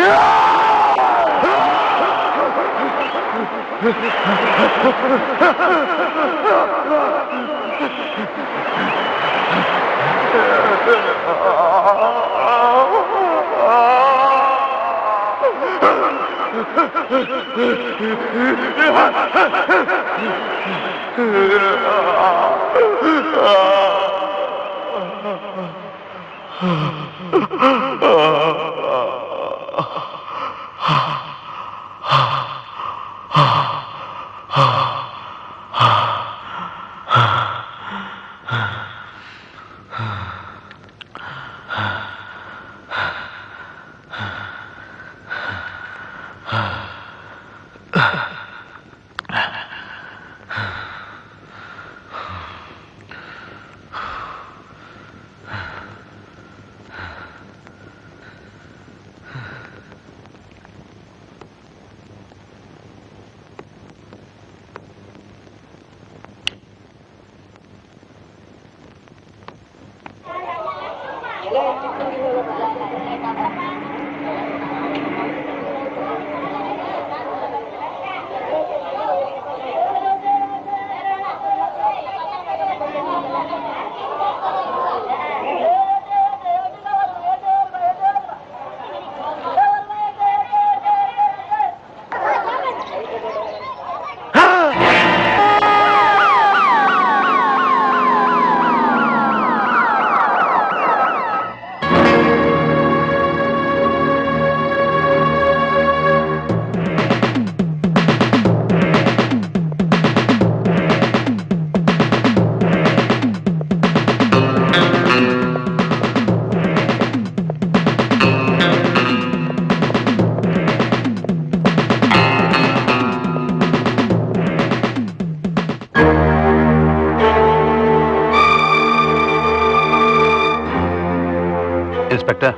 Inspector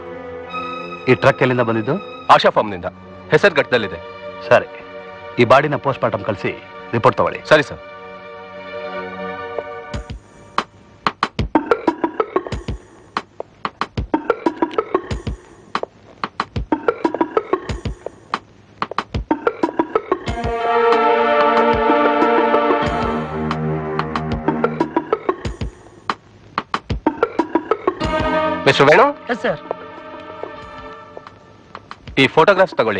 ಈ truck ಎಲ್ಲಿಂದ ಬಂದಿದ್ದು ಆಶಾ ಫಾರ್ಮ್ನಿಂದ ಹೆಸರುಘಟ್ಟದಲ್ಲಿದೆ ಸರಿ ಈ ಬಾಡಿನ ಪೋಸ್ಟ್ ಮಾರ್ಟಮ್ ಕಳಿಸಿ ರಿಪೋರ್ಟ್ ತಗೊಳ್ಳಿ ಸರಿ sir mister Venu yes sir ಈ ಫೋಟೋಗ್ರಾಫ್ಸ್ ತಗೊಳ್ಳಿ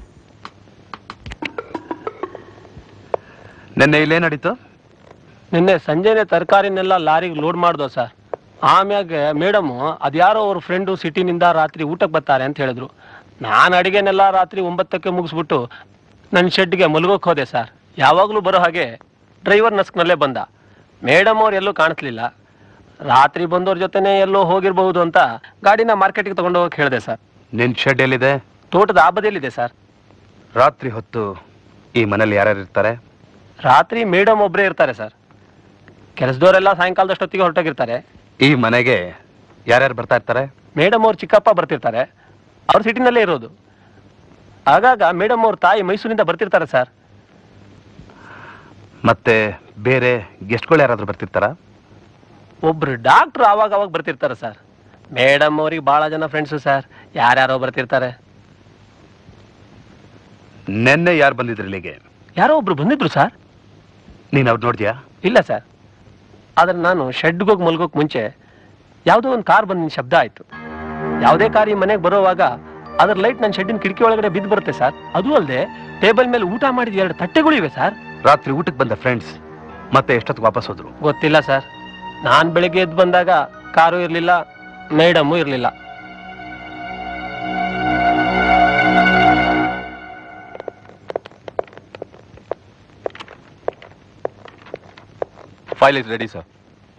ನಿನ್ನೆ ಇಲ್ಲೇ ನಡೀತು ನಿನ್ನೆ ಸಂಜೆನೆ ತರಕಾರಿನೆಲ್ಲ ಲಾರಿಗೆ ಲೋಡ್ ಮಾಡ್ದೋ ಸರ್ ಆಮ್ಯಾಗ ಮೇಡಮ್ ಅದ್ಯಾರೋ ಅವ್ರ ಫ್ರೆಂಡು ಸಿಟಿನಿಂದ ರಾತ್ರಿ ಊಟಕ್ಕೆ ಬರ್ತಾರೆ ಅಂತ ಹೇಳಿದ್ರು ನಾನು ಅಡಿಗೆನೆಲ್ಲ ರಾತ್ರಿ ಒಂಬತ್ತಕ್ಕೆ ಮುಗಿಸ್ಬಿಟ್ಟು ನನ್ನ ಶೆಡ್ಗೆ ಮಲ್ಗೋಕ್ ಹೋದೆ ಸರ್ ಯಾವಾಗಲೂ ಬರೋ ಹಾಗೆ ಡ್ರೈವರ್ ನಸ್ಕ್ನಲ್ಲೇ ಬಂದ ಮೇಡಮ್ ಅವ್ರು ಎಲ್ಲೂ ಕಾಣಿಸ್ಲಿಲ್ಲ ರಾತ್ರಿ ಬಂದವ್ರ ಜೊತೆನೇ ಎಲ್ಲೋ ಹೋಗಿರ್ಬಹುದು ಅಂತ ಗಾಡಿನ ಮಾರ್ಕೆಟ್ಗೆ ತಗೊಂಡು ಹೋಗಕ್ಕೆ ಹೇಳಿದೆ ಸರ್ ನಿನ್ ಶೆಡ್ ಎಲ್ಲಿದೆ ತೋಟದ ಆ ಬದಿಯಲ್ಲಿದೆ ಸರ್ ರಾತ್ರಿ ಹೊತ್ತು ಈ ಮನೇಲಿ ಯಾರ್ಯಾರು ಇರ್ತಾರೆ ರಾತ್ರಿ ಮೇಡಮ್ ಒಬ್ಬರೇ ಇರ್ತಾರೆ ಸರ್ ಕೆಲಸದವರೆಲ್ಲ ಸಾಯಂಕಾಲದಷ್ಟೊತ್ತಿಗೆ ಹೊರಟೋಗಿರ್ತಾರೆ ಈ ಮನೆಗೆ ಯಾರ್ಯಾರು ಬರ್ತಾ ಇರ್ತಾರೆ ಮೇಡಮ್ ಅವ್ರ ಚಿಕ್ಕಪ್ಪ ಬರ್ತಿರ್ತಾರೆ ಅವ್ರ ಸಿಟಿನಲ್ಲೇ ಇರೋದು ಆಗಾಗ ಮೇಡಮ್ ಅವ್ರ ತಾಯಿ ಮೈಸೂರಿಂದ ಬರ್ತಿರ್ತಾರೆ ಸರ್ ಮತ್ತೆ ಬೇರೆ ಗೆಸ್ಟ್ಗಳು ಯಾರಾದ್ರೂ ಬರ್ತಿರ್ತಾರಾ ಒಬ್ರು ಡಾಕ್ಟ್ರು ಆವಾಗ ಅವಾಗ ಬರ್ತಿರ್ತಾರೆ ಸರ್ ಮೇಡಮ್ ಅವ್ರಿಗೆ ಭಾಳ ಜನ ಫ್ರೆಂಡ್ಸು ಸರ್ ಯಾರ್ಯಾರೋ ಬರ್ತಿರ್ತಾರೆ ನಿನ್ನೆ ಯಾರು ಬಂದಿದ್ರು ಇಲ್ಲಿಗೆ ಯಾರೋ ಒಬ್ರು ಬಂದಿದ್ರು ಸರ್ ನೀನ್ ಅವ್ರು ನೋಡಿದ್ಯಾ ಇಲ್ಲ ಸರ್ ಆದ್ರೆ ನಾನು ಶೆಡ್ಗೆ ಹೋಗಿ ಮಲ್ಗೋಕ್ ಮುಂಚೆ ಯಾವುದೋ ಒಂದು ಕಾರ್ ಬಂದ ಶಬ್ದ ಆಯ್ತು ಯಾವುದೇ ಕಾರ್ ಈ ಮನೆಗೆ ಬರೋವಾಗ ಅದ್ರ ಲೈಟ್ ನನ್ನ ಶೆಡ್ಡಿನ ಕಿಟಕಿ ಒಳಗಡೆ ಬಿದ್ದು ಬರುತ್ತೆ ಸರ್ ಅದು ಅಲ್ಲದೆ ಟೇಬಲ್ ಮೇಲೆ ಊಟ ಮಾಡಿದ ಎರಡು ತಟ್ಟೆಗಳಿವೆ ಸರ್ ರಾತ್ರಿ ಊಟಕ್ಕೆ ಬಂದ ಫ್ರೆಂಡ್ಸ್ ಮತ್ತೆ ಎಷ್ಟೊತ್ತಿಗೆ ವಾಪಸ್ ಹೋದ್ರು ಗೊತ್ತಿಲ್ಲ ಸರ್ ನಾನು ಬೆಳಿಗ್ಗೆ ಎದ್ದು ಬಂದಾಗ ಕಾರು ಇರಲಿಲ್ಲ ಮೇಡಮು ಇರಲಿಲ್ಲ ಫೈಲ್ ಇಸ್ ರೆಡಿ ಸರ್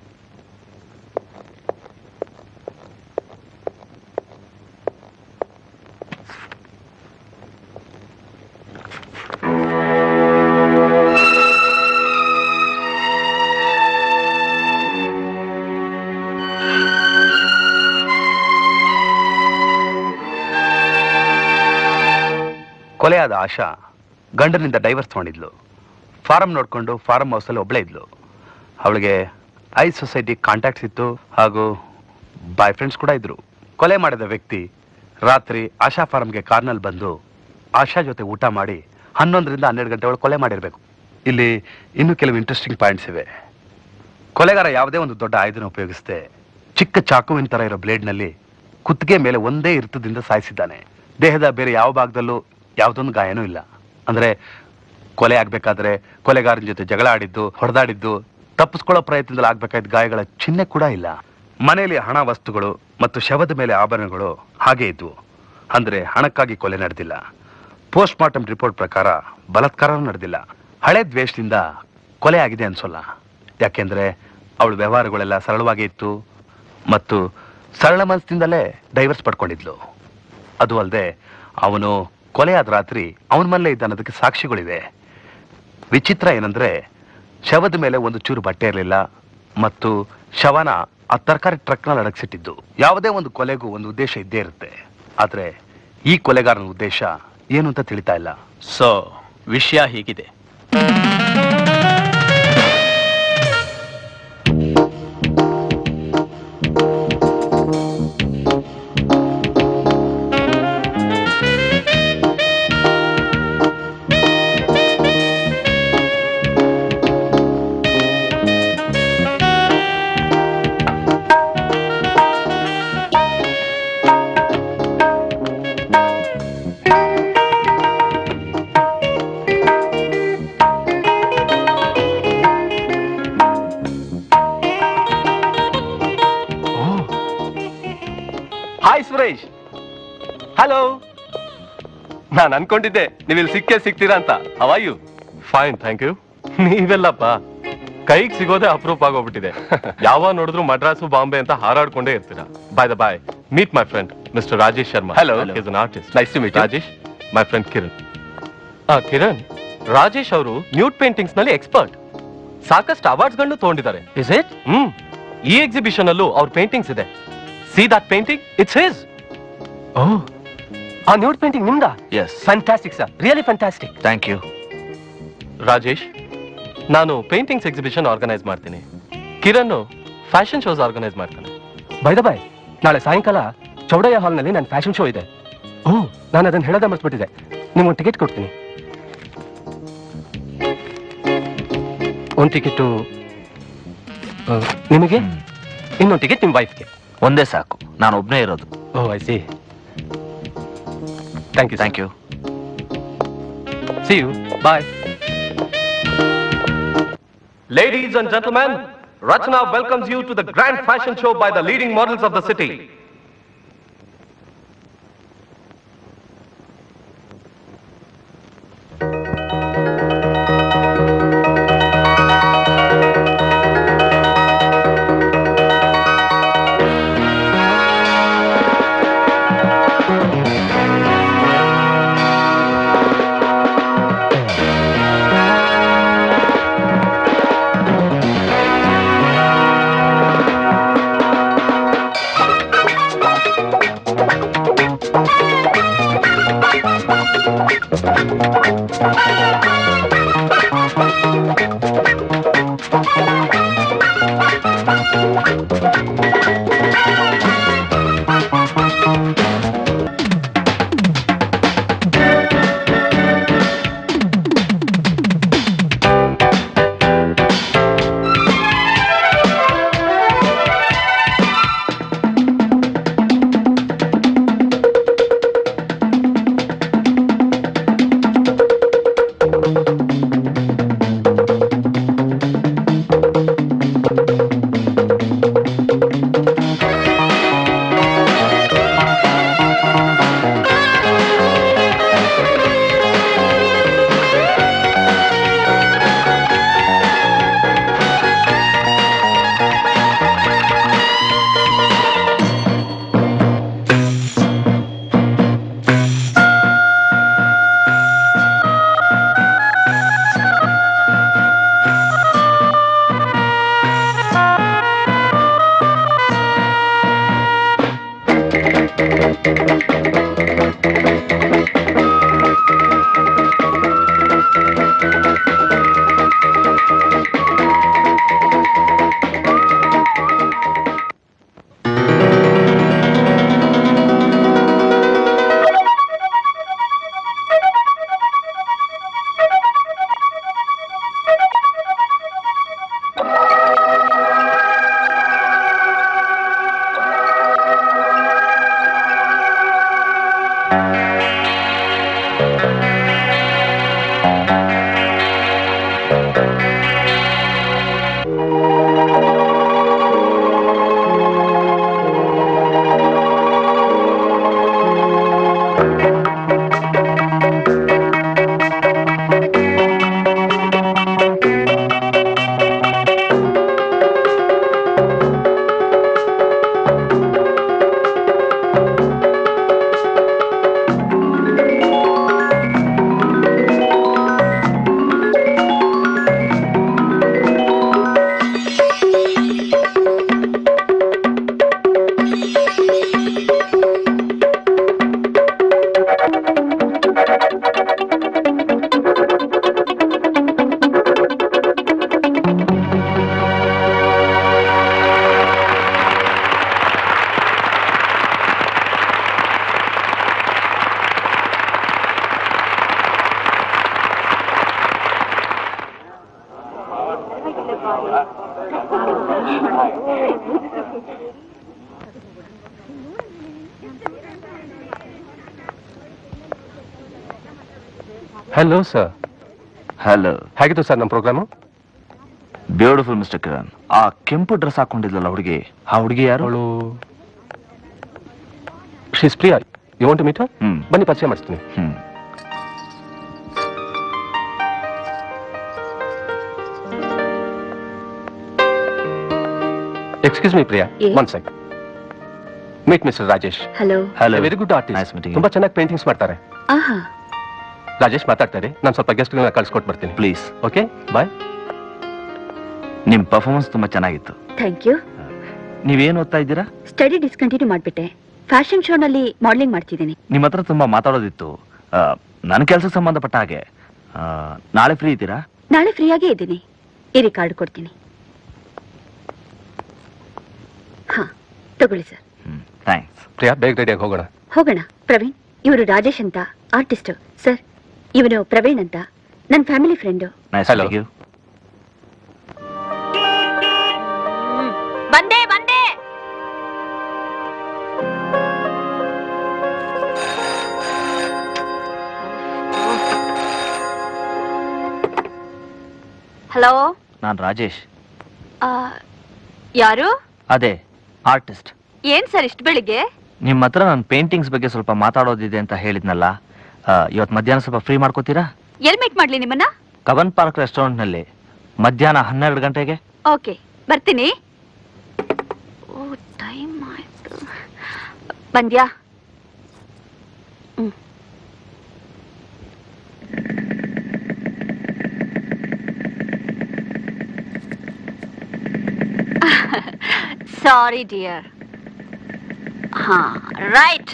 ಕೊಲೆಯಾದ ಆಶಾ ಗಂಡನಿಂದ ಡೈವರ್ಸ್ ತಗೊಂಡಿದ್ಲು ಫಾರಂ ನೋಡ್ಕೊಂಡು ಫಾರಂ ಹೌಸಲ್ಲಿ ಒಬ್ಳೇ ಇದ್ಲು ಅವಳಿಗೆ ಐ ಸೊಸೈಟಿ ಕಾಂಟ್ಯಾಕ್ಟ್ಸ್ ಇತ್ತು ಹಾಗೂ ಬಾಯ್ ಫ್ರೆಂಡ್ಸ್ ಕೂಡ ಇದ್ರು ಕೊಲೆ ಮಾಡಿದ ವ್ಯಕ್ತಿ ರಾತ್ರಿ ಆಶಾ ಫಾರ್ಮ್ಗೆ ಕಾರ್ನಲ್ಲಿ ಬಂದು ಆಶಾ ಜೊತೆ ಊಟ ಮಾಡಿ ಹನ್ನೊಂದರಿಂದ ಹನ್ನೆರಡು ಗಂಟೆ ಒಳಗೆ ಕೊಲೆ ಮಾಡಿರಬೇಕು ಇಲ್ಲಿ ಇನ್ನೂ ಕೆಲವು ಇಂಟ್ರೆಸ್ಟಿಂಗ್ ಪಾಯಿಂಟ್ಸ್ ಇವೆ ಕೊಲೆಗಾರ ಯಾವುದೇ ಒಂದು ದೊಡ್ಡ ಆಯುಧನ ಉಪಯೋಗಿಸದೆ ಚಿಕ್ಕ ಚಾಕುವಿನ ಥರ ಇರೋ ಬ್ಲೇಡ್ನಲ್ಲಿ ಕುತ್ತಿಗೆ ಮೇಲೆ ಒಂದೇ ಇರ್ತದಿಂದ ಸಾಯಿಸಿದ್ದಾನೆ ದೇಹದ ಬೇರೆ ಯಾವ ಭಾಗದಲ್ಲೂ ಯಾವುದೊಂದು ಗಾಯನೂ ಇಲ್ಲ ಅಂದ್ರೆ ಕೊಲೆ ಆಗ್ಬೇಕಾದ್ರೆ ಕೊಲೆಗಾರನ ಜೊತೆ ಜಗಳ ಆಡಿದ್ದು ಹೊಡೆದಾಡಿದ್ದು ತಪ್ಪಿಸ್ಕೊಳ್ಳೋ ಪ್ರಯತ್ನದಲ್ಲಿ ಆಗ್ಬೇಕಾದ ಗಾಯಗಳ ಚಿಹ್ನೆ ಕೂಡ ಇಲ್ಲ ಮನೆಯಲ್ಲಿ ಹಣ ವಸ್ತುಗಳು ಮತ್ತು ಶವದ ಮೇಲೆ ಆಭರಣಗಳು ಹಾಗೆ ಇದ್ವು ಅಂದ್ರೆ ಹಣಕ್ಕಾಗಿ ಕೊಲೆ ನಡೆದಿಲ್ಲ ಪೋಸ್ಟ್ ಮಾರ್ಟಮ್ ರಿಪೋರ್ಟ್ ಪ್ರಕಾರ ಬಲಾತ್ಕಾರನೂ ನಡೆದಿಲ್ಲ ಹಳೆ ದ್ವೇಷದಿಂದ ಕೊಲೆ ಆಗಿದೆ ಅನ್ಸೋಲ್ಲ ಯಾಕೆಂದ್ರೆ ಅವಳ ವ್ಯವಹಾರಗಳೆಲ್ಲ ಸರಳವಾಗಿ ಇತ್ತು ಮತ್ತು ಸರಳ ಮನಸ್ಸಿಂದಲೇ ಡೈವರ್ಸ್ ಪಡ್ಕೊಂಡಿದ್ಲು ಅದು ಅಲ್ಲದೆ ಅವನು ಕೊಲೆ ಆದ ರಾತ್ರಿ ಅವನ ಮನೇಲೇ ಇದ್ದ ಅನ್ನೋದಕ್ಕೆ ಸಾಕ್ಷಿಗಳಿವೆ ವಿಚಿತ್ರ ಏನಂದ್ರೆ ಶವದ ಮೇಲೆ ಒಂದು ಚೂರು ಬಟ್ಟೆ ಇರಲಿಲ್ಲ ಮತ್ತು ಶವನ ಆ ತರಕಾರಿ ಟ್ರಕ್ನಲ್ಲಿ ಅಡಗಿಸಿಟ್ಟಿದ್ದು ಯಾವುದೇ ಒಂದು ಕೊಲೆಗೂ ಒಂದು ಉದ್ದೇಶ ಇದ್ದೇ ಇರುತ್ತೆ ಆದ್ರೆ ಈ ಕೊಲೆಗಾರನ ಉದ್ದೇಶ ಏನು ಅಂತ ತಿಳಿತಾ ಇಲ್ಲ ಸೊ ವಿಷಯ ಹೀಗಿದೆ ಹಾಯ್ ಸುರೇಶ್ ಹಲೋ ನಾನು ಅನ್ಕೊಂಡಿದ್ದೆ ನೀವು ಇಲ್ಲಿ ಸಿಕ್ಕೇ ಸಿಗ್ತೀರಾ ಅಂತ ಹವಾಯು ಫೈನ್ ಥ್ಯಾಂಕ್ ಯು ನೀವೆಲ್ಲಪ್ಪ ಕೈಗೆ ಸಿಗೋದೇ ಅಪ್ರೂಪ್ ಆಗೋಗ್ಬಿಟ್ಟಿದೆ ಯಾವ ನೋಡಿದ್ರು ಮಡ್ರಾಸು ಬಾಂಬೆ ಅಂತ ಹಾರಾಡ್ಕೊಂಡೇ ಇರ್ತೀರಾ by the by meet my friend mister Rajesh Sharma Hello. Is an artist Nice to meet you. Rajesh my friend Kiran ಆ ಕಿರಣ್ ರಾಜೇಶ್ ಅವರು ನ್ಯೂಡ್ ಪೇಂಟಿಂಗ್ಸ್ ನಲ್ಲಿ ಎಕ್ಸ್ಪರ್ಟ್ ಸಾಕಷ್ಟು ಅವಾರ್ಡ್ಸ್ ಗಳನ್ನು ತಗೊಂಡಿದ್ದಾರೆ ಇಸ್ ಇಟ್ ಹ್ಮ್ ಈ ಎಕ್ಸಿಬಿಷನ್ ಅಲ್ಲೂ ಅವ್ರ ಪೇಂಟಿಂಗ್ಸ್ ಇದೆ see that painting it's his oh ah nude painting ನಿಮ್ದ yes fantastic sir really fantastic thank you Rajesh ನಾನು ಪೇಂಟಿಂಗ್ಸ್ ಎಕ್ಸಿಬಿಷನ್ ಆರ್ಗನೈಸ್ ಮಾಡ್ತೀನಿ ಕಿರಣ್ ಫ್ಯಾಷನ್ ಶೋಸ್ ಆರ್ಗನೈಸ್ ಮಾಡ್ತಾನೆ ಬೈದ ಬಾಯ್ ನಾಳೆ ಸಾಯಂಕಾಲ ಚೌಡಯ್ಯ ಹಾಲ್ನಲ್ಲಿ ನನ್ನ ಫ್ಯಾಷನ್ ಶೋ ಇದೆ ಓ ನಾನು ಅದನ್ನ ಹೇಳೋದ ಮರ್ಸ್ಬಿಟ್ಟಿದೆ ನಿಮ್ಗೊಂದು ಟಿಕೆಟ್ ಕೊಡ್ತೀನಿ ಒಂದು ಟಿಕೆಟು ನಿಮಗೆ ಇನ್ನೊಂದು ಟಿಕೆಟ್ ನಿಮ್ಮ ವೈಫ್ಗೆ ಒಂದೇ ಸಾಕು ನಾನು ಒಬ್ಬನೇ ಇರೋದು oh I see thank you thank you see you bye Ladies and gentlemen, Rachna welcomes you to the grand fashion show by the leading models of the city. Hello sir hello ಹೇಗಿತ್ತು sir ನಮ್ಮ programme beautiful mister Kiran ಆ ಕೆಂಪು dress ಹಾಕೊಂಡಿದ್ಲಲ್ಲ ಹುಡುಗಿ ಆ ಹುಡುಗಿ ಯಾರು ಅವಳು she's Priya you want meet hmm ಬನ್ನಿ ಪರಿಚಯ ಮಾಡಿಸ್ತೀನಿ hmm excuse me Priya Yes. One sec meet mister Rajesh hello hello very good Nice artist meeting you. ತುಂಬಾ ಚೆನ್ನಾಗಿ ಪೇಂಟಿಂಗ್ಸ್ ಮಾಡ್ತಾರೆ ಆಹಾ ರಾಜೇಶ್ ಮಾತಾಡ್ತಾರೆ ನಾನು ಸ್ವಲ್ಪ ಗೆಸ್ಟ್ಗಳನ್ನ ಕಳ್ಸಿಕೊಟ್ಟು ಬರ್ತೀನಿ ಪ್ಲೀಸ್ ಓಕೆ ಬಾಯ್ ನಿಮ್ ಪರ್ಫಾರ್ಮೆನ್ಸ್ ತುಂಬಾ ಚೆನ್ನಾಗಿತ್ತು ಥ್ಯಾಂಕ್ ಯು ನೀವೇನ್ ಓದ್ತಾ ಇದ್ದೀರಾ ಸ್ಟಡಿ ಡಿಸ್ಕಂಟಿನ್ಯೂ ಮಾಡ್ಬಿಟ್ಟೆ ಫ್ಯಾಷನ್ ಶೋನಲ್ಲಿ ಮಾಡೆಲಿಂಗ್ ಮಾಡ್ತಿದ್ದೀನಿ ನಿಮ್ಮ ಹತ್ರ ತುಂಬಾ ಮಾತಾಡೋದಿತ್ತು ಆ, ನನ್ನ ಕೆಲಸಕ್ಕೆ ಸಂಬಂಧಪಟ್ಟ ಹಾಗೆ ಆ, ನಾಳೆ ಫ್ರೀ ಇದ್ದೀರಾ ನಾಳೆ ಫ್ರೀಯಾಗೇ ಇದ್ದೀನಿ ಇರಿ ಕಾರ್ಡ್ ಕೊಡ್ತೀನಿ ಹಾ ತಗೊಳ್ಳಿ ಸರ್ ಹ್ಮ್ ಥ್ಯಾಂಕ್ಸ್ ಪ್ರಿಯಾ ಬೇಗ ರೆಡಿಯಾಗಿ ಹೋಗೋಣ ಹೋಗೋಣ ಪ್ರವೀಣ್ ಇವರು ರಾಜೇಶ್ ಅಂತ ಆರ್ಟಿಸ್ಟ್ ಸರ್ ಇವನು ಪ್ರವೀಣ್ ಅಂತ ನನ್ನ family friend nice Hello. You ಬಂದೆ ಬಂದೆ ಹಲೋ ನಾನು ರಾಜೇಶ್ ಯಾರು ಅದೇ ಆರ್ಟಿಸ್ಟ್ ಏನ್ ಸರ್ ಇಷ್ಟು ಬೆಳಿಗ್ಗೆ ನಿಮ್ಮ ಹತ್ರ ನನ್ನ ಪೇಂಟಿಂಗ್ಸ್ ಬಗ್ಗೆ ಸ್ವಲ್ಪ ಮಾತಾಡೋದಿದೆ ಅಂತ ಹೇಳಿದ್ನಲ್ಲ ಇವತ್ತು ಮಧ್ಯಾಹ್ನ ಸ್ವಲ್ಪ ಫ್ರೀ ಮಾಡ್ಕೋತೀರಾ ಎಲ್ ಮೀಟ್ ಮಾಡ್ಲಿ ನಿಮ್ಮನ್ನ ಕವನ್ ಪಾರ್ಕ್ ರೆಸ್ಟೋರೆಂಟ್ನಲ್ಲಿ ಮಧ್ಯಾಹ್ನ ಹನ್ನೆರಡು ಗಂಟೆಗೆ ಓಕೆ ಬರ್ತೀನಿ ಓ ಟೈಮ್ ಆಯ್ತು ಬಂದ್ಯಾ ಹ್ಮ್ ಸಾರಿ ಡಿಯರ್ ಹಾ ರೈಟ್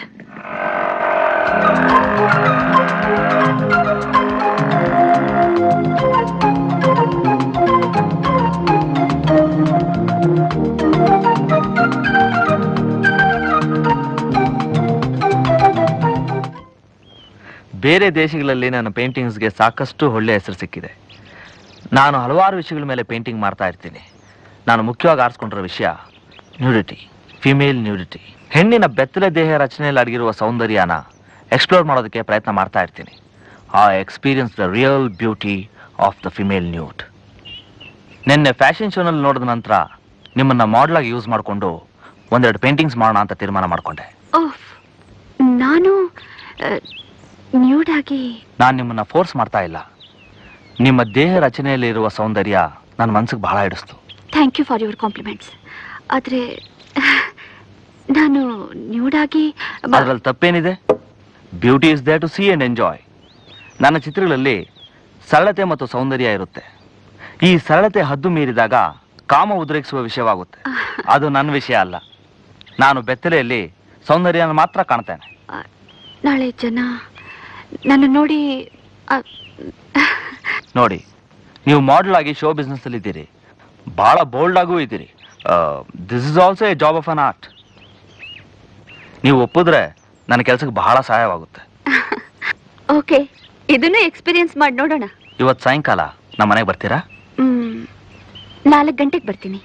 ಬೇರೆ ದೇಶಗಳಲ್ಲಿ ನನ್ನ ಪೇಂಟಿಂಗ್ಸ್ಗೆ ಸಾಕಷ್ಟು ಒಳ್ಳೆಯ ಹೆಸರು ಸಿಕ್ಕಿದೆ ನಾನು ಹಲವಾರು ವಿಷಯಗಳ ಮೇಲೆ ಪೇಂಟಿಂಗ್ ಮಾಡ್ತಾ ಇರ್ತೀನಿ ನಾನು ಮುಖ್ಯವಾಗಿ ಆರಿಸ್ಕೊಂಡಿರೋ ವಿಷಯ ನ್ಯೂಡಿಟಿ ಫಿಮೇಲ್ ನ್ಯೂಡಿಟಿ ಹೆಣ್ಣಿನ ಬೆತ್ತಲೆ ದೇಹ ರಚನೆಯಲ್ಲಿ ಅಡಗಿರುವ ಸೌಂದರ್ಯನ ಎಕ್ಸ್ಪ್ಲೋರ್ ಮಾಡೋದಕ್ಕೆ ಪ್ರಯತ್ನ ಮಾಡ್ತಾ ಇರ್ತೀನಿ ಆ experience the real beauty of the female nude ನಿನ್ನೆ ಫ್ಯಾಷನ್ ಶೋನಲ್ಲಿ ನೋಡಿದ ನಂತರ ನಿಮ್ಮನ್ನ ಮಾಡಲಾಗಿ ಯೂಸ್ ಮಾಡಿಕೊಂಡು ಒಂದೆರಡು ಪೇಂಟಿಂಗ್ಸ್ ಮಾಡೋಣ ಅಂತ ತೀರ್ಮಾನ ಮಾಡಿಕೊಂಡೆ ಓಫ್ ನಾನು ನ್ಯೂಡ್ ಆಗಿ ನಾನು ನಿಮ್ಮನ್ನ ಫೋರ್ಸ್ ಮಾಡ್ತಾ ಇಲ್ಲ ನಿಮ್ಮ ದೇಹ ರಚನೆಯಲ್ಲಿರುವ ಸೌಂದರ್ಯ ನನ್ನ ಮನ್ಸಿಗೆ ಬಹಳ ಹಿಡಿಸ್ತು thank you for your compliments ಆದರೆ ನಾನು ನ್ಯೂಡ್ ಆಗಿ ಬ- ಅದರಲ್ಲಿ ತಪ್ಪೇನಿದೆ beauty is there to see and enjoy ನನ್ನ ಚಿತ್ರಗಳಲ್ಲಿ ಸರಳತೆ ಮತ್ತು ಸೌಂದರ್ಯ ಇರುತ್ತೆ ಈ ಸರಳತೆ ಹದ್ದು ಮೀರಿದಾಗ ಕಾಮ ಉದ್ರೇಕಿಸುವ ವಿಷಯವಾಗುತ್ತೆ ಅದು ನನ್ನ ವಿಷಯ ಅಲ್ಲ ನಾನು ಬೆತ್ತಲೆಯಲ್ಲಿ ಸೌಂದರ್ಯನ ಮಾತ್ರ ಕಾಣ್ತೇನೆ ನಾಳೆ ಜನ ನನ್ನ ನೋಡಿ ಆ, ನೋಡಿ ನೀವು ಮಾಡೆಲ್ ಆಗಿ ಶೋ ಬಿಸ್ನೆಸ್ ಅಲ್ಲಿ ಇದ್ದೀರಿ ಬಹಳ ಬೋಲ್ಡ್ ಆಗೂ ಇದ್ದೀರಿ this is also a job of an art ನೀವು ಒಪ್ಪಿದ್ರೆ ನನ್ನ ಕೆಲಸಕ್ಕೆ ಬಹಳ ಸಹಾಯವಾಗುತ್ತೆ ಓಕೆ ಇದನ್ನು ಎಕ್ಸ್ಪೀರಿಯನ್ಸ್ ಮಾಡಿ ನೋಡೋಣ ಇವತ್ತು ಸಾಯಂಕಾಲ ನಮ್ಮ ಮನೆಗೆ ಬರ್ತೀರಾ ಹ್ಮ್ ನಾಲ್ಕು ಗಂಟೆಗೆ ಬರ್ತೀನಿ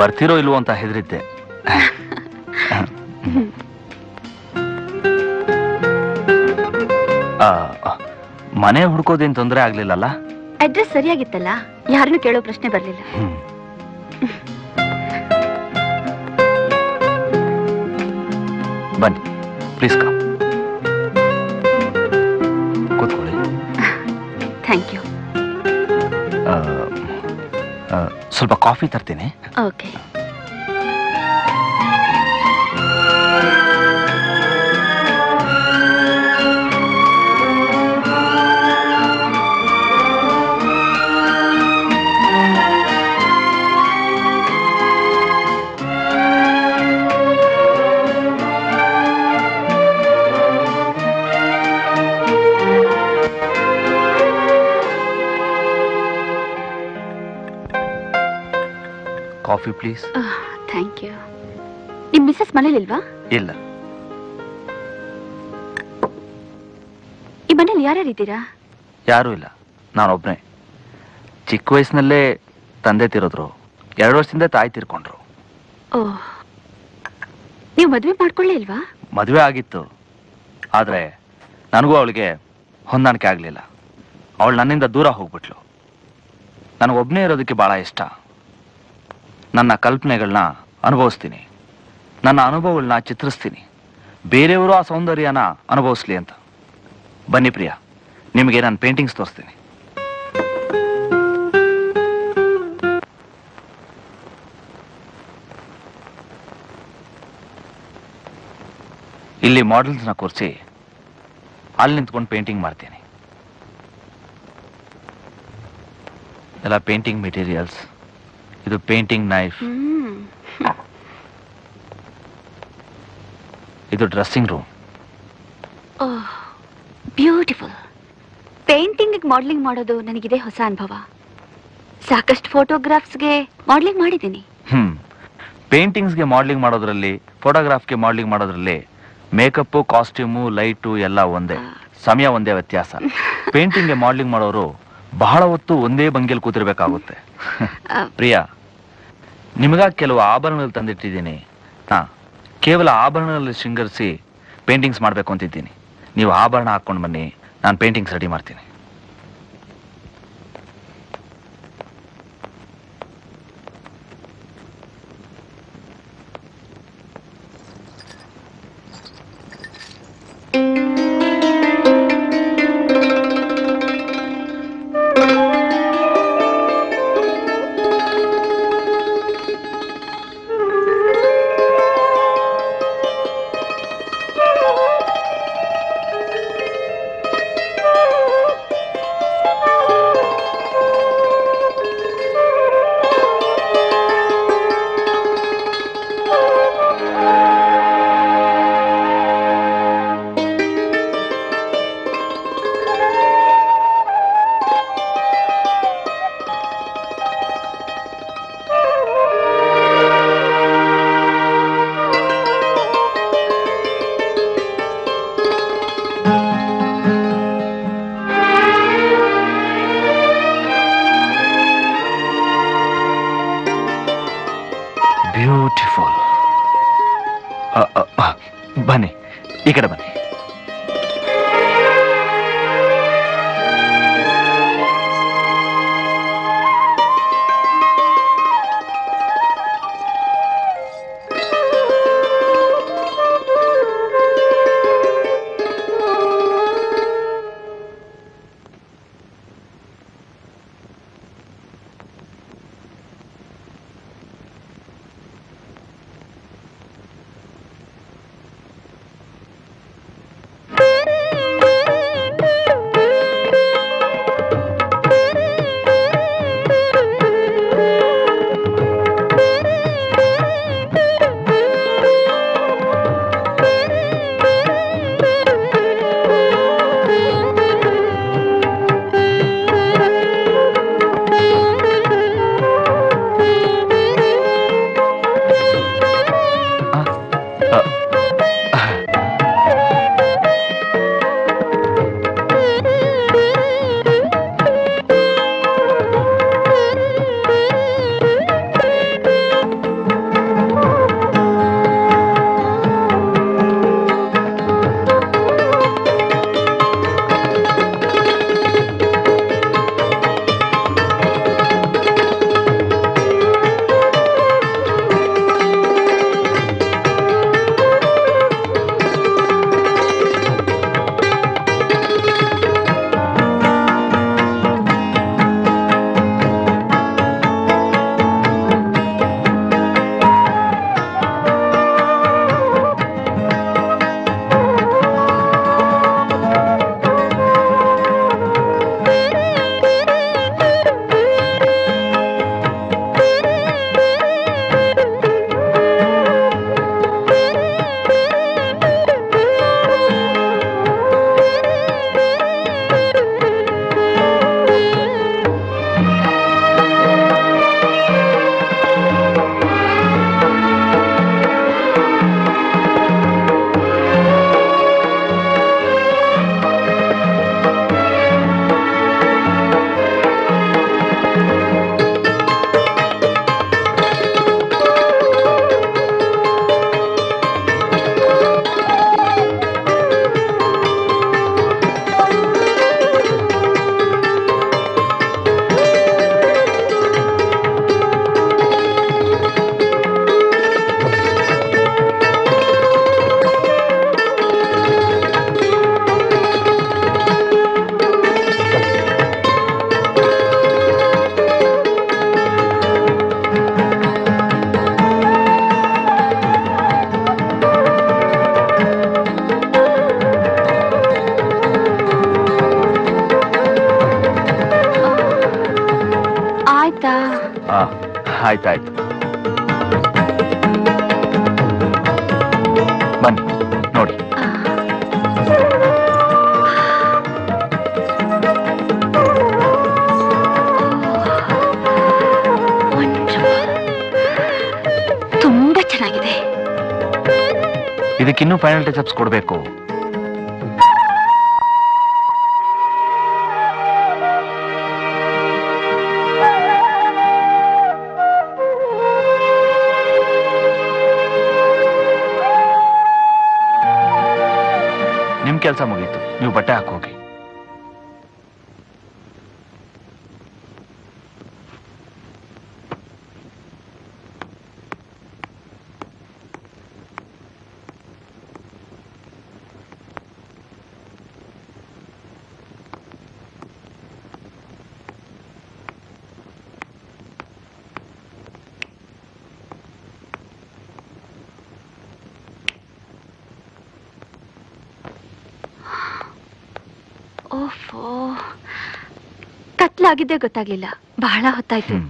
ಬರ್ತಿರೋ ಇಲ್ವೋ ಅಂತ ಹೆದರಿದ್ದೆ ಆ, ಮನೆ ಹುಡ್ಕೋದೇನ್ ತೊಂದರೆ ಆಗ್ಲಿಲ್ಲಲ್ಲ ಅಡ್ರೆಸ್ ಸರಿಯಾಗಿತ್ತಲ್ಲ ಯಾರನ್ನೂ ಕೇಳೋ ಪ್ರಶ್ನೆ ಬರ್ಲಿಲ್ಲ ಹ್ಮ್. ಬನ್ನಿ ಪ್ಲೀಸ್ ಕಮ್ ಕೂತ್ಕೊಳ್ಳಿ ಥ್ಯಾಂಕ್ ಯು ಆ, ಆ, ಸ್ವಲ್ಪ ಕಾಫಿ ತರ್ತೀನಿ okay coffee please thank you ನಿಮ್ ಮಿಸ್ಸಸ್ ಮನೇಲಿಲ್ವಾ ಇಲ್ಲ ಈ ಮನೇಲಿ ಯಾರ್ಯಾರಿದ್ದೀರಾ ಯಾರೂ ಇಲ್ಲ ನಾನೊಬ್ನೇ ಚಿಕ್ಕ ವಯಸ್ಸಿನಲ್ಲೇ ತಂದೆ ತೀರೋದ್ರು ಎರಡು ವರ್ಷದಿಂದ ತಾಯಿ ತೀರ್ಕೊಂಡ್ರು ಓಹ್ ನೀವು ಮದುವೆ ಮಾಡ್ಕೊಳ್ಳೇ ಇಲ್ವಾ ಮದುವೆ ಆಗಿತ್ತು ಆದರೆ ನನಗೂ ಅವಳಿಗೆ ಹೊಂದಾಣಿಕೆ ಆಗಲಿಲ್ಲ ಅವಳು ನನ್ನಿಂದ ದೂರ ಹೋಗ್ಬಿಟ್ಲು ನನಗೊಬ್ಬನೇ ಇರೋದಕ್ಕೆ ಭಾಳ ಇಷ್ಟ ನನ್ನ ಕಲ್ಪನೆಗಳನ್ನ ಅನುಭವಿಸ್ತೀನಿ ನನ್ನ ಅನುಭವಗಳನ್ನ ಚಿತ್ರಿಸ್ತೀನಿ ಬೇರೆಯವರು ಆ ಸೌಂದರ್ಯನ ಅನುಭವಿಸ್ಲಿ ಅಂತ ಬನ್ನಿ ಪ್ರಿಯಾ ನಿಮಗೆ ನಾನು ಪೇಂಟಿಂಗ್ಸ್ ತೋರಿಸ್ತೀನಿ ಇಲ್ಲಿ ಮಾಡೆಲ್ಸ್ನ ಕೂರಿಸಿ ಅಲ್ಲಿ ನಿಂತ್ಕೊಂಡು ಪೇಂಟಿಂಗ್ ಮಾಡ್ತೀನಿ ಎಲ್ಲ ಪೇಂಟಿಂಗ್ ಮೆಟೀರಿಯಲ್ಸ್ ಇದು ಪೇಂಟಿಂಗ್ ನೈಫ್ ಹ್ಮ್ ಇದು dressing room oh beautiful painting modelling ಮಾಡೋದು ನನಗಿದೆ ಹೊಸ ಅನುಭವ ಸಾಕಷ್ಟು ಫೋಟೋಗ್ರಾಫ್ಸ್ಗೆ ಮಾಡಲಿಂಗ್ ಮಾಡಿದ್ದೀನಿ ಹ್ಮ್ ಪೇಂಟಿಂಗ್ಸ್ಗೆ ಮಾಡ್ಲಿಂಗ್ ಮಾಡೋದ್ರಲ್ಲಿ ಫೋಟೋಗ್ರಾಫ್ಗೆ ಮಾಡ್ಲಿಂಗ್ ಮಾಡೋದ್ರಲ್ಲಿ ಮೇಕಪ್ಪು ಕಾಸ್ಟ್ಯೂಮು ಲೈಟು ಎಲ್ಲ ಒಂದೇ ಸಮಯ ಒಂದೇ ವ್ಯತ್ಯಾಸ ಪೇಂಟಿಂಗ್ಗೆ ಮಾಡ್ಲಿಂಗ್ ಮಾಡೋರು ಬಹಳ ಹೊತ್ತು ಒಂದೇ ಭಂಗಿಯಲ್ಲಿ ಕೂತಿರ್ಬೇಕಾಗುತ್ತೆ ಆ, ಪ್ರಿಯಾ ನಿಮಗಾಗಿ ಕೆಲವು ಆಭರಣಗಳು ತಂದಿಟ್ಟಿದ್ದೀನಿ ಹಾ ಕೇವಲ ಆಭರಣಗಳಲ್ಲಿ ಶೃಂಗರಿಸಿ ಪೇಂಟಿಂಗ್ಸ್ ಮಾಡಬೇಕು ಅಂತಿದ್ದೀನಿ ನೀವು ಆಭರಣ ಹಾಕ್ಕೊಂಡು ಬನ್ನಿ ನಾನು ಪೇಂಟಿಂಗ್ಸ್ ರೆಡಿ ಮಾಡ್ತೀನಿ ಬ್ಯೂಟಿಫುಲ್ ಬನ್ನಿ ಈ ಕಡೆ ಬನ್ನಿ ಆಯ್ತಾಯ್ತು ಬನ್ನಿ ನೋಡಿ ತುಂಬಾ ಚೆನ್ನಾಗಿದೆ ಇದಕ್ಕಿನ್ನೂ ಫೈನಲ್ ಟಚಪ್ಸ್ ಕೊಡಬೇಕು ನಿಮ್ ಕೆಲಸ ಮುಗೀತು ನೀವು ಬಟ್ಟೆ ಹಾಕೋಗಿ ಓಫೋ ಕತ್ಲಾಗಿದ್ದೇ ಗೊತ್ತಾಗ್ಲಿಲ್ಲ ಬಹಳ ಹೊತ್ತಾಯ್ತು ಹ್ಮ್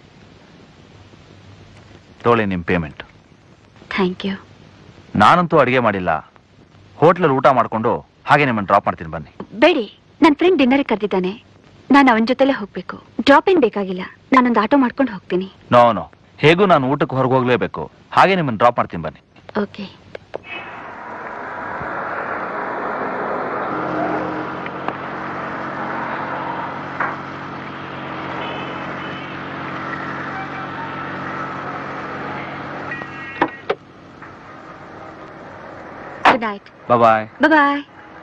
ತೋಳಿ ನಿಮ್ ಪೇಮೆಂಟ್ ಥ್ಯಾಂಕ್ ಯು ನಾನಂತೂ ಅಡಿಗೆ ಮಾಡಿಲ್ಲ ಹೋಟ್ಲಲ್ಲಿ ಊಟ ಮಾಡ್ಕೊಂಡು ಹಾಗೆ ನಿಮ್ಮನ್ನು ಡ್ರಾಪ್ ಮಾಡ್ತೀನಿ ಬನ್ನಿ ಬೇಡಿ ನನ್ನ ಫ್ರೆಂಡ್ ಡಿನ್ನರ್ ಕರೆದಿದ್ದಾನೆ ನಾನು ಅವನ ಜೊತೆಲೇ ಹೋಗ್ಬೇಕು ಡ್ರಾಪ್ ಏನ್ ಬೇಕಾಗಿಲ್ಲ ನಾನೊಂದು ಆಟೋ ಮಾಡ್ಕೊಂಡು ಹೋಗ್ತೀನಿ ನೋ ನೋ ಹೇಗೂ ನಾನು ಊಟಕ್ಕೆ ಹೊರಗೆ ಹೋಗ್ಲೇಬೇಕು ಹಾಗೆ ನಿಮ್ಮನ್ನು ಡ್ರಾಪ್ ಮಾಡ್ತೀನಿ ಬನ್ನಿ okay good night bye bye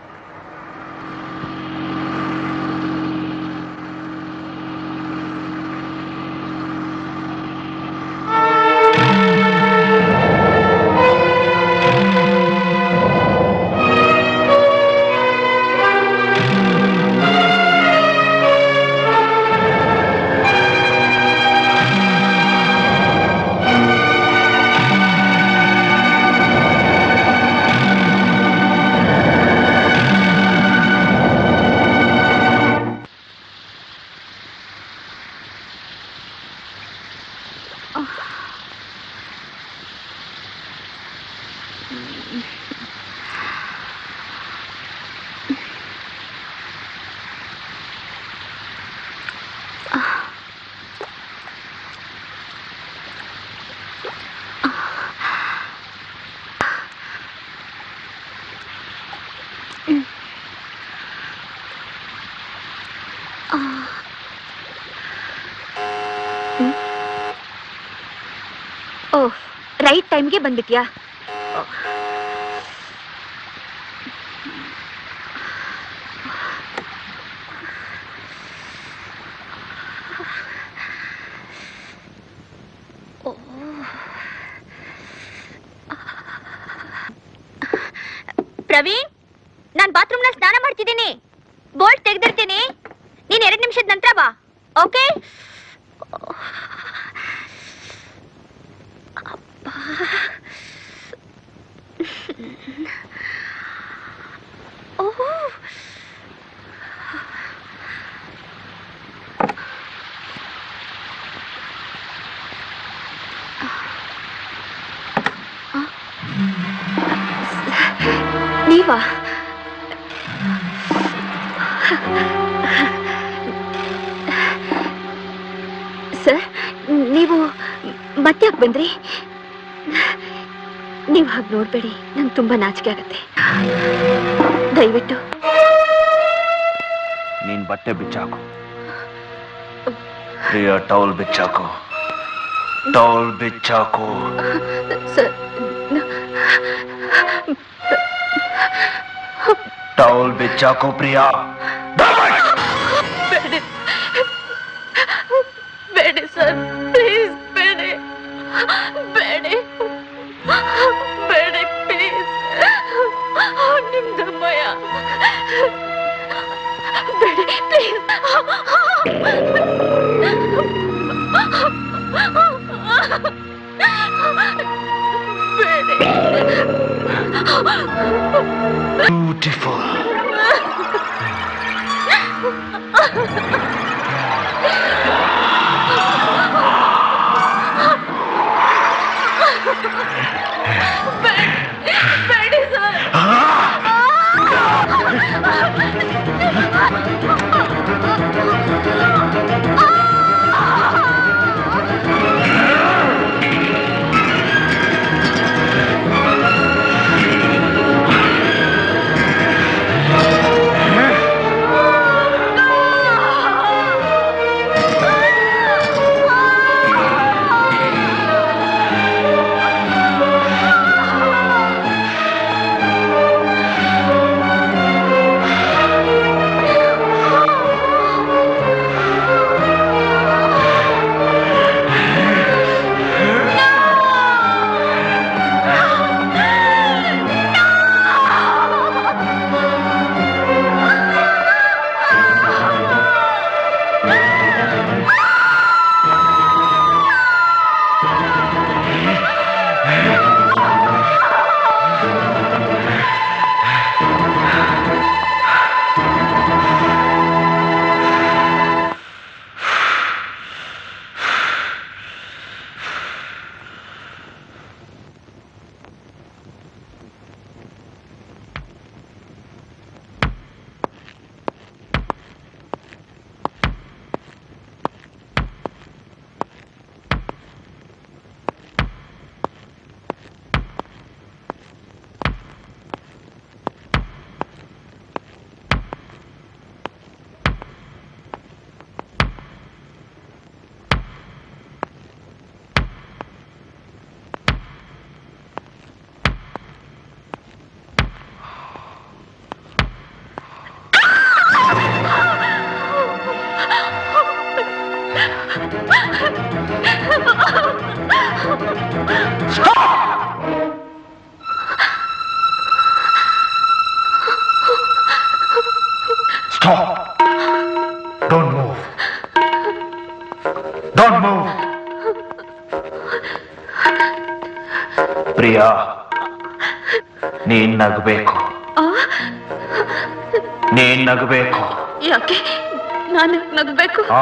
oh right ಟೈಮ್ಗೆ ಬಂದ್ಬಿಟ್ಯಾ ಪ್ರವೀಣ್ ನಾನ್ ಬಾತ್ರೂಮ್ ನಲ್ಲಿ ಸ್ನಾನ ಮಾಡ್ತಿದ್ದೀನಿ ಬೋಲ್ಟ್ ತೆಗ್ದಿರ್ತೀನಿ ನೀನ್ ಎರಡ್ ನಿಮಿಷದ ನಂತರ ಬಾ ಓಕೆ ನೀವಾ ಸರ್ ನೀವು ಮತ್ತೆ ಯಾಕೆ ಬಂದ್ರಿ ನೀವು ಹಾಗೆ ನೋಡ್ಬೇಡಿ ನಂಗೆ ತುಂಬಾ ನಾಚಿಕೆ ಆಗತ್ತೆ ದಯವಿಟ್ಟು ನೀನ್ ಬಟ್ಟೆ ಬಿಚ್ಚಾಕು ಪ್ರಿಯ ಟೌಲ್ ಬಿಚ್ಚಾಕು ಟೌಲ್ ಬಿಚ್ಚಾಕು ಸರ್ ಟೌಲ್ ಬಿಚ್ಚಾಕು ಪ್ರಿಯಾ ಬೇಡಿ ಸರ್ ಪ್ಲೀಸ್ ಬೇಡಿ ಬೇಡಿ ಬೇಡಿ ಪ್ಲೀಸ್ ನಿಮ್ದಮ್ಮಯ್ಯ ಬೇಡಿ ಪ್ಲೀಸ್ ಬೇಡಿ ಬ್ಯೂಟಿಫುಲ್ ಬೇಡಿ sir Stop. Don't move. Don't move. Priya ನೀನ್ ನಗಬೇಕು ನೀನ್ ನಗಬೇಕು ಯಾಕೆ ನಾನು ನಗಬೇಕು ಆ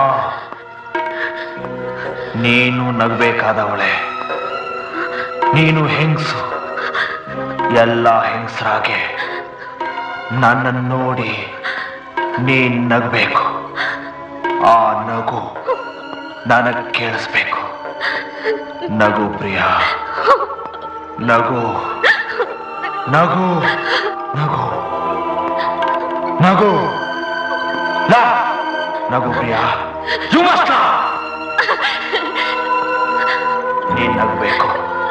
ನೀನು ನಗಬೇಕಾದವಳೆ ನೀನು ಹೆಂಗಸು ಎಲ್ಲ ಹೆಂಗಸರಾಗೆ ನನ್ನನ್ನು ನೋಡಿ ನೀನ್ ನಗಬೇಕು ಆ ನಗು ನನಗ್ ಕೇಳಿಸ್ಬೇಕು ನಗು ಪ್ರಿಯಾ ನಗು ನಗು ನಗು ನಗು ಲಾ ನಗು ಪ್ರಿಯಾ ಯು ಮಸ್ಟ್ ನೀನ್ ನಗಬೇಕು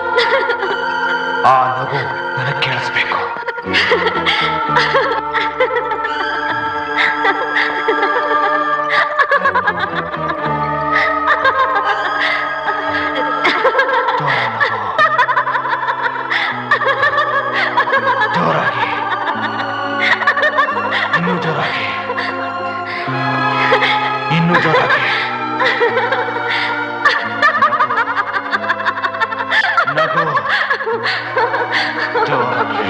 ಆ ನಗು ನನಗ್ ಕೇಳಿಸ್ಬೇಕು ಜೋರಾಗಿ ಇನ್ನೂ ಜೋರಾಗಿ ಇನ್ನೂ ಜೋರಾಗಿ ನಗು ಜೋರಾಗಿ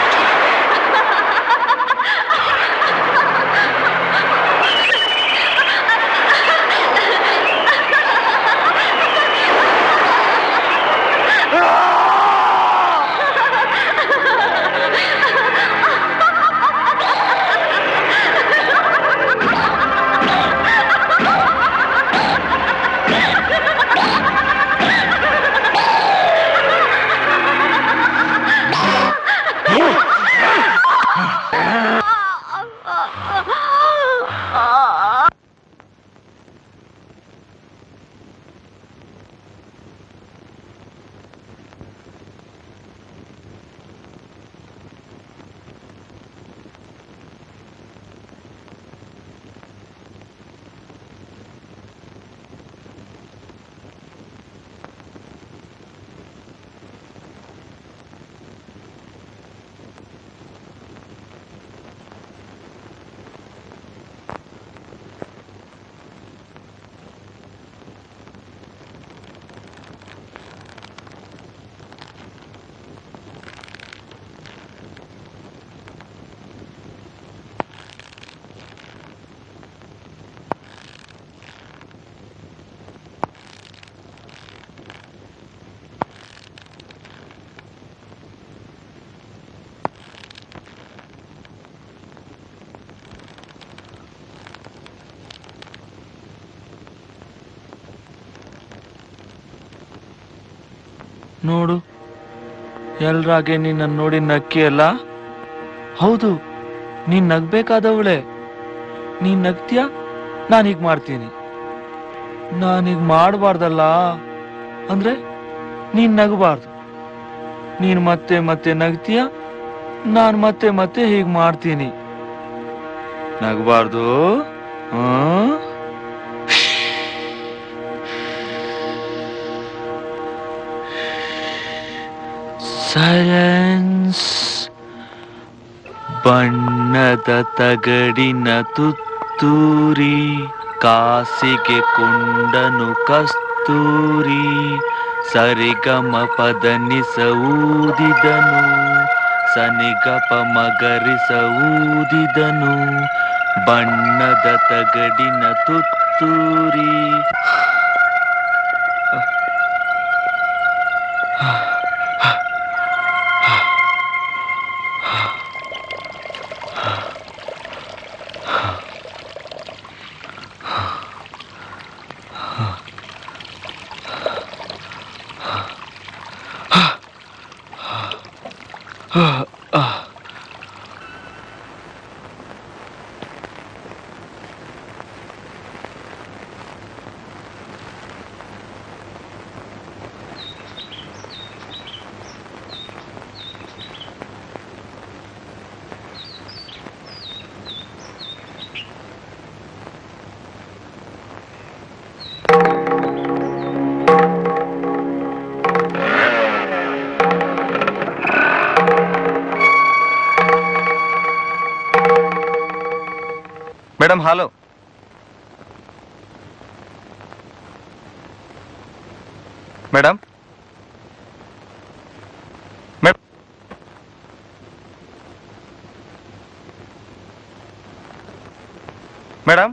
ಆ ನೋಡು ಎಲ್ರಾಗೆ ನಿನ್ನ ನೋಡಿ ನಕ್ಕಿಯಲ್ಲ ಹೌದು ನೀನ್ ನಗ್ಬೇಕಾದವಳೆ ನೀನ್ ನಗ್ತೀಯ ನಾನು ಹೀಗ್ ಮಾಡ್ತೀನಿ ನಾನೀಗ ಮಾಡಬಾರ್ದಲ್ಲ ಅಂದ್ರೆ ನೀನ್ ನಗಬಾರ್ದು ನೀನ್ ಮತ್ತೆ ಮತ್ತೆ ನಗ್ತೀಯ ನಾನು ಮತ್ತೆ ಮತ್ತೆ ಹೀಗ್ ಮಾಡ್ತೀನಿ ನಗಬಾರ್ದು ಆ ಸೈಲೆನ್ಸ್ ಬಣ್ಣದ ತಗಡಿನ ತುತ್ತೂರಿ ಕಾಸಿಗೆ ಕೊಂಡನು ಕಸ್ತೂರಿ ಸರಿಗಮ ಪದನಿಸ ಊದಿದನು ಸನಿಗಪ ಮಗರಿಸ ಊದಿದನು ಬಣ್ಣದ ತಗಡಿನ ತುತ್ತೂರಿ ಮೇಡಮ್ ಹಾಲು ಮೇಡಮ್ ಮೇಡಮ್ ಮೇಡಮ್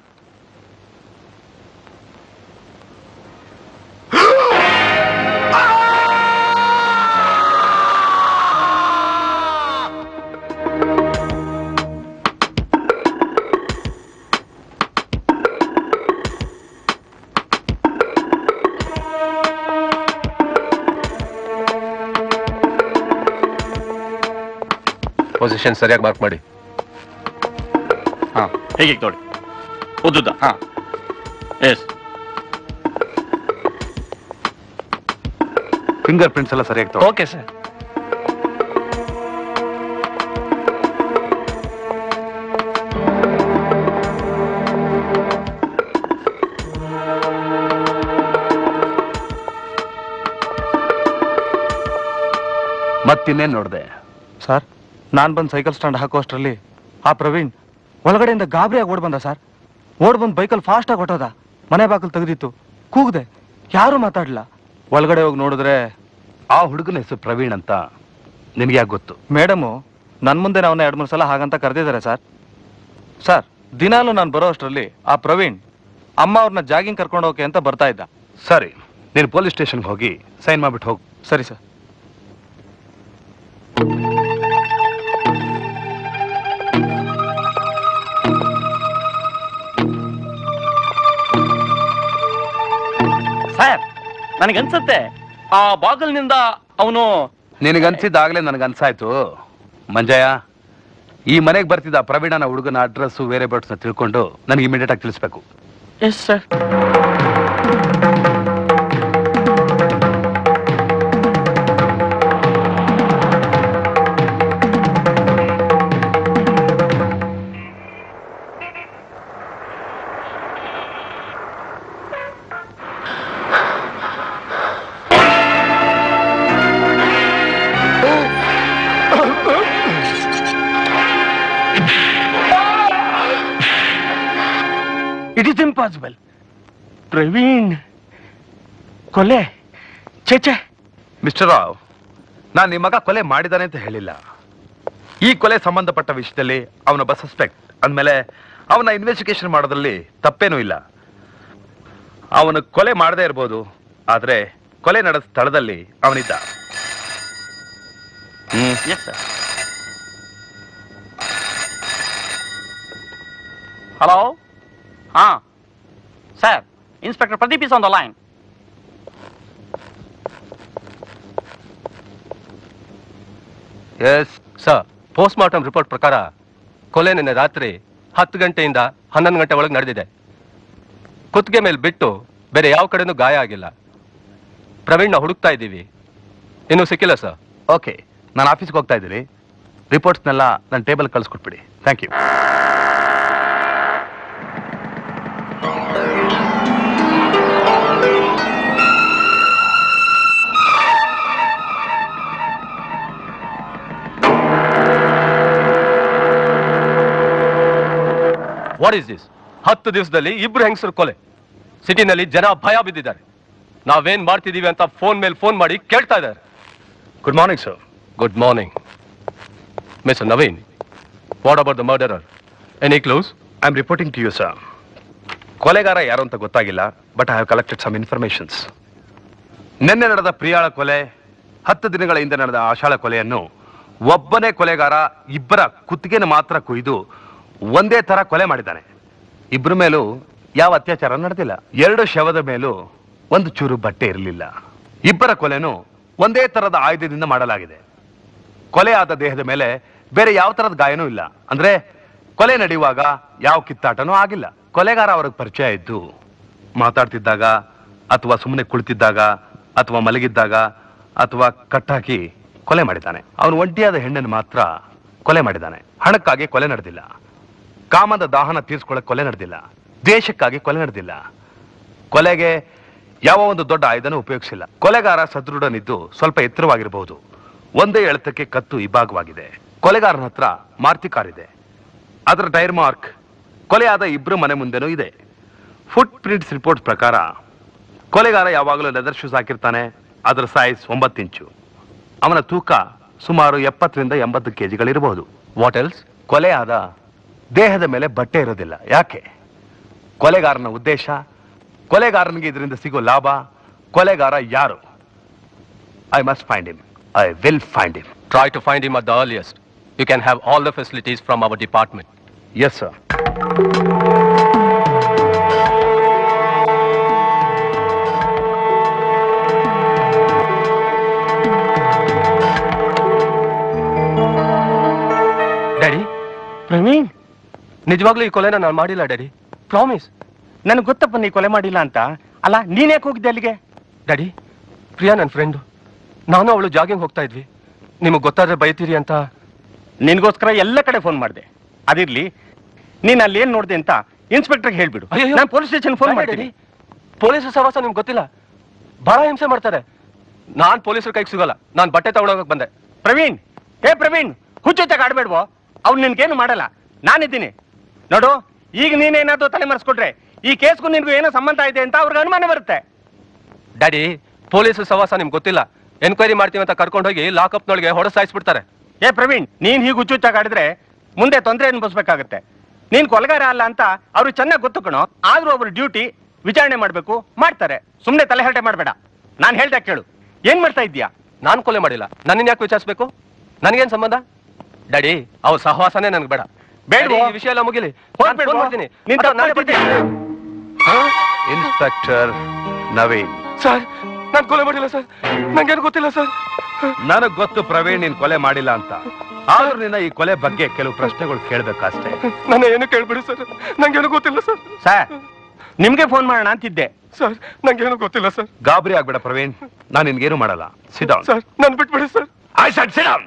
ಪೊಸಿಷನ್ ಸರಿಯಾಗಿ ಮಾರ್ಕ್ ಮಾಡಿ ಹಾ ಹೇಗೆ ನೋಡಿ ಉದ್ದುದ್ದ ಹಾ ಎಸ್ ಫಿಂಗರ್ ಪ್ರಿಂಟ್ಸ್ ಎಲ್ಲ ಸರಿಯಾಗಿ ತಗೋ ಓಕೆ ಸರ್ ಮತ್ತಿನ್ನೇನ್ ನೋಡ್ದೆ ಸರ್ ನಾನು ಬಂದು ಸೈಕಲ್ ಸ್ಟ್ಯಾಂಡ್ ಹಾಕುವಷ್ಟರಲ್ಲಿ ಆ ಪ್ರವೀಣ್ ಒಳಗಡೆಯಿಂದ ಗಾಬರಿಯಾಗಿ ಓಡ್ ಬಂದ ಸರ್ ಓಡ್ ಬಂದು ಬೈಕಲ್ಲಿ ಫಾಸ್ಟಾಗಿ ಹೊಟ್ಟೋದ ಮನೆ ಬಾಗಿಲು ತೆಗೆದಿತ್ತು ಕೂಗ್ದೆ ಯಾರೂ ಮಾತಾಡ್ಲಿಲ್ಲ ಒಳಗಡೆ ಹೋಗಿ ನೋಡಿದ್ರೆ ಆ ಹುಡುಗನ ಹೆಸರು ಪ್ರವೀಣ್ ಅಂತ ನಿನಗೆ ಯಾಕೆ ಗೊತ್ತು ಮೇಡಮು ನನ್ನ ಮುಂದೆ ಅವನ್ನ ಎರಡು ಮೂರು ಸಲ ಹಾಗಂತ ಕರೆದಿದ್ದಾರೆ ಸರ್ ಸರ್ ದಿನಾಲು ನಾನು ಬರೋ ಅಷ್ಟರಲ್ಲಿ ಆ ಪ್ರವೀಣ್ ಅಮ್ಮ ಅವ್ರನ್ನ ಜಾಗಿಂಗ್ ಕರ್ಕೊಂಡು ಹೋಗಕ್ಕೆ ಅಂತ ಬರ್ತಾ ಇದ್ದ ಸರಿ ನೀನು ಪೊಲೀಸ್ ಸ್ಟೇಷನ್ಗೆ ಹೋಗಿ ಸೈನ್ ಮಾಡ್ಬಿಟ್ಟು ಹೋಗು ಸರಿ ಸರ್ ಸರ್ ನನಗನ್ಸತ್ತೆ ಆ ಬಾಗಲ್ನಿಂದ ಅವನು ನಿನಗನ್ಸಿದ್ದಾಗಲೇ ನನಗನ್ಸಾಯ್ತು ಮಂಜಯ್ಯ ಈ ಮನೆಗೆ ಬರ್ತಿದ್ದ ಆ ಪ್ರವೀಣನ ಹುಡುಗನ ಅಡ್ರೆಸ್ಸು ಬೇರೆ ಬರ್ಡ್ಸ್ನ ತಿಳ್ಕೊಂಡು ನನಗೆ ಇಮಿಡಿಯೇಟ್ ಆಗಿ ತಿಳಿಸ್ಬೇಕು yes sir it is impossible Praveen ಕೊಲೆ ಚೇಚೆ ಮಿಸ್ಟರ್ ರಾವ್ ನಾನು ನಿಮ್ಮ ಮಗ ಕೊಲೆ ಮಾಡಿದಾನೆ ಅಂತ ಹೇಳಿಲ್ಲ ಈ ಕೊಲೆ ಸಂಬಂಧಪಟ್ಟ ವಿಷಯದಲ್ಲಿ ಅವನೊಬ್ಬ ಸಸ್ಪೆಕ್ಟ್ ಅಂದಮೇಲೆ ಅವನ ಇನ್ವೆಸ್ಟಿಗೇಷನ್ ಮಾಡೋದ್ರಲ್ಲಿ ತಪ್ಪೇನೂ ಇಲ್ಲ ಅವನು ಕೊಲೆ ಮಾಡದೇ ಇರ್ಬೋದು ಆದ್ರೆ ಕೊಲೆ ನಡೆದ ಸ್ಥಳದಲ್ಲಿ ಅವನಿದ್ದ ಹ್ಮ್ ಎಸ್ ಸರ್ ಹಲೋ ಹಾ sir inspector Pradeep is on the line yes sir post mortem report ಪ್ರಕಾರ ಕೊಲೆ ನಿನ್ನೆ ರಾತ್ರಿ ಹತ್ತು ಗಂಟೆಯಿಂದ ಹನ್ನೊಂದು ಗಂಟೆ ಒಳಗೆ ನಡೆದಿದೆ ಕುತ್ತಿಗೆ ಮೇಲೆ ಬಿಟ್ಟು ಬೇರೆ ಯಾವ ಕಡೆನೂ ಗಾಯ ಆಗಿಲ್ಲ ಪ್ರವೀಣ್ನ ಹುಡುಕ್ತಾ ಇದ್ದೀವಿ ಇನ್ನೂ ಸಿಕ್ಕಿಲ್ಲ ಸರ್ ಓಕೆ ನಾನು ಆಫೀಸ್ಗೆ ಹೋಗ್ತಾ ಇದ್ದೀನಿ ರಿಪೋರ್ಟ್ಸ್ನೆಲ್ಲ ನನ್ನ ಟೇಬಲ್ ಕಳಿಸ್ಕೊಟ್ಬಿಡಿ thank you what is this ಹತ್ತು ದಿವಸದಲ್ಲಿ ಇಬ್ರು ಹೆಂಗಸರು ಕೊಲೆ ಸಿಟಿನಲ್ಲಿ ಜನ ಭಯ ಬಿದ್ದಿದ್ದಾರೆ ನಾವೇನ್ ಮಾಡ್ತಿದೀವಿ ಅಂತ ಫೋನ್ ಮೇಲೆ ಫೋನ್ ಮಾಡಿ ಕೇಳ್ತಾ ಇದ್ದಾರೆ good morning sir good morning mister Naveen what about the murderer any clues I am reporting to you sir ಕೊಲೆಗಾರ ಯಾರು ಅಂತ ಗೊತ್ತಾಗಿಲ್ಲ but I have collected some informations ನಿನ್ನೆ ನಡೆದ ಪ್ರಿಯಾಳ ಕೊಲೆ ಹತ್ತು ದಿನಗಳ ಹಿಂದೆ ನಡೆದ ಆಶಾಳ ಕೊಲೆಯನ್ನು ಒಬ್ಬನೇ ಕೊಲೆಗಾರ ಇಬ್ಬರ ಕುತ್ತಿಗೆನ ಮಾತ್ರ ಕುಯ್ದು ಒಂದೇ ತರ ಕೊಲೆ ಮಾಡಿದ್ದಾನೆ ಇಬ್ಬರ ಮೇಲೂ ಯಾವ ಅತ್ಯಾಚಾರ ನಡೆದಿಲ್ಲ ಎರಡು ಶವದ ಮೇಲೂ ಒಂದು ಚೂರು ಬಟ್ಟೆ ಇರಲಿಲ್ಲ ಇಬ್ಬರ ಕೊಲೆನೂ ಒಂದೇ ತರದ ಆಯುಧದಿಂದ ಮಾಡಲಾಗಿದೆ ಕೊಲೆ ಆದ ದೇಹದ ಮೇಲೆ ಬೇರೆ ಯಾವ ತರದ ಗಾಯನೂ ಇಲ್ಲ ಅಂದ್ರೆ ಕೊಲೆ ನಡೆಯುವಾಗ ಯಾವ ಕಿತ್ತಾಟನೂ ಆಗಿಲ್ಲ ಕೊಲೆಗಾರ ಅವ್ರಿಗೆ ಪರಿಚಯ ಇದ್ದು ಮಾತಾಡ್ತಿದ್ದಾಗ ಅಥವಾ ಸುಮ್ಮನೆ ಕುಳಿತಿದ್ದಾಗ ಅಥವಾ ಮಲಗಿದ್ದಾಗ ಅಥವಾ ಕಟ್ಟಾಕಿ ಕೊಲೆ ಮಾಡಿದ್ದಾನೆ ಅವನು ಒಂಟಿಯಾದ ಹೆಣ್ಣನ್ನು ಮಾತ್ರ ಕೊಲೆ ಮಾಡಿದ್ದಾನೆ ಹಣಕ್ಕಾಗಿ ಕೊಲೆ ನಡೆದಿಲ್ಲ ಕಾಮದ ದಾಹನ ತೀರ್ಸ್ಕೊಳ್ಳೋಕೆ ಕೊಲೆ ನಡೆದಿಲ್ಲ ದ್ವೇಷಕ್ಕಾಗಿ ಕೊಲೆ ನಡೆದಿಲ್ಲ ಕೊಲೆಗೆ ಯಾವ ಒಂದು ದೊಡ್ಡ ಆಯುಧನೂ ಉಪಯೋಗಿಸಿಲ್ಲ ಕೊಲೆಗಾರ ಸದೃಢನಿದ್ದು ಸ್ವಲ್ಪ ಎತ್ತರವಾಗಿರಬಹುದು ಒಂದೇ ಎಳೆತಕ್ಕೆ ಕತ್ತು ಇಬ್ಬಾಗವಾಗಿದೆ ಕೊಲೆಗಾರನ ಹತ್ರ ಮಾರುತಿ ಕಾರ್ ಇದೆ ಅದರ ಟೈರ್ ಮಾರ್ಕ್ ಕೊಲೆಯಾದ ಇಬ್ರು ಮನೆ ಮುಂದೆನೂ ಇದೆ ಫುಟ್ ಪ್ರಿಂಟ್ಸ್ ರಿಪೋರ್ಟ್ ಪ್ರಕಾರ ಕೊಲೆಗಾರ ಯಾವಾಗಲೂ ಲೆದರ್ ಶೂಸ್ ಹಾಕಿರ್ತಾನೆ ಅದರ ಸೈಜ್ ಒಂಬತ್ತು ಇಂಚು ಅವನ ತೂಕ ಸುಮಾರು ಎಪ್ಪತ್ತರಿಂದ ಎಂಬತ್ತು ಕೆಜಿಗಳಿರಬಹುದು ವಾಟ್ ಎಲ್ಸ್ ಕೊಲೆ ಆದ ದೇಹದ ಮೇಲೆ ಬಟ್ಟೆ ಇರೋದಿಲ್ಲ ಯಾಕೆ ಕೊಲೆಗಾರನ ಉದ್ದೇಶ ಕೊಲೆಗಾರನಿಗೆ ಇದರಿಂದ ಸಿಗೋ ಲಾಭ ಕೊಲೆಗಾರ ಯಾರು I must find him I will find him Try to find him at the earliest. You can have all the facilities from our department. Yes sir daddy Praveen ನಿಜವಾಗ್ಲೂ ಈ ಕೊಲೆನ ನಾನು ಮಾಡಿಲ್ಲ ಡ್ಯಾಡಿ ಪ್ರಾಮಿಸ್ ನನಗೆ ಗೊತ್ತಪ್ಪ ನೀ ಕೊಲೆ ಮಾಡಿಲ್ಲ ಅಂತ ಅಲ್ಲ ನೀನ್ಯಾಕೆ ಹೋಗಿದ್ದೆ ಅಲ್ಲಿಗೆ ಡ್ಯಾಡಿ ಪ್ರಿಯಾ ನನ್ನ ಫ್ರೆಂಡು ನಾನು ಅವಳು ಜಾಗಿಂಗ್ ಹೋಗ್ತಾ ಇದ್ವಿ ನಿಮಗೆ ಗೊತ್ತಾದ್ರೆ ಬೈತೀರಿ ಅಂತ ನಿನಗೋಸ್ಕರ ಎಲ್ಲ ಕಡೆ ಫೋನ್ ಮಾಡಿದೆ ಅದಿರ್ಲಿ ನೀನ್ ಅಲ್ಲಿ ಏನ್ ನೋಡಿದೆ ಅಂತ ಇನ್ಸ್ಪೆಕ್ಟರ್ಗೆ ಹೇಳ್ಬಿಡು ಅಯ್ಯಯ್ಯೋ. ನಾನು ಪೊಲೀಸ್ ಸ್ಟೇಷನ್ ಫೋನ್ ಮಾಡ್ತೀನಿ ಪೊಲೀಸ್ ಸವಾಸ ನಿಮ್ಗೆ ಗೊತ್ತಿಲ್ಲ ಬಹಳ ಹಿಂಸೆ ಮಾಡ್ತಾರೆ ನಾನ್ ಪೊಲೀಸರ ಕೈಗೆ ಸಿಗಲ್ಲ ನಾನು ಬಟ್ಟೆ ತಗೊಳಕ್ ಬಂದೆ ಪ್ರವೀಣ್ ಏ ಪ್ರವೀಣ್ ಹುಚ್ಚುಚ್ಚಾಗ ಆಡ್ಬೇಡ್ವೋ ಅವ್ನು ನಿನ್ಗೇನು ಮಾಡಲ್ಲ ನಾನಿದ್ದೀನಿ ನೋಡು ಈಗ ನೀನೇನಾದ್ರೂ ತಲೆ ಮರೆಸ್ಕೊಟ್ರೆ ಈ ಕೇಸ್ಗೂ ನಿನ್ಗೂ ಏನೋ ಸಂಬಂಧ ಇದೆ ಅಂತ ಅವ್ರಿಗೆ ಅನುಮಾನ ಬರುತ್ತೆ ಡ್ಯಾಡಿ ಪೊಲೀಸ್ ಸವಾಸ ನಿಮ್ಗೆ ಗೊತ್ತಿಲ್ಲ ಎನ್ಕ್ವೈರಿ ಮಾಡ್ತೀವಿ ಅಂತ ಕರ್ಕೊಂಡು ಹೋಗಿ ಲಾಕಪ್ನೊಳಗೆ ಹೊಡೆಸ್ ಸಾಯಿಸ್ಬಿಡ್ತಾರೆ ಏ ಪ್ರವೀಣ್ ನೀನ್ ಹೀಗೆ ಹುಚ್ಚುಚ್ಚಾಗ ಆಡಿದ್ರೆ ಮುಂದೆ ತೊಂದರೆ ಅನುಭವಿಸ್ಬೇಕಾಗತ್ತೆ ನೀನ್ ಕೊಲೆಗಾರ ಅಲ್ಲ ಅಂತ ಅವ್ರಿಗೆ ಚೆನ್ನಾಗಿ ಗೊತ್ತು ಕಣೋ ಆದ್ರೂ ಅವ್ರ ಡ್ಯೂಟಿ ವಿಚಾರಣೆ ಮಾಡ್ಬೇಕು ಮಾಡ್ತಾರೆ ಸುಮ್ನೆ ತಲೆ ಹರಟೆ ಮಾಡ್ಬೇಡ ನಾನ್ ಹೇಳ್ದೆ ಕೇಳು ಏನ್ ಮಾಡ್ತಾ ಇದ್ಯಾ ನಾನು ಕೊಲೆ ಮಾಡಿಲ್ಲ ನನ್ನನ್ನು ಯಾಕೆ ವಿಚಾರಿಸ್ಬೇಕು ನನಗೇನ್ ಸಂಬಂಧ ಡ್ಯಾಡಿ ಅವ್ರ ಸಹವಾಸನೇ ನನಗೆ ಬೇಡ ಬೇಡ್ವೋ? ಡ್ಯಾಡಿ, ಈ ವಿಷಯ ಎಲ್ಲ ಮುಗಿಲಿ ಹೋಗ್ಬೇಡ್ವೋ? ಮಾಡ್ತೀನಿ ನೀನ್ ಅಥವಾ ತಪ್ಪು ನಾನೇ ಮಾಡ್ತಿದ್ಯಾ? ಬರ್ತೀನಿ. ಇನ್ಸ್ಪೆಕ್ಟರ್ ನವೀನ್ ಸರ್ ನಾನು ಕೊಲೆ ಮಾಡಿಲ್ಲ ಸರ್ ನಂಗೇನು ಗೊತ್ತಿಲ್ಲ ಸರ್ ನನಗ್ ಗೊತ್ತು ಪ್ರವೀಣ್ ನೀನ್ ಕೊಲೆ ಮಾಡಿಲ್ಲ ಅಂತ ಆದ್ರೂ ನಿನ್ನ ಈ ಕೊಲೆ ಬಗ್ಗೆ ಕೆಲವು ಪ್ರಶ್ನೆಗಳು ಕೇಳ್ಬೇಕಷ್ಟೇ ನನ್ನ ಏನು ಕೇಳ್ಬಿಡಿ ಸರ್ ನಂಗೇನು ಗೊತ್ತಿಲ್ಲ ಸರ್ ಸರ್ ನಿಮ್ಗೆ ಫೋನ್ ಮಾಡೋಣ ಅಂತಿದ್ದೆ ಸರ್ ನಂಗೇನು ಗೊತ್ತಿಲ್ಲ ಸರ್ ಗಾಬರಿ ಆಗ್ಬೇಡ ಪ್ರವೀಣ್ ನಾನು ನಿನ್ಗೇನು ಮಾಡಲ್ಲ ಸಿಡೌನ್ ಸರ್ ನನ್ ಬಿಟ್ಬಿಡಿ ಸರ್ ಐ ಸೆಡ್ ಸಿಡೌನ್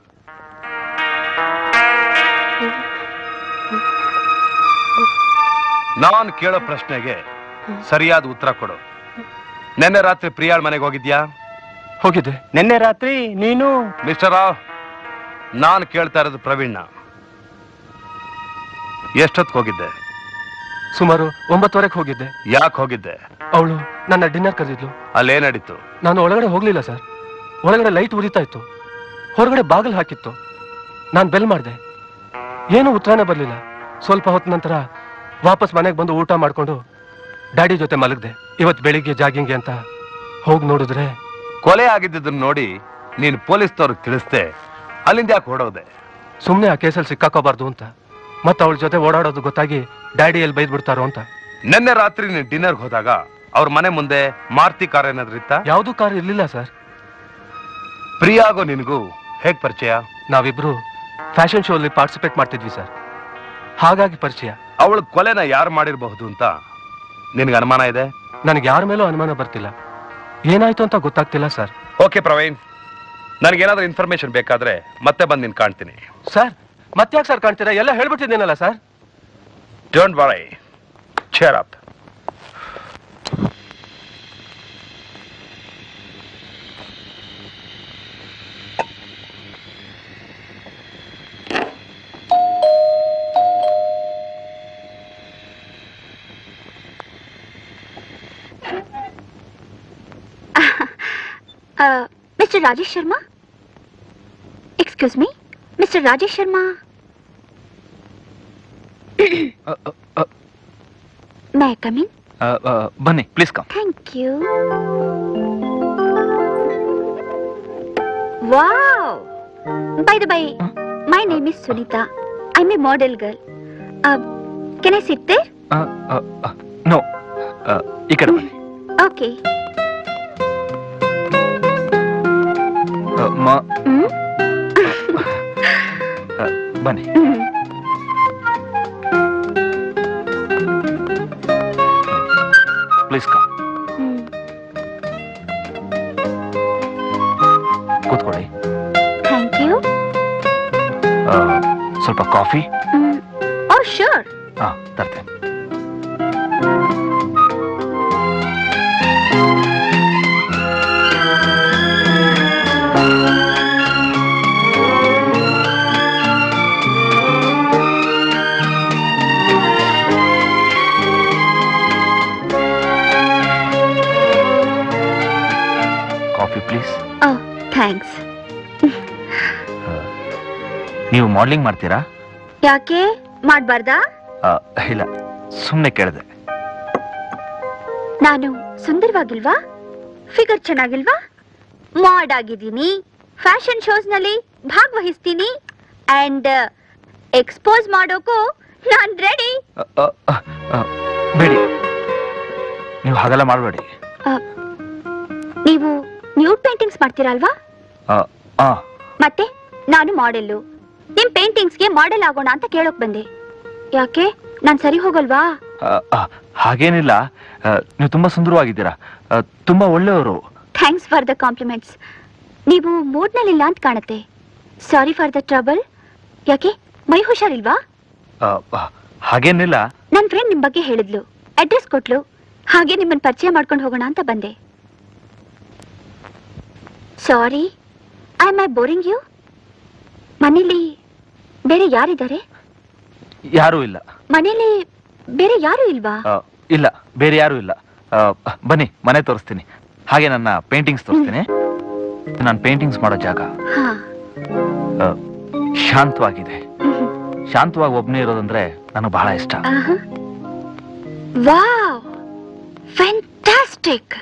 ನಾನ್ ಕೇಳೋ ಪ್ರಶ್ನೆಗೆ ಸರಿಯಾದ ಉತ್ತರ ಕೊಡು ನಿನ್ನೆ ರಾತ್ರಿ ಪ್ರಿಯಾಳ್ ಮನೆಗೆ ಹೋಗಿದ್ಯಾ ಹೋಗಿದ್ದೆ ನಿನ್ನೆ ರಾತ್ರಿ ನೀನು ಮಿಸ್ಟರ್ ರಾವ್ ನಾನು ಕೇಳ್ತಾ ಇರೋದು ಪ್ರವೀಣ್ನ ಎಷ್ಟೊತ್ತಿಗೆ ಹೋಗಿದ್ದೆ ಸುಮಾರು ಒಂಬತ್ತುವರೆಗೆ ಹೋಗಿದ್ದೆ ಯಾಕೆ ಹೋಗಿದ್ದೆ ಅವಳು ನನ್ನ ಡಿನ್ನರ್ ಕರೆದಿದ್ಲು ಅಲ್ಲೇನಡಿತು ನಾನು ಒಳಗಡೆ ಹೋಗ್ಲಿಲ್ಲ ಸರ್ ಒಳಗಡೆ ಲೈಟ್ ಉರಿತಾ ಇತ್ತು ಹೊರಗಡೆ ಬಾಗಿಲು ಹಾಕಿತ್ತು ನಾನು ಬೆಲ್ ಮಾಡಿದೆ ಏನೂ ಉತ್ತರನೇ ಬರಲಿಲ್ಲ ಸ್ವಲ್ಪ ಹೊತ್ತ ನಂತರ ವಾಪಸ್ ಮನೆಗೆ ಬಂದು ಊಟ ಮಾಡ್ಕೊಂಡು ಡ್ಯಾಡಿ ಜೊತೆ ಮಲಗಿದೆ ಇವತ್ತು ಬೆಳಿಗ್ಗೆ ಜಾಗಿಂಗ್ಗೆ ಅಂತ ಹೋಗಿ ನೋಡಿದ್ರೆ ಕೊಲೆ ಆಗಿದ್ದನ್ನು ನೋಡಿ ನೀನು ಪೊಲೀಸ್ನವ್ರಿಗೆ ತಿಳಿಸ್ದೆ ಅಲ್ಲಿಂದ ಯಾಕೆ ಹೊಡೋದೆ ಸುಮ್ಮನೆ ಆ ಕೇಸಲ್ಲಿ ಸಿಕ್ಕಾಕೋಬಾರ್ದು ಅಂತ ಮತ್ತೆ ಅವಳ ಜೊತೆ ಓಡಾಡೋದು ಗೊತ್ತಾಗಿ ಡ್ಯಾಡಿ ಎಲ್ಲಿ ಬೈದ್ ಬಿಡ್ತಾರೋ ಅಂತ ನಿನ್ನೆ ರಾತ್ರಿ ನೀನು ಡಿನ್ನರ್ಗೆ ಹೋದಾಗ ಅವ್ರ ಮನೆ ಮುಂದೆ ಮಾರುತಿ ಕಾರ್ ಏನಾದ್ರೂ ಇತ್ತ ಯಾವುದೂ ಕಾರ್ ಇರ್ಲಿಲ್ಲ ಸರ್ ಪ್ರಿಯಾಗೋ ನಿನಗೂ ಹೇಗ್ ಪರಿಚಯ ನಾವಿಬ್ರು ಫ್ಯಾಷನ್ ಶೋ ಅಲ್ಲಿ ಪಾರ್ಟಿಸಿಪೇಟ್ ಮಾಡ್ತಿದ್ವಿ ಸರ್ ಹಾಗಾಗಿ ಪರಿಚಯ ಅವಳ ಕೊಲೆನ ಯಾರು ಮಾಡಿರಬಹುದು ಅಂತ ನಿನಗೆ ಅನುಮಾನ ಇದೆ ನನಗೆ ಯಾರ ಮೇಲೂ ಅನುಮಾನ ಬರ್ತಿಲ್ಲ ಏನಾಯ್ತು ಅಂತ ಗೊತ್ತಾಗ್ತಿಲ್ಲ ಸರ್ ಓಕೆ ಪ್ರವೀಣ್ ನನಗೇನಾದ್ರೂ ಇನ್ಫಾರ್ಮೇಶನ್ ಬೇಕಾದ್ರೆ ಮತ್ತೆ ಬಂದು ನಿನ್ ಕಾಣ್ತೀನಿ ಸರ್ ಮತ್ತ್ಯಾಕೆ ಸರ್ ಕಾಣ್ತೀರಾ ಎಲ್ಲ ಹೇಳ್ಬಿಟ್ಟಿದ್ದೀನಲ್ಲ sir don't worry cheer up mister Rajesh Sharma excuse me mister Rajesh Sharma may I coming ಬನ್ನಿ please come thank you wow bye the bye my name is Sunita I am a model girl can I sit there no ಈ ಕಡೆ ಬನ್ನಿ okay ಆ, ಮ- ಆ, ಬನ್ನಿ please come ಕೂತ್ಕೊಳ್ಳಿ thank you ಆ, ಸ್ವಲ್ಪ ಕಾಫಿ ಓ ಶೋರ್ ಹಾ ತರ್ತೇನೆ ಕಾಫಿ ಪ್ಲೀಸ್ ಓ ಥ್ಯಾಂಕ್ಸ್ ನೀವು ಮಾಡ್ಲಿಂಗ್ ಮಾಡ್ತೀರಾ ಯಾಕೆ ಮಾಡ್ಬಾರ್ದಾ ಆ, ಇಲ್ಲ ಸುಮ್ಮನೆ ಕೇಳಿದೆ ನಾನು ಸುಂದರವಾಗಿಲ್ವಾ ಫಿಗರ್ ಚೆನ್ನಾಗಿಲ್ವಾ ಮಾಡ್ ಆಗಿದ್ದೀನಿ ಫ್ಯಾಷನ್ ಶೋಸ್ ನಲ್ಲಿ ಭಾಗವಹಿಸ್ತೀನಿ ಅಂಡ್ ಎಕ್ಸ್ಪೋಸ್ ಮಾಡೋಕು ನಾನ್ ರೆಡಿ ಆ, ಆ, ಆ, ಆ, ಬೇಡಿ ನೀವು ಹಾಗೆಲ್ಲ ಮಾಡಬೇಡಿ ನೀವು ನ್ಯೂಡ್ ಪೇಂಟಿಂಗ್ಸ್ ಮಾಡ್ತೀರಲ್ವಾ ಮತ್ತೆ ನಾನು ಮಾಡೆಲ್ಲು ನಿಮ್ ಪೇಂಟಿಂಗ್ಸ್ಗೆ ಮಾಡೆಲ್ ಆಗೋಣ ಅಂತ ಕೇಳೋಕ್ ಬಂದೆ ಯಾಕೆ ನಾನ್ ಸರಿ ಹೋಗಲ್ವಾ ಹಾಗೇನಿಲ್ಲ ಆ, ನೀವು ತುಂಬಾ ಸುಂದರವಾಗಿದ್ದೀರಾ ಆ, ತುಂಬಾ ಒಳ್ಳೆಯವರು ಥ್ಯಾಂಕ್ಸ್ ಫಾರ್ ದ ಕಾಂಪ್ಲಿಮೆಂಟ್ಸ್ ನೀವು ಮೂಡ್ನಲ್ಲಿಲ್ಲ ಅಂತ ಕಾಣುತ್ತೆ ಸಾರಿ ಫಾರ್ ದ ಟ್ರಬಲ್ ಯಾಕೆ ಮೈ ಹುಷಾರಿಲ್ವಾ ಆ, ಆ, ಹಾಗೇನಿಲ್ಲ ನನ್ ಫ್ರೆಂಡ್ ನಿಮ್ ಬಗ್ಗೆ ಹೇಳಿದ್ಲು ಅಡ್ರೆಸ್ ಕೊಟ್ಲು ಹಾಗೆ ನಿಮ್ಮನ್ನ ಪರಿಚಯ ಮಾಡ್ಕೊಂಡು ಹೋಗೋಣ ಅಂತ ಬಂದೆ sorry I am I boring you ಮನೇಲಿ ಬೇರೆ ಯಾರಿದ್ದಾರೆ ಯಾರೂ ಇಲ್ಲ ಮನೇಲಿ ಬೇರೆ ಯಾರು ಇಲ್ವಾ ಆ, ಇಲ್ಲ ಬೇರೆ ಯಾರೂ ಇಲ್ಲ ಆ, ಬನ್ನಿ ಮನೆ ತೋರಿಸ್ತೀನಿ ಹಾಗೆ ನನ್ನ ಪೇಂಟಿಂಗ್ಸ್ ತೋರಿಸ್ತೀನಿ ನಾನು ಪೇಂಟಿಂಗ್ಸ್ ಮಾಡೋ ಜಾಗ ಹಾ ಆ, ಶಾಂತವಾಗಿದೆ ಶಾಂತವಾಗಿ ಒಬ್ಬನೇ ಇರೋದಂದ್ರೆ ನನಗೆ ಬಹಳ ಇಷ್ಟ ವಾವ್ ಫ್ಯಾಂಟಾಸ್ಟಿಕ್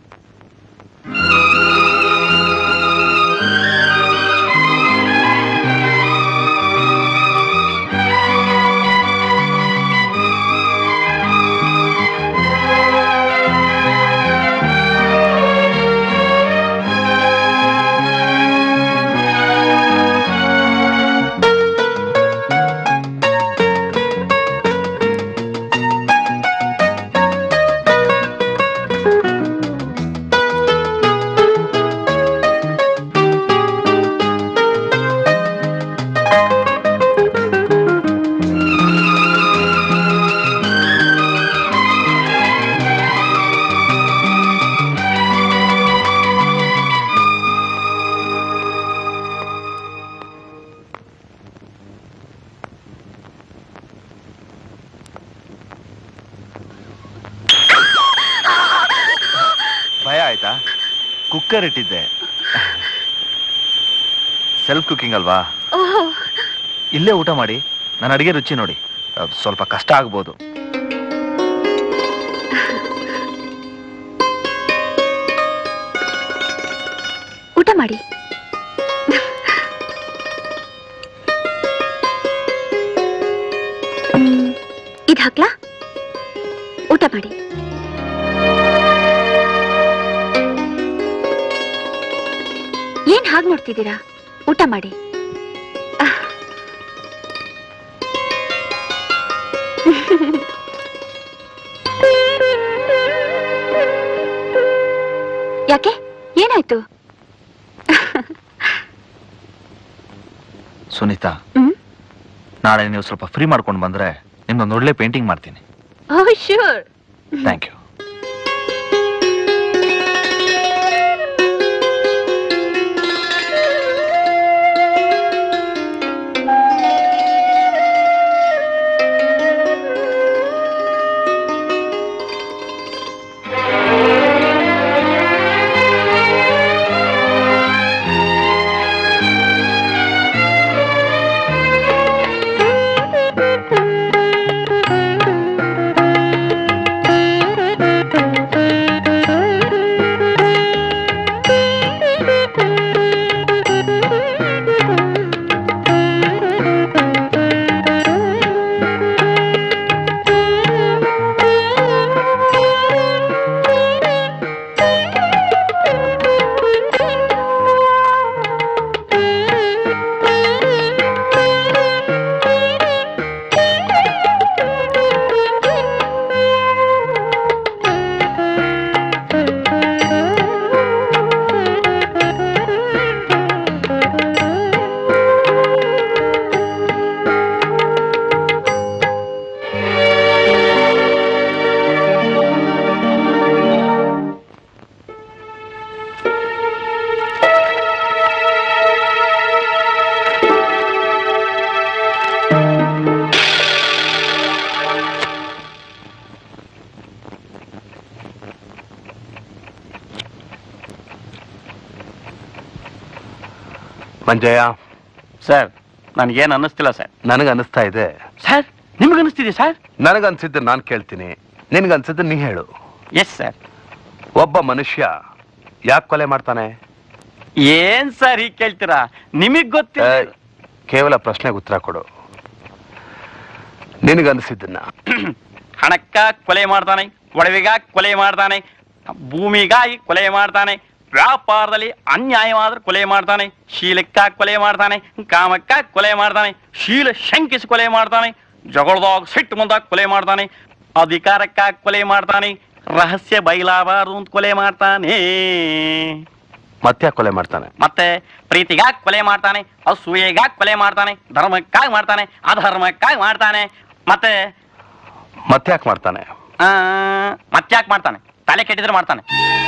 ಭಯ ಆಯ್ತಾ ಕುಕ್ಕರ್ ಇಟ್ಟಿದ್ದೆ ಸೆಲ್ಫ್ ಕುಕಿಂಗ್ ಅಲ್ವಾ ಓಹ್ ಇಲ್ಲೇ ಊಟ ಮಾಡಿ ನನ್ನ ಅಡಿಗೆ ರುಚಿ ನೋಡಿ ಅಹ್, ಸ್ವಲ್ಪ ಕಷ್ಟ ಆಗ್ಬೋದು ಊಟ ಮಾಡಿ ಮ್, ಇದ್ ಹಾಕ್ಲಾ ಊಟ ಮಾಡಿ ಏನ್ ಹಾಗೆ ನೋಡ್ತಿದ್ದೀರಾ ಊಟ ಮಾಡಿ ಏನಾಯ್ತು ಸುನೀತಾ ಹ್ಮ್ ನಾಳೆ ನೀವು ಸ್ವಲ್ಪ ಫ್ರೀ ಮಾಡ್ಕೊಂಡು ಬಂದ್ರೆ ನಿಮ್ದೊಂದು ಒಳ್ಳೆ ಪೇಂಟಿಂಗ್ ಮಾಡ್ತೀನಿ oh sure thank you Manjayya sir ನನಗೇನು ಅನ್ನಿಸ್ತಿಲ್ಲ ಸರ್ ನನಗೆ ಅನಿಸ್ತಾ ಇದೆ ಸರ್ ನಿಮ್ಗೆ ಅನ್ನಿಸ್ತಿದೆ ಸರ್ ನನಗನ್ಸಿದ್ದು ನಾನು ಕೇಳ್ತೀನಿ ನಿನಗನ್ಸಿದ್ದು ನೀ ಹೇಳು ಎಸ್ ಸರ್ ಒಬ್ಬ ಮನುಷ್ಯ ಯಾಕೆ ಕೊಲೆ ಮಾಡ್ತಾನೆ ಏನ್ ಸರ್ ಹೀಗೆ ಕೇಳ್ತೀರಾ ನಿಮಗ್ ಗೊತ್ತಿಲ್ಲ ಏಯ್, ಕೇವಲ ಪ್ರಶ್ನೆಗೆ ಉತ್ತರ ಕೊಡು ನಿನಗನ್ಸಿದ್ದನ್ನ ಹಣಕ್ಕ ಕೊಲೆ ಮಾಡ್ತಾನೆ ಒಡವೆಗ ಕೊಲೆ ಮಾಡ್ತಾನೆ ಭೂಮಿಗಾಗಿ ಕೊಲೆ ಮಾಡ್ತಾನೆ ವ್ಯಾಪಾರದಲ್ಲಿ ಅನ್ಯಾಯವಾದ್ರೆ ಕೊಲೆ ಮಾಡ್ತಾನೆ ಶೀಲಕ್ಕ ಕೊಲೆ ಮಾಡ್ತಾನೆ ಕಾಮಕ್ಕ ಕೊಲೆ ಮಾಡ್ತಾನೆ ಶೀಲ ಶಂಕಿಸಿ ಕೊಲೆ ಮಾಡ್ತಾನೆ ಜಗಳದಾಗ ಸಿಟ್ಟು ಮುಂದಾಗ ಕೊಲೆ ಮಾಡ್ತಾನೆ ಅಧಿಕಾರಕ್ಕ ಕೊಲೆ ಮಾಡ್ತಾನೆ ರಹಸ್ಯ ಬಯಲಾಬಾರದು ಅಂತ ಕೊಲೆ ಮಾಡ್ತಾನೆ ಮತ್ತೆ ಯಾಕ್ ಕೊಲೆ ಮಾಡ್ತಾನೆ ಮತ್ತೆ ಪ್ರೀತಿಗಾಗಿ ಕೊಲೆ ಮಾಡ್ತಾನೆ ಅಸೂಯೆಗಾಗಿ ಕೊಲೆ ಮಾಡ್ತಾನೆ ಧರ್ಮಕ್ಕಾಗಿ ಮಾಡ್ತಾನೆ ಅಧರ್ಮಕ್ಕಾಗಿ ಮಾಡ್ತಾನೆ ಮತ್ತೆ ಮತ್ತೆ ಯಾಕೆ ಮಾಡ್ತಾನೆ ಆ, ಮತ್ತ್ಯಾಕ್ ಮಾಡ್ತಾನೆ ತಲೆ ಕೆಟ್ಟಿದ್ರೆ ಮಾಡ್ತಾನೆ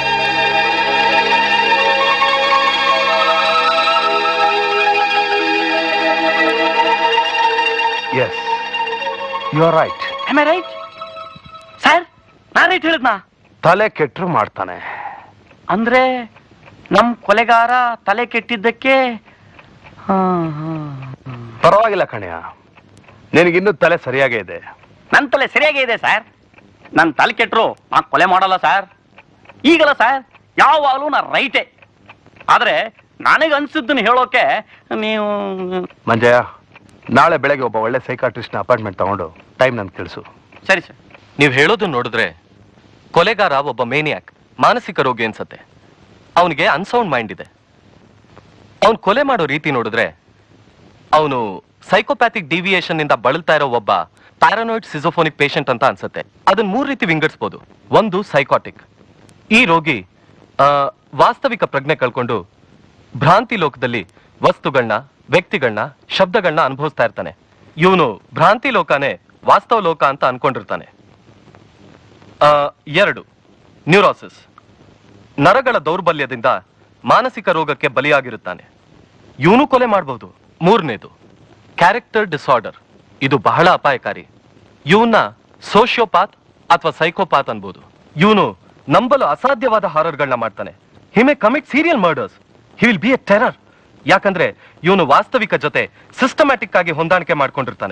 yes you are right I right sir ನಾ ರೈಟ್ ಹೇಳಿದ್ನಾ ತಲೆ ಕೆಟ್ಟರು ಮಾಡ್ತಾನೆ ಅಂದ್ರೆ ನಮ್ ಕೊಲೆಗಾರ ತಲೆ ಕೆಟ್ಟಿದ್ದಕ್ಕೆ ಹಾ, ಹಾ. ಪರವಾಗಿಲ್ಲ ಕಣಯ್ಯ ನಿನಗಿನ್ನೂ ತಲೆ ಸರಿಯಾಗೇ ಇದೆ ನನ್ ತಲೆ ಸರಿಯಾಗೇ ಇದೆ ಸರ್ ನನ್ ತಲೆ ಕೆಟ್ಟರು ನಾ ಕೊಲೆ ಮಾಡಲ್ಲ ಸರ್ ಈಗಲ್ಲ ಸರ್ ಯಾವಾಗಲೂ ನಾ ರೈಟೇ ಆದ್ರೆ ನನಗೆ ಅನ್ಸಿದ್ದನ್ನು ಹೇಳೋಕೆ ನೀವು ಮಂಜಯ್ಯ ನಾಳೆ ಬೆಳಗ್ಗೆ ಒಬ್ಬ ಒಳ್ಳೆ ಸೈಕಾಟ್ರಿಸ್ಟ್ನ ಅಪಾಯಿಂಟ್ಮೆಂಟ್ ತಗೊಂಡು ಟೈಮ್ ನನ್ಗೆ ತಿಳಿಸು ಸರಿ ಸರ್ ನೀವು ಹೇಳೋದು ನೋಡಿದ್ರೆ ಕೊಲೆಗಾರ ಒಬ್ಬ ಮೇನಿಯಾಕ್ ಮಾನಸಿಕ ರೋಗಿ ಅನ್ಸತ್ತೆ ಅವನಿಗೆ ಅನ್ಸೌಂಡ್ ಮೈಂಡ್ ಇದೆ ಅವನು ಕೊಲೆ ಮಾಡೋ ರೀತಿ ನೋಡಿದ್ರೆ ಅವನು ಸೈಕೋಪ್ಯಾಥಿಕ್ ಡಿವಿಯೇಷನ್ ಇಂದ ಬಳಲ್ತಾ ಇರೋ ಒಬ್ಬ ಪ್ಯಾರನೋಯ್ಡ್ ಸಿಜೋಫೋನಿಕ್ ಪೇಷಂಟ್ ಅಂತ ಅನ್ಸುತ್ತೆ ಅದನ್ನ ಮೂರು ರೀತಿ ವಿಂಗಡಿಸ್ಬೋದು ಒಂದು ಸೈಕಾಟಿಕ್ ಈ ರೋಗಿ ಆ, ವಾಸ್ತವಿಕ ಪ್ರಜ್ಞೆ ಕಳ್ಕೊಂಡು ಭ್ರಾಂತಿ ಲೋಕದಲ್ಲಿ ವಸ್ತುಗಳನ್ನ ವ್ಯಕ್ತಿಗಳನ್ನ ಶಬ್ದಗಳನ್ನ ಅನುಭವಿಸ್ತಾ ಇರ್ತಾನೆ ಇವನು ಭ್ರಾಂತಿ ಲೋಕನೇ ವಾಸ್ತವ ಲೋಕ ಅಂತ ಅನ್ಕೊಂಡಿರ್ತಾನೆ ಆ, ಎರಡು ನ್ಯೂರೋಸಿಸ್ ನರಗಳ ದೌರ್ಬಲ್ಯದಿಂದ ಮಾನಸಿಕ ರೋಗಕ್ಕೆ ಬಲಿಯಾಗಿರುತ್ತಾನೆ ಇವನು ಕೊಲೆ ಮಾಡಬಹುದು ಮೂರನೇದು ಕ್ಯಾರೆಕ್ಟರ್ ಡಿಸಾರ್ಡರ್ ಇದು ಬಹಳ ಅಪಾಯಕಾರಿ ಇವನ್ನ ಸೋಶಿಯೋಪಾತ್ ಅಥವಾ ಸೈಕೋಪಾತ್ ಅನ್ಬೋದು ಇವನು ನಂಬಲು ಅಸಾಧ್ಯವಾದ ಹಾರರ್ಗಳನ್ನ ಮಾಡ್ತಾನೆ he may commit serial murders he will be a terror ಯಾಕಂದ್ರೆ ಇವನು ವಾಸ್ತವಿಕ ಜೊತೆ ಸಿಸ್ಟಮ್ಯಾಟಿಕ್ ಆಗಿ ಹೊಂದಾಣಿಕೆ ಮಾಡ್ಕೊಂಡಿರ್ತಾನೆ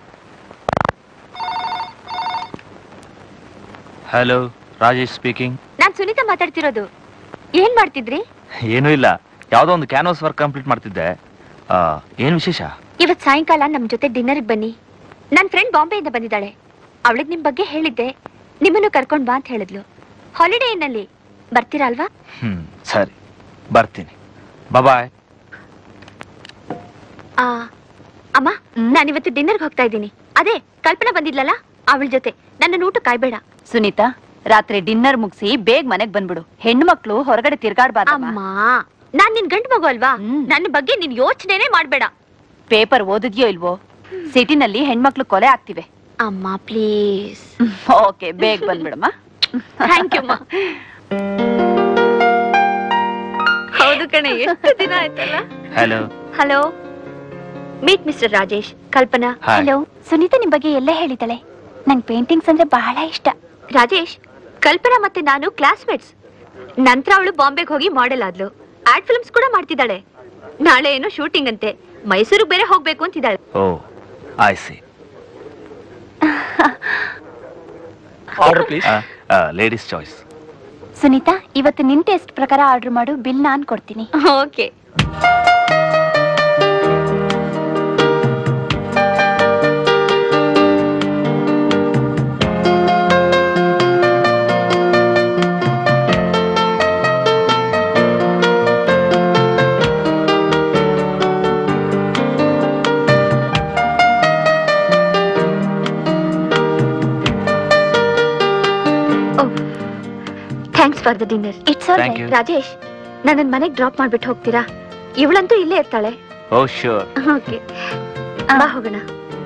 ಹಲೋ ರಾಜೇಶ್ ಸ್ಪೀಕಿಂಗ್ ನಾನ್ ಸುನೀತಾ ಮಾತಾಡ್ತಿರೋದು ಏನ್ ಮಾಡ್ತಿದ್ರಿ ಏನೂ ಇಲ್ಲ ಯಾವುದೋ ಒಂದು ಕ್ಯಾನ್ವಾಸ್ ವರ್ಕ್ ಕಂಪ್ಲೀಟ್ ಮಾಡ್ತಿದ್ದೆ ಆ, ಏನ್ ವಿಶೇಷ ಇವತ್ ಸಾಯಂಕಾಲ ನಮ್ ಜೊತೆ ಡಿನ್ನರ್ಗೆ ಬನ್ನಿ ನನ್ ಫ್ರೆಂಡ್ ಬಾಂಬೆಯಿಂದ ಬಂದಿದ್ದಾಳೆ ಅವಳಿಗೆ ನಿಮ್ ಬಗ್ಗೆ ಹೇಳಿದ್ದೆ ನಿಮ್ಮನ್ನು ಕರ್ಕೊಂಡ್ ಬಾ ಅಂತ ಹೇಳಿದ್ಲು ಹಾಲಿಡೇ ಏನಲ್ಲಿ ಬರ್ತೀರಾ ಅಲ್ವಾ ಹ್ಮ್ ಸರಿ ಬರ್ತೀನಿ ಬಾಯ್ ಆ ಅಮ್ಮ ನಾನಿವತ್ತು ಡಿನ್ನರ್ಗೆ ಹೋಗ್ತಾ ಇದ್ದೀನಿ ಅದೇ ಕಲ್ಪನಾ ಬಂದಿದ್ಲಲ್ಲ ಅವಳ ಜೊತೆ ನನ್ನ ಊಟ ಕಾಯ್ಬೇಡ ಸುನೀತಾ ರಾತ್ರಿ ಡಿನ್ನರ್ ಮುಗಿಸಿ ಬೇಗ ಮನೆಗ್ ಬಂದ್ಬಿಡು ಹೆಣ್ಣು ಮಕ್ಳು ಹೊರಗಡೆ ತಿರ್ಗಾಡ್ಬಾರ್ದಮ್ಮ ಅಮ್ಮ ನಾನ್ ನಿನ್ ಗಂಡು ಮಗು ಅಲ್ವಾ ನನ್ನ ಬಗ್ಗೆ ನೀನ್ ಯೋಚನೆನೇ ಮಾಡ್ಬೇಡ ಪೇಪರ್ ಓದಿದ್ಯೋ ಇಲ್ವೋ ಸಿಟಿನಲ್ಲಿ ಹೆಣ್ಮಕ್ಳು ಕೊಲೆ ಆಗ್ತಿವೆ ಅಮ್ಮ ಪ್ಲೀಸ್ ಓಕೆ ಬೇಗ ಬಂದ್ಬಿಡಮ್ಮ ಥ್ಯಾಂಕ್ ಯು ಅಮ್ಮ ಹೌದು ಕಣೆ ಎಷ್ಟು ದಿನ ಆಯ್ತಲ್ಲ hello hello meet mister Rajesh Kalpana Hi. Hello Sunita ನಿಮ್ ಬಗ್ಗೆ ಎಲ್ಲ ಹೇಳಿದಾಳೆ ನಂಗೆ ಪೇಂಟಿಂಗ್ಸ್ ಅಂದ್ರೆ ಬಹಳ ಇಷ್ಟ ರಾಜೇಶ್ ಕಲ್ಪನಾ ಮತ್ತೆ ನಾನು ಕ್ಲಾಸ್ಮೇಟ್ಸ್ ನಂತರ ಅವಳು ಬಾಂಬೆಗೆ ಹೋಗಿ ಮಾಡೆಲ್ ಆದ್ಲು ಆಡ್ ಫಿಲ್ಮ್ಸ್ ಕೂಡ ಮಾಡ್ತಿದ್ದಾಳೆ ನಾಳೆ ಏನೋ ಶೂಟಿಂಗ್ ಅಂತೆ ಮೈಸೂರಿಗೆ ಬೇರೆ ಹೋಗ್ಬೇಕು ಅಂತಿದ್ದಾಳೆ oh I see order please ladies choice Sunita ಇವತ್ತು ನಿನ್ ಟೇಸ್ಟ್ ಪ್ರಕಾರ ಆರ್ಡರ್ ಮಾಡು ಬಿಲ್ ನಾನ್ ಕೊಡ್ತೀನಿ okay thanks for the dinner it's all Thank you. Rajesh ನನ್ನ ಮನೆಗೆ ಡ್ರಾಪ್ ಮಾಡ್ಬಿಟ್ಟು ಹೋಗ್ತೀರಾ ಇವಳಂತೂ ಇಲ್ಲೇ ಇರ್ತಾಳೆ ಓ ಶ್ಯೂರ್ ಓಕೆ ಬಾ ಹೋಗೋಣ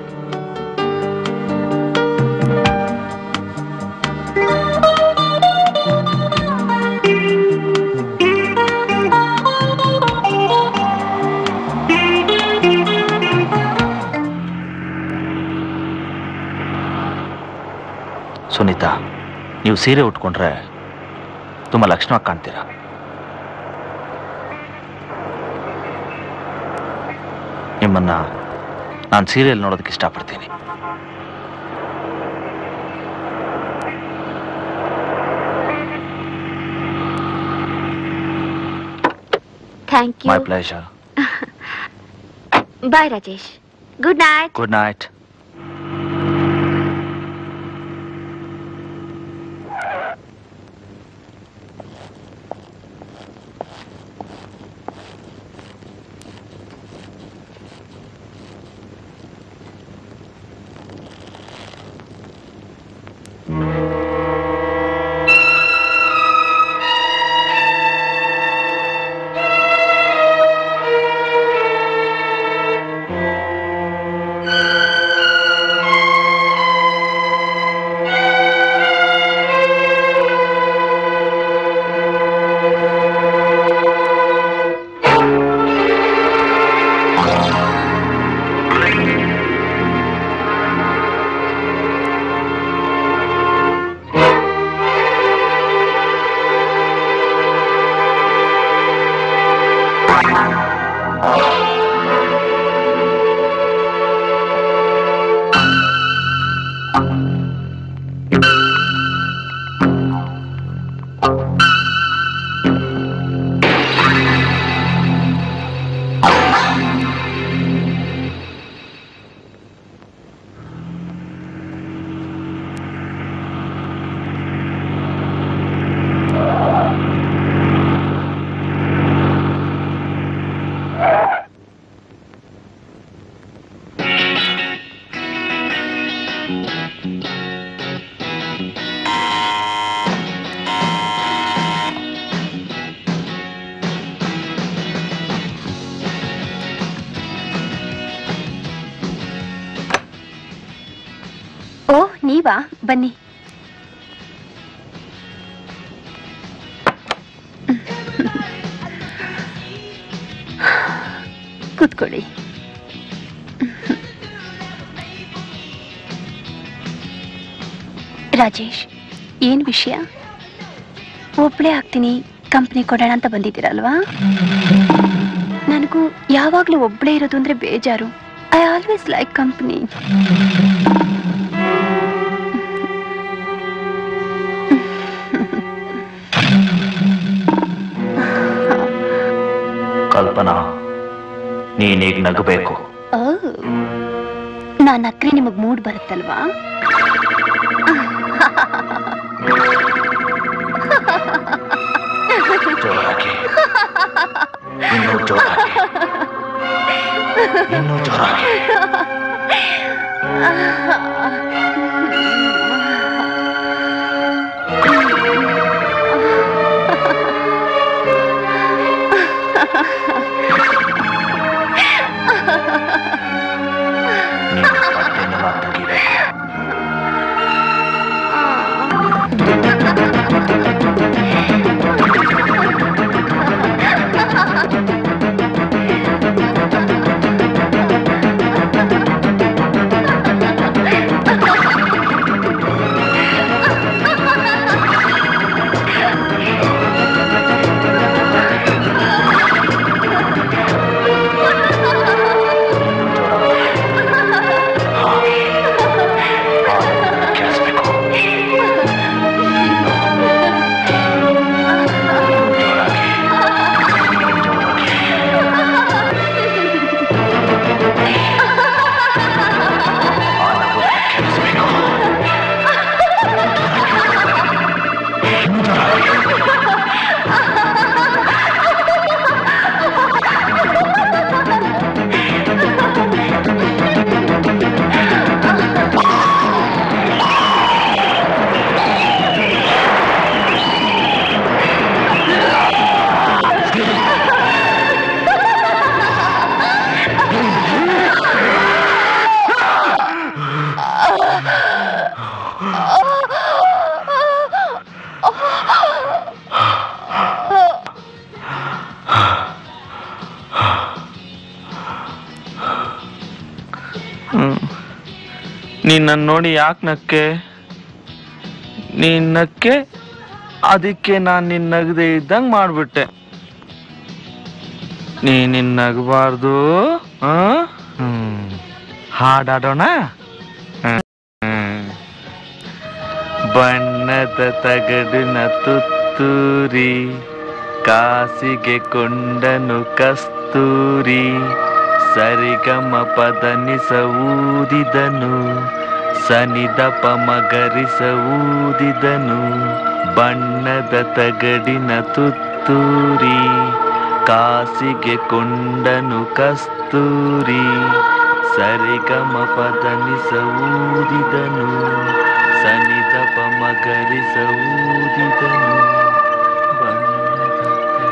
ಸುನೀತಾ ನೀವು ಸೀರೆ ಉಟ್ಕೊಂಡ್ರೆ ತುಂಬ ಲಕ್ಷಣವಾಗಿ ಕಾಣ್ತೀರಾ ನಿಮ್ಮನ್ನ ನಾನು ಸೀರಿಯಲ್ ನೋಡೋದಕ್ಕೆ ಇಷ್ಟಪಡ್ತೀನಿ thank you my pleasure bye Rajesh good night good night oh ನೀವಾ ಬನ್ನಿ ಕೂತ್ಕೊಳ್ಳಿ ರಾಜೇಶ್ ಏನ್ ವಿಷಯ ಒಬ್ಳೇ ಆಗ್ತೀನಿ ಕಂಪ್ನಿ ಕೊಡೋಣ ಅಂತ ಬಂದಿದ್ದೀರಲ್ವಾ ನನಗೂ ಯಾವಾಗ್ಲೂ ಒಬ್ಳೇ ಇರೋದು ಅಂದ್ರೆ ಬೇಜಾರು I always like company Kalpana ನೀನೀಗ ನಗಬೇಕು ನಾನು ಅಕ್ರೆ ನಿಮಗ್ ಮೂಡ್ ಬರುತ್ತಲ್ವಾ ಜೋರಾಗಿ ಇನ್ನೂ ಜೋರಾಗಿ ಇನ್ನೂ ಜೋರಾಗಿ ಆ ನೀನ್ ನನ್ನ ನೋಡಿ ಯಾಕೆ ನಕ್ಕೆ ನೀನ್ ನಕ್ಕೆ ಅದಕ್ಕೆ ನಾನು ನಿನ್ನ ನಗದೆ ಇದ್ದಂಗೆ ಮಾಡ್ಬಿಟ್ಟೆ ನೀನಿನ್ ನಗಬಾರ್ದು ಆ? ಹ್ಮ್. ಹಾಡಾಡೋಣ ಹ್ಮ್. ಬಣ್ಣದ ತಗಡಿನ ತುತ್ತೂರಿ ಕಾಸಿಗೆ ಕೊಂಡನು ಕಸ್ತೂರಿ ಸರಿಗಮ ಪದನಿಸ ಊದಿದನು ಸನಿದ ಪಮಗರಿಸ ಊದಿದನು ಬಣ್ಣದ ತಗಡಿನ ತುತ್ತೂರಿ ಕಾಸಿಗೆ ಕೊಂಡನು ಕಸ್ತೂರಿ ಸರಿಗಮ ಪದನಿಸ ಊದಿದನು ಸನಿದ ಪಮಗರಿಸ ಊದಿದನು ಬಣ್ಣದ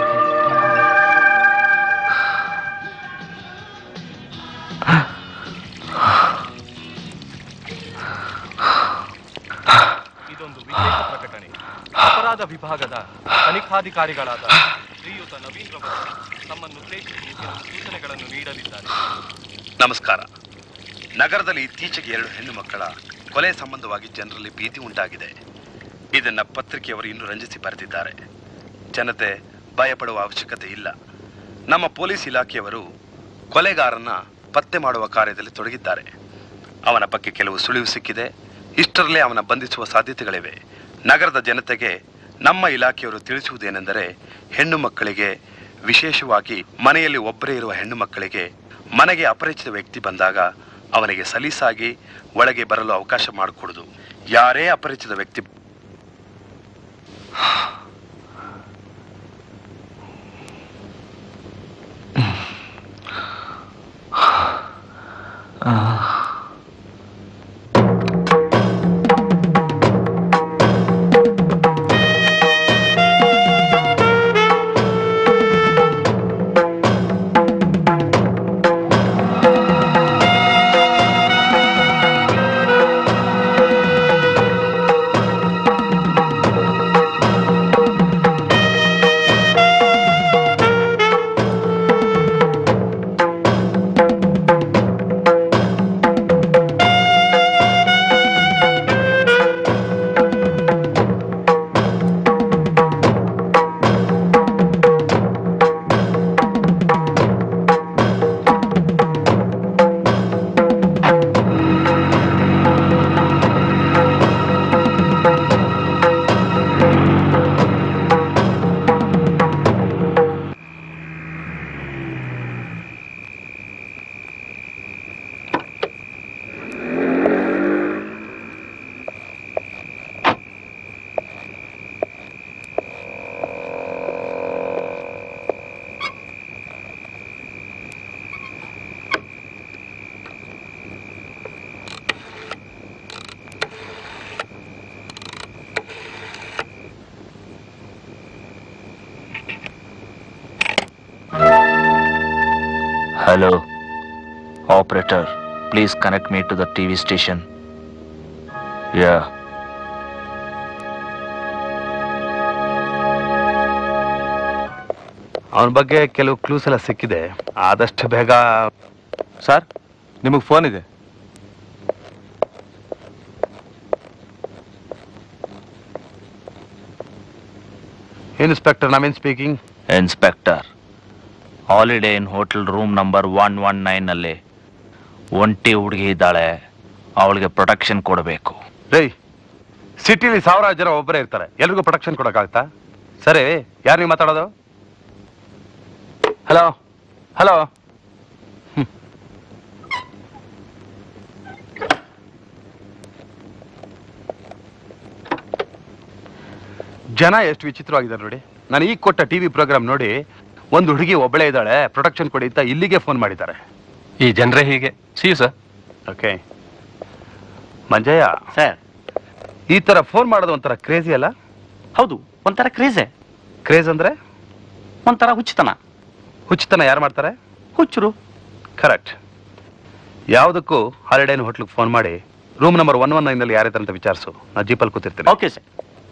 ಇದೊಂದು ವಿಶೇಷ ಪ್ರಕಟಣೆ ಅಪರಾಧ ವಿಭಾಗದ ತನಿಖಾಧಿಕಾರಿಗಳಾದ ಶ್ರೀಯುತ ನವೀನ್ ರವರು ತಮ್ಮನ್ನುದ್ದೇಶಿಸಿ ಕೆಲವು ಸೂಚನೆಗಳನ್ನು ನೀಡಲಿದ್ದಾರೆ ನಮಸ್ಕಾರ ನಗರದಲ್ಲಿ ಇತ್ತೀಚೆಗೆ ಎರಡು ಹೆಣ್ಣು ಮಕ್ಕಳ ಕೊಲೆ ಸಂಬಂಧವಾಗಿ ಜನರಲ್ಲಿ ಭೀತಿ ಉಂಟಾಗಿದೆ ಇದನ್ನ ಪತ್ರಿಕೆಯವರು ಇನ್ನೂ ರಂಜಿಸಿ ಬರೆದಿದ್ದಾರೆ ಜನತೆ ಭಯಪಡುವ ಅವಶ್ಯಕತೆ ಇಲ್ಲ ನಮ್ಮ ಪೊಲೀಸ್ ಇಲಾಖೆಯವರು ಕೊಲೆಗಾರನ ಪತ್ತೆ ಮಾಡುವ ಕಾರ್ಯದಲ್ಲಿ ತೊಡಗಿದ್ದಾರೆ ಅವನ ಬಗ್ಗೆ ಕೆಲವು ಸುಳಿವು ಸಿಕ್ಕಿದೆ ಇಷ್ಟರಲ್ಲೇ ಅವನ ಬಂಧಿಸುವ ಸಾಧ್ಯತೆಗಳಿವೆ ನಗರದ ಜನತೆಗೆ ನಮ್ಮ ಇಲಾಖೆಯವರು ತಿಳಿಸುವುದೇನೆಂದರೆ ಹೆಣ್ಣು ಮಕ್ಕಳಿಗೆ ವಿಶೇಷವಾಗಿ ಮನೆಯಲ್ಲಿ ಒಬ್ಬರೇ ಇರುವ ಹೆಣ್ಣು ಮಕ್ಕಳಿಗೆ ಮನೆಗೆ ಅಪರಿಚಿತ ವ್ಯಕ್ತಿ ಬಂದಾಗ ಅವನಿಗೆ ಸಲೀಸಾಗಿ ಒಳಗೆ ಬರಲು ಅವಕಾಶ ಮಾಡಿಕೊಡುದು ಯಾರೇ ಅಪರಿಚಿತ ವ್ಯಕ್ತಿ Hello. Operator, please connect me to the TV station. Yeah. ಅವನ ಬಗ್ಗೆ ಕೆಲವು ಕ್ಲೂಸ್ ಎಲ್ಲ ಸಿಕ್ಕಿದೆ ಆದಷ್ಟು ಬೇಗ ಸರ್ ನಿಮಗೆ ಫೋನ್ ಇದೆ inspector Naveen speaking inspector Holiday Inn hotel room number one one ನೈನಲ್ಲಿ ಒಂಟಿ ಹುಡುಗಿ ಇದ್ದಾಳೆ ಅವಳಿಗೆ ಪ್ರೊಟೆಕ್ಷನ್ ಕೊಡಬೇಕು ರೇ ಸಿಟಿಲಿ ಸಾವಿರಾರು ಜನ ಒಬ್ಬರೇ ಇರ್ತಾರೆ ಎಲ್ರಿಗೂ ಪ್ರೊಟೆಕ್ಷನ್ ಕೊಡೋಕ್ಕಾಗ್ತಾ ಸರಿ ಯಾರು ನೀವು ಮಾತಾಡೋದು ಹಲೋ ಹಲೋ ಜನ ಎಷ್ಟು ವಿಚಿತ್ರವಾಗಿದ್ದಾರೆ ನೋಡಿ ನಾನು ಈಗ ಕೊಟ್ಟ ಟಿವಿ ಪ್ರೋಗ್ರಾಮ್ ನೋಡಿ ಒಂದು ಹುಡುಗಿ ಒಬ್ಬಳೇ ಇದ್ದಾಳೆ ಪ್ರೊಟೆಕ್ಷನ್ ಕೊಡಿ ಅಂತ ಇಲ್ಲಿಗೆ ಫೋನ್ ಮಾಡಿದ್ದಾರೆ ಈ ಜನರೇ ಹೀಗೆ see sir okay Manjayya sir ಈ ತರ ಫೋನ್ ಮಾಡೋದು ಒಂಥರ ಕ್ರೇಜಿ ಅಲ್ಲ ಹೌದು ಒಂಥರ ಕ್ರೇಜೆ ಕ್ರೇಜ್ ಅಂದ್ರೆ ಒಂಥರ ಹುಚ್ಚತನ ಹುಚ್ಚತನ ಯಾರು ಮಾಡ್ತಾರೆ ಹುಚ್ಚರು ಕರೆಕ್ಟ್ ಯಾವುದಕ್ಕೂ ಹಾಲಿಡೇನ್ ಹೋಟ್ಲಿಗೆ ಫೋನ್ ಮಾಡಿ ರೂಮ್ ನಂಬರ್ ಒನ್ ಒನ್ ನೈನಲ್ಲಿ ಯಾರಿದ್ದಾರೆ ಅಂತ ವಿಚಾರಿಸು ನಾ ಜೀಪಲ್ಲಿ ಕೂತಿರ್ತೀನಿ okay sir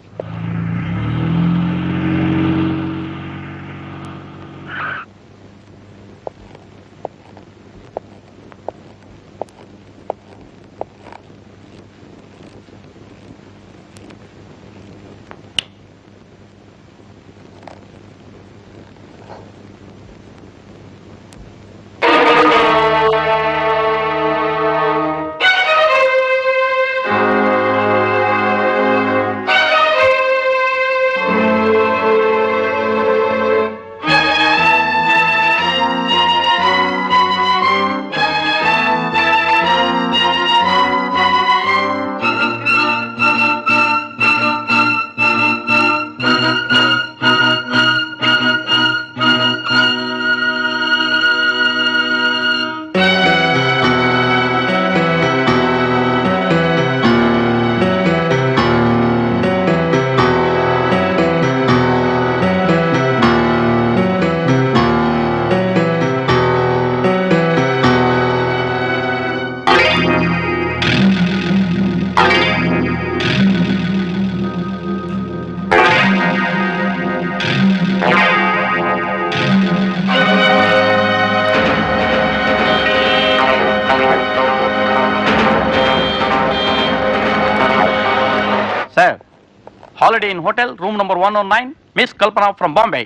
Sir, holiday in hotel, room number 109, Miss Kalpana from Bombay.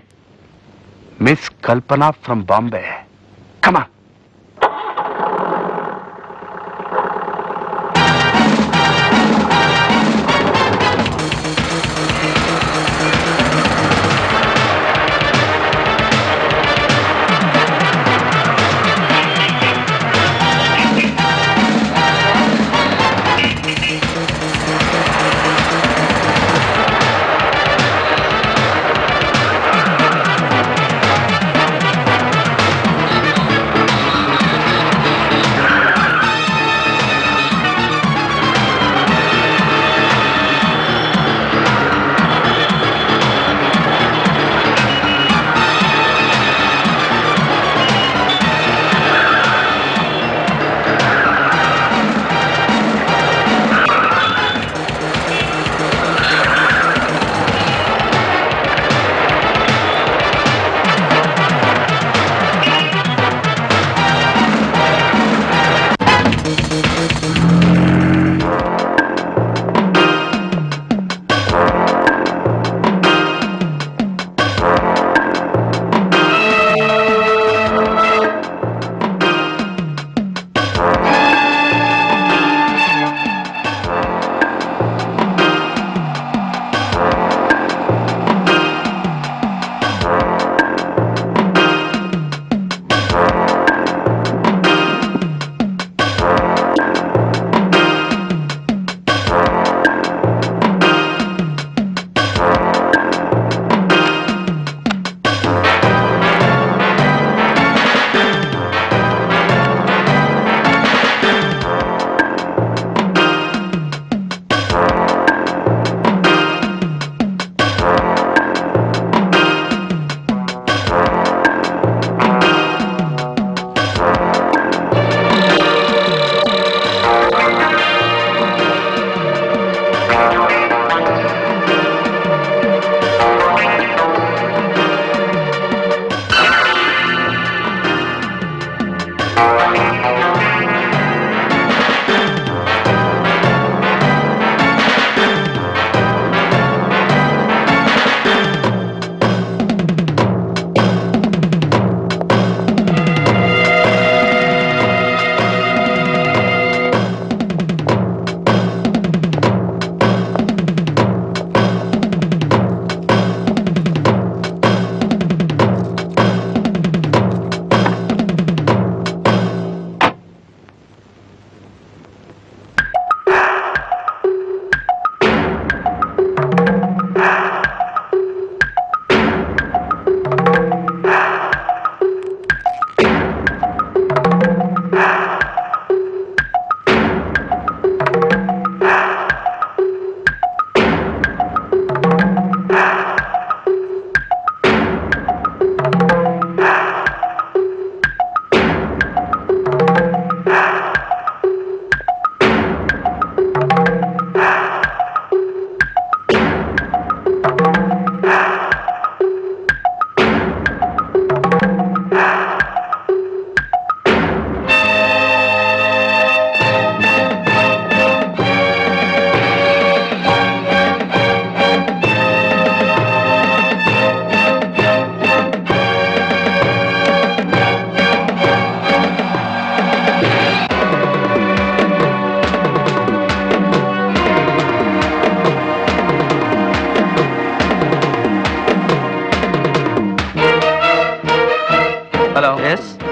Miss Kalpana from Bombay ಕಮ Thank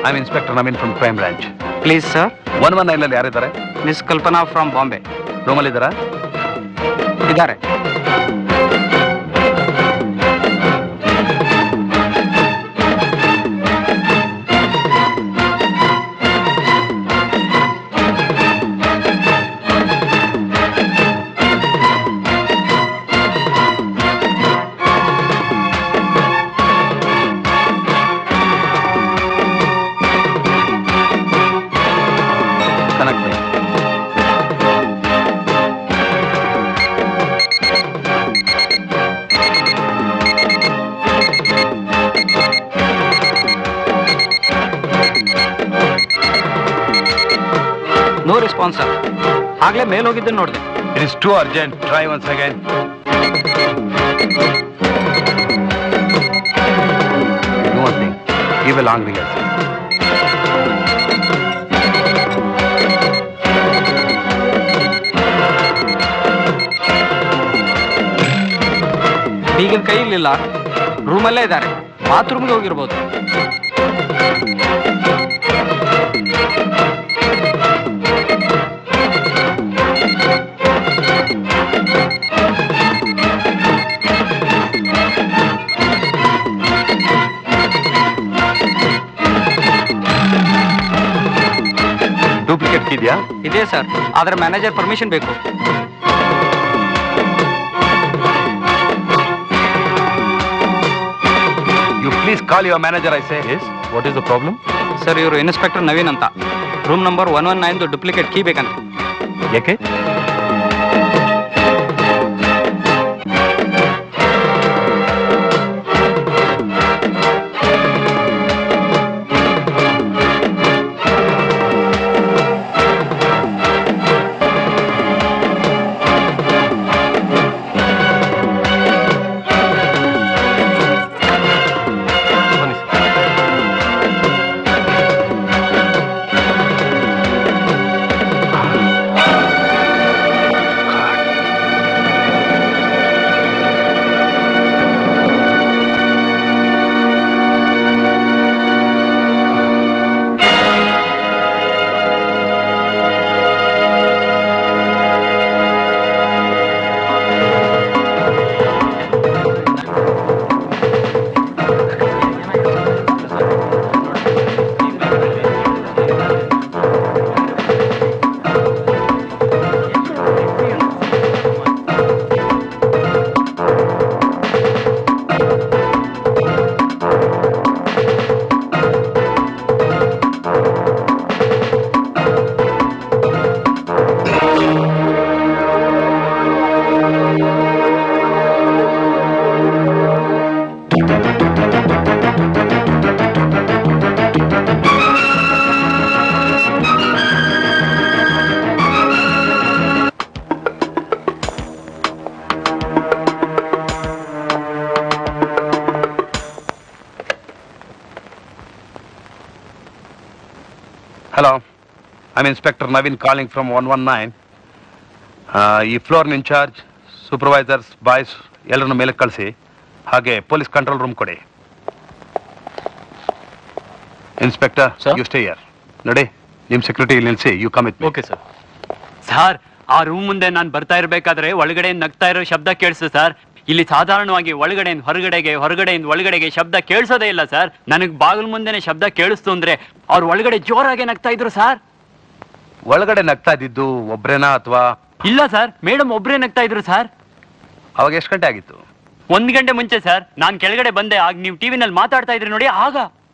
I inspector Naveen from crime branch please sir one one nine ಅಲ್ಲಿ ಯಾರಿದ್ದಾರೆ ಮಿಸ್ ಕಲ್ಪನಾ ಫ್ರಮ್ ಬಾಂಬೆ ರೂಮಲ್ಲಿ ಇದ್ದಾರಾ ಇದ್ದಾರೆ ಕನೆಕ್ಟ್ ನೋ ರೆಸ್ಪಾನ್ಸ್ ಸರ್ ಆಗ್ಲೇ ಮೇಲ್ ಹೋಗಿದ್ದನ್ನು ನೋಡಿದೆ it is too urgent try once again Do one thing. Give a long rehearsal. ಬೀಗದ ಕೈ ಇಲ್ಲಿಲ್ಲ ರೂಮಲ್ಲೇ ಇದ್ದಾರೆ ಬಾತ್ರೂಮ್ಗೆ ಹೋಗಿರ್ಬೋದು ಡೂಪ್ಲಿಕೇಟ್ ಇದೆಯಾ ಇದೆ ಸರ್ ಆದ್ರೆ ಮ್ಯಾನೇಜರ್ ಪರ್ಮಿಷನ್ ಬೇಕು you please call your manager I say yes what is the problem sir ಇವರು inspector Naveen ಅಂತ ರೂಮ್ ನಂಬರ್ ಒನ್ ಒನ್ ನೈನ್ದು ಡೂಪ್ಲಿಕೇಟ್ ಕೀ ಬೇಕಂತ ಯಾಕೆ ಬನ್ನಿ sir hello I inspector Naveen calling from one one nine ಈ ಫ್ಲೋರ್ನ in charge supervisors boys ಎಲ್ಲರನ್ನು ಮೇಲೆ ಕಳಿಸಿ ಹಾಗೆ ಪೊಲೀಸ್ ಕಂಟ್ರೋಲ್ ರೂಮ್ ಕೊಡಿ inspector Sir? You stay here ನೋಡಿ ನಿಮ್ಮ ಸೆಕ್ಯೂರಿಟಿ ಇಲ್ಲಿ ನಿಲ್ಲಿಸಿ you come with okay sir sir ಆ ರೂಮ್ ಮುಂದೆ ನಾನು ಬರ್ತಾ ಇರ್ಬೇಕಾದ್ರೆ ಒಳಗಡೆ ನಗ್ತಾ ಇರೋ ಶಬ್ದ ಕೇಳಿಸ್ತು ಸರ್ ಇಲ್ಲಿ ಸಾಧಾರಣವಾಗಿ ಒಳಗಡೆಯಿಂದ ಹೊರಗಡೆಗೆ ಹೊರಗಡೆಯಿಂದ ಒಳಗಡೆಗೆ ಶಬ್ದ ಕೇಳಿಸೋದೇ ಇಲ್ಲ ಸರ್ ನನಗೆ ಬಾಗಿಲು ಮುಂದೆನೆ ಶಬ್ದ ಕೇಳಿಸ್ತು ಅಂದ್ರೆ ಅವ್ರು ಒಳಗಡೆ ಜೋರಾಗಿ ನಗ್ತಾ ಇದ್ರು ಸರ್ ಒಳಗಡೆ ನಗ್ತಾ ಇದ್ದಿದ್ದು ಒಬ್ರೇನಾ ಅಥವಾ ಇಲ್ಲ ಸರ್ ಮೇಡಮ್ ಒಬ್ರೇ ನಗ್ತಾ ಇದ್ರು ಸರ್ ಅವಾಗ ಎಷ್ಟು ಗಂಟೆ ಆಗಿತ್ತು ಒಂದ್ ಗಂಟೆ ಮುಂಚೆ ಸರ್ ನಾನ್ ಕೆಳಗಡೆ ಬಂದೆ ಆಗ ನೀವು ಟಿವಿನಲ್ಲಿ ಮಾತಾಡ್ತಾ ಇದ್ರಿ ನೋಡಿ ಆಗ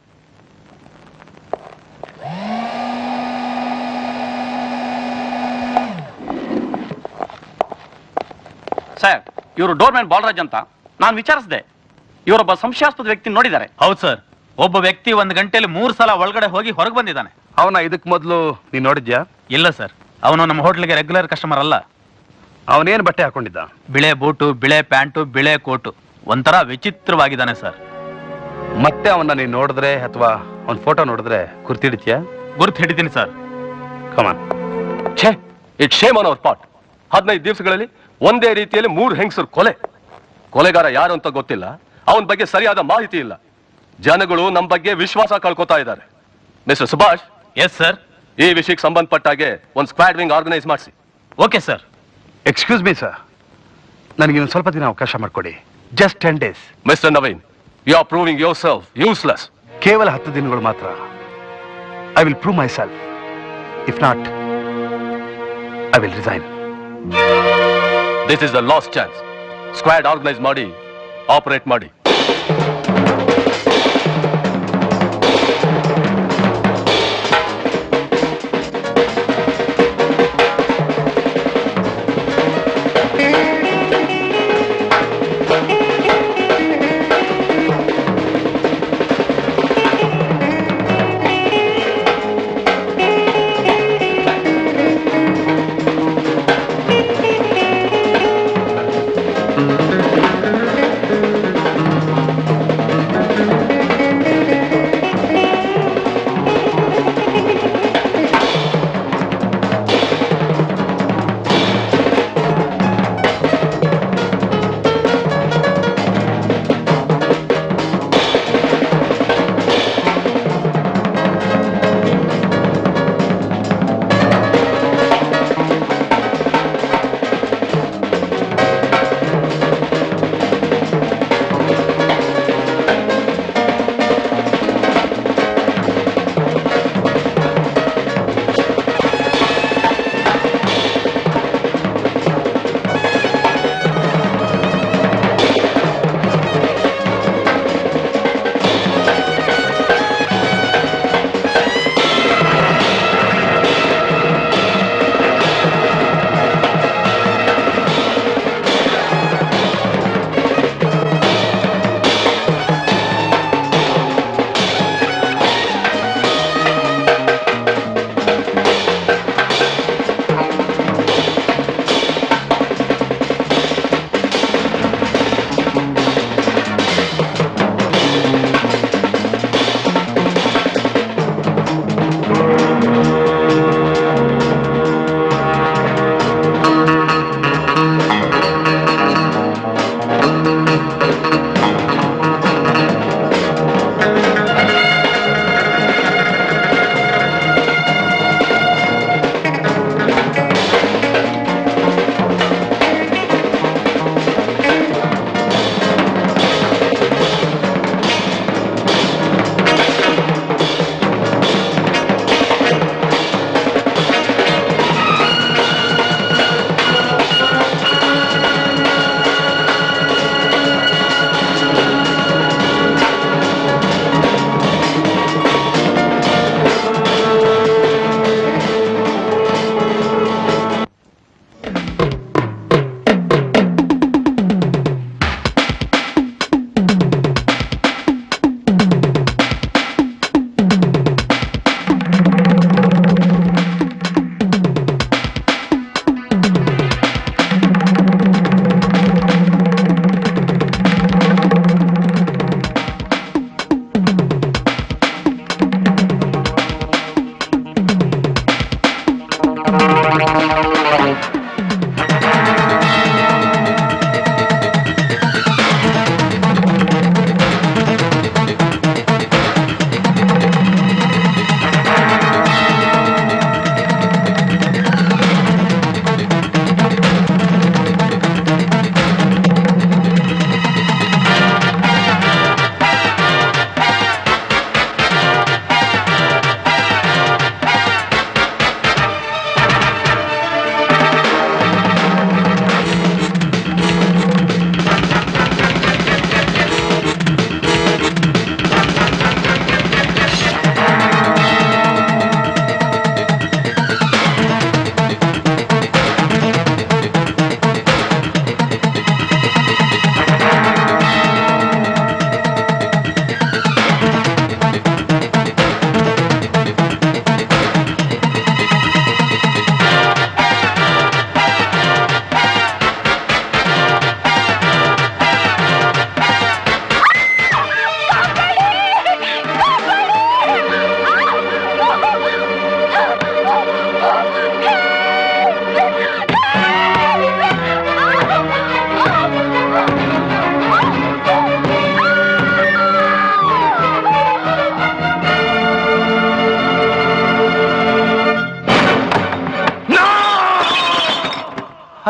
ಸರ್ ಇವರು ಡೋರ್ಮ್ಯಾನ್ ಬಾಲರಾಜ್ ಅಂತ ನಾನು ವಿಚಾರಿಸಿದೆ ಇವರೊಬ್ಬ ಸಂಶಯಾಸ್ಪದ ವ್ಯಕ್ತಿ ನೋಡಿದ್ದಾರೆ ಹೌದು ಸರ್ ಒಬ್ಬ ವ್ಯಕ್ತಿ ಒಂದು ಗಂಟೆಯಲ್ಲಿ ಮೂರು ಸಲ ಒಳಗಡೆ ಹೋಗಿ ಹೊರಗೆ ಬಂದಿದ್ದಾನೆ ಅವನ ಇದಕ್ಕೆ ಮೊದಲು ನೀನು ನೋಡಿದ್ಯಾ ಇಲ್ಲ ಸರ್ ಅವನು ನಮ್ಮ ಹೋಟ್ಲಿಗೆ ರೆಗ್ಯುಲರ್ ಕಸ್ಟಮರ್ ಅಲ್ಲ ಅವನೇನು ಬಟ್ಟೆ ಹಾಕೊಂಡಿದ್ದ ಬಿಳೆ ಬೂಟು ಬಿಳೆ ಪ್ಯಾಂಟು ಬಿಳೆ ಕೋಟು ಒಂಥರ ವಿಚಿತ್ರವಾಗಿದ್ದಾನೆ ಸರ್ ಮತ್ತೆ ಅವನ್ನ ನೀನು ನೋಡಿದ್ರೆ ಅಥವಾ ಅವನ ಫೋಟೋ ನೋಡಿದ್ರೆ ಗುರ್ತಿಡಿದ್ಯಾ ಗುರ್ತು ಹಿಡಿತೀನಿ ಸರ್ ಕಮಾನ್ ಛೇ it shame on our part ಹದಿನೈದು ದಿವಸಗಳಲ್ಲಿ ಒಂದೇ ರೀತಿಯಲ್ಲಿ ಮೂರು ಹೆಂಗಸರು ಕೊಲೆ ಕೊಲೆಗಾರ ಯಾರು ಅಂತ ಗೊತ್ತಿಲ್ಲ ಅವನ ಬಗ್ಗೆ ಸರಿಯಾದ ಮಾಹಿತಿ ಇಲ್ಲ ಜನಗಳು ನಮ್ಮ ಬಗ್ಗೆ ವಿಶ್ವಾಸ ಕಳ್ಕೊತಾ ಇದ್ದಾರೆ ಮಿಸ್ಟರ್ ಸುಭಾಷ್ ಎಸ್ ಸರ್ ಈ ವಿಷಯಕ್ಕೆ ಸಂಬಂಧಪಟ್ಟ ಹಾಗೆ ಒಂದು ಸ್ಕ್ವಾಡ್ ವಿಂಗ್ ಆರ್ಗನೈಸ್ ಮಾಡಿಸಿ okay sir excuse me sir ನನಗೆ ಒಂದು ಸ್ವಲ್ಪ ದಿನ ಅವಕಾಶ ಮಾಡಿಕೊಡಿ just ten days mister Naveen you are proving yourself useless ಕೇವಲ ಹತ್ತು ದಿನಗಳು ಮಾತ್ರ I will prove myself if not I will resign this is the last chance squad organise ಮಾಡಿ ಆಪರೇಟ್ ಮಾಡಿ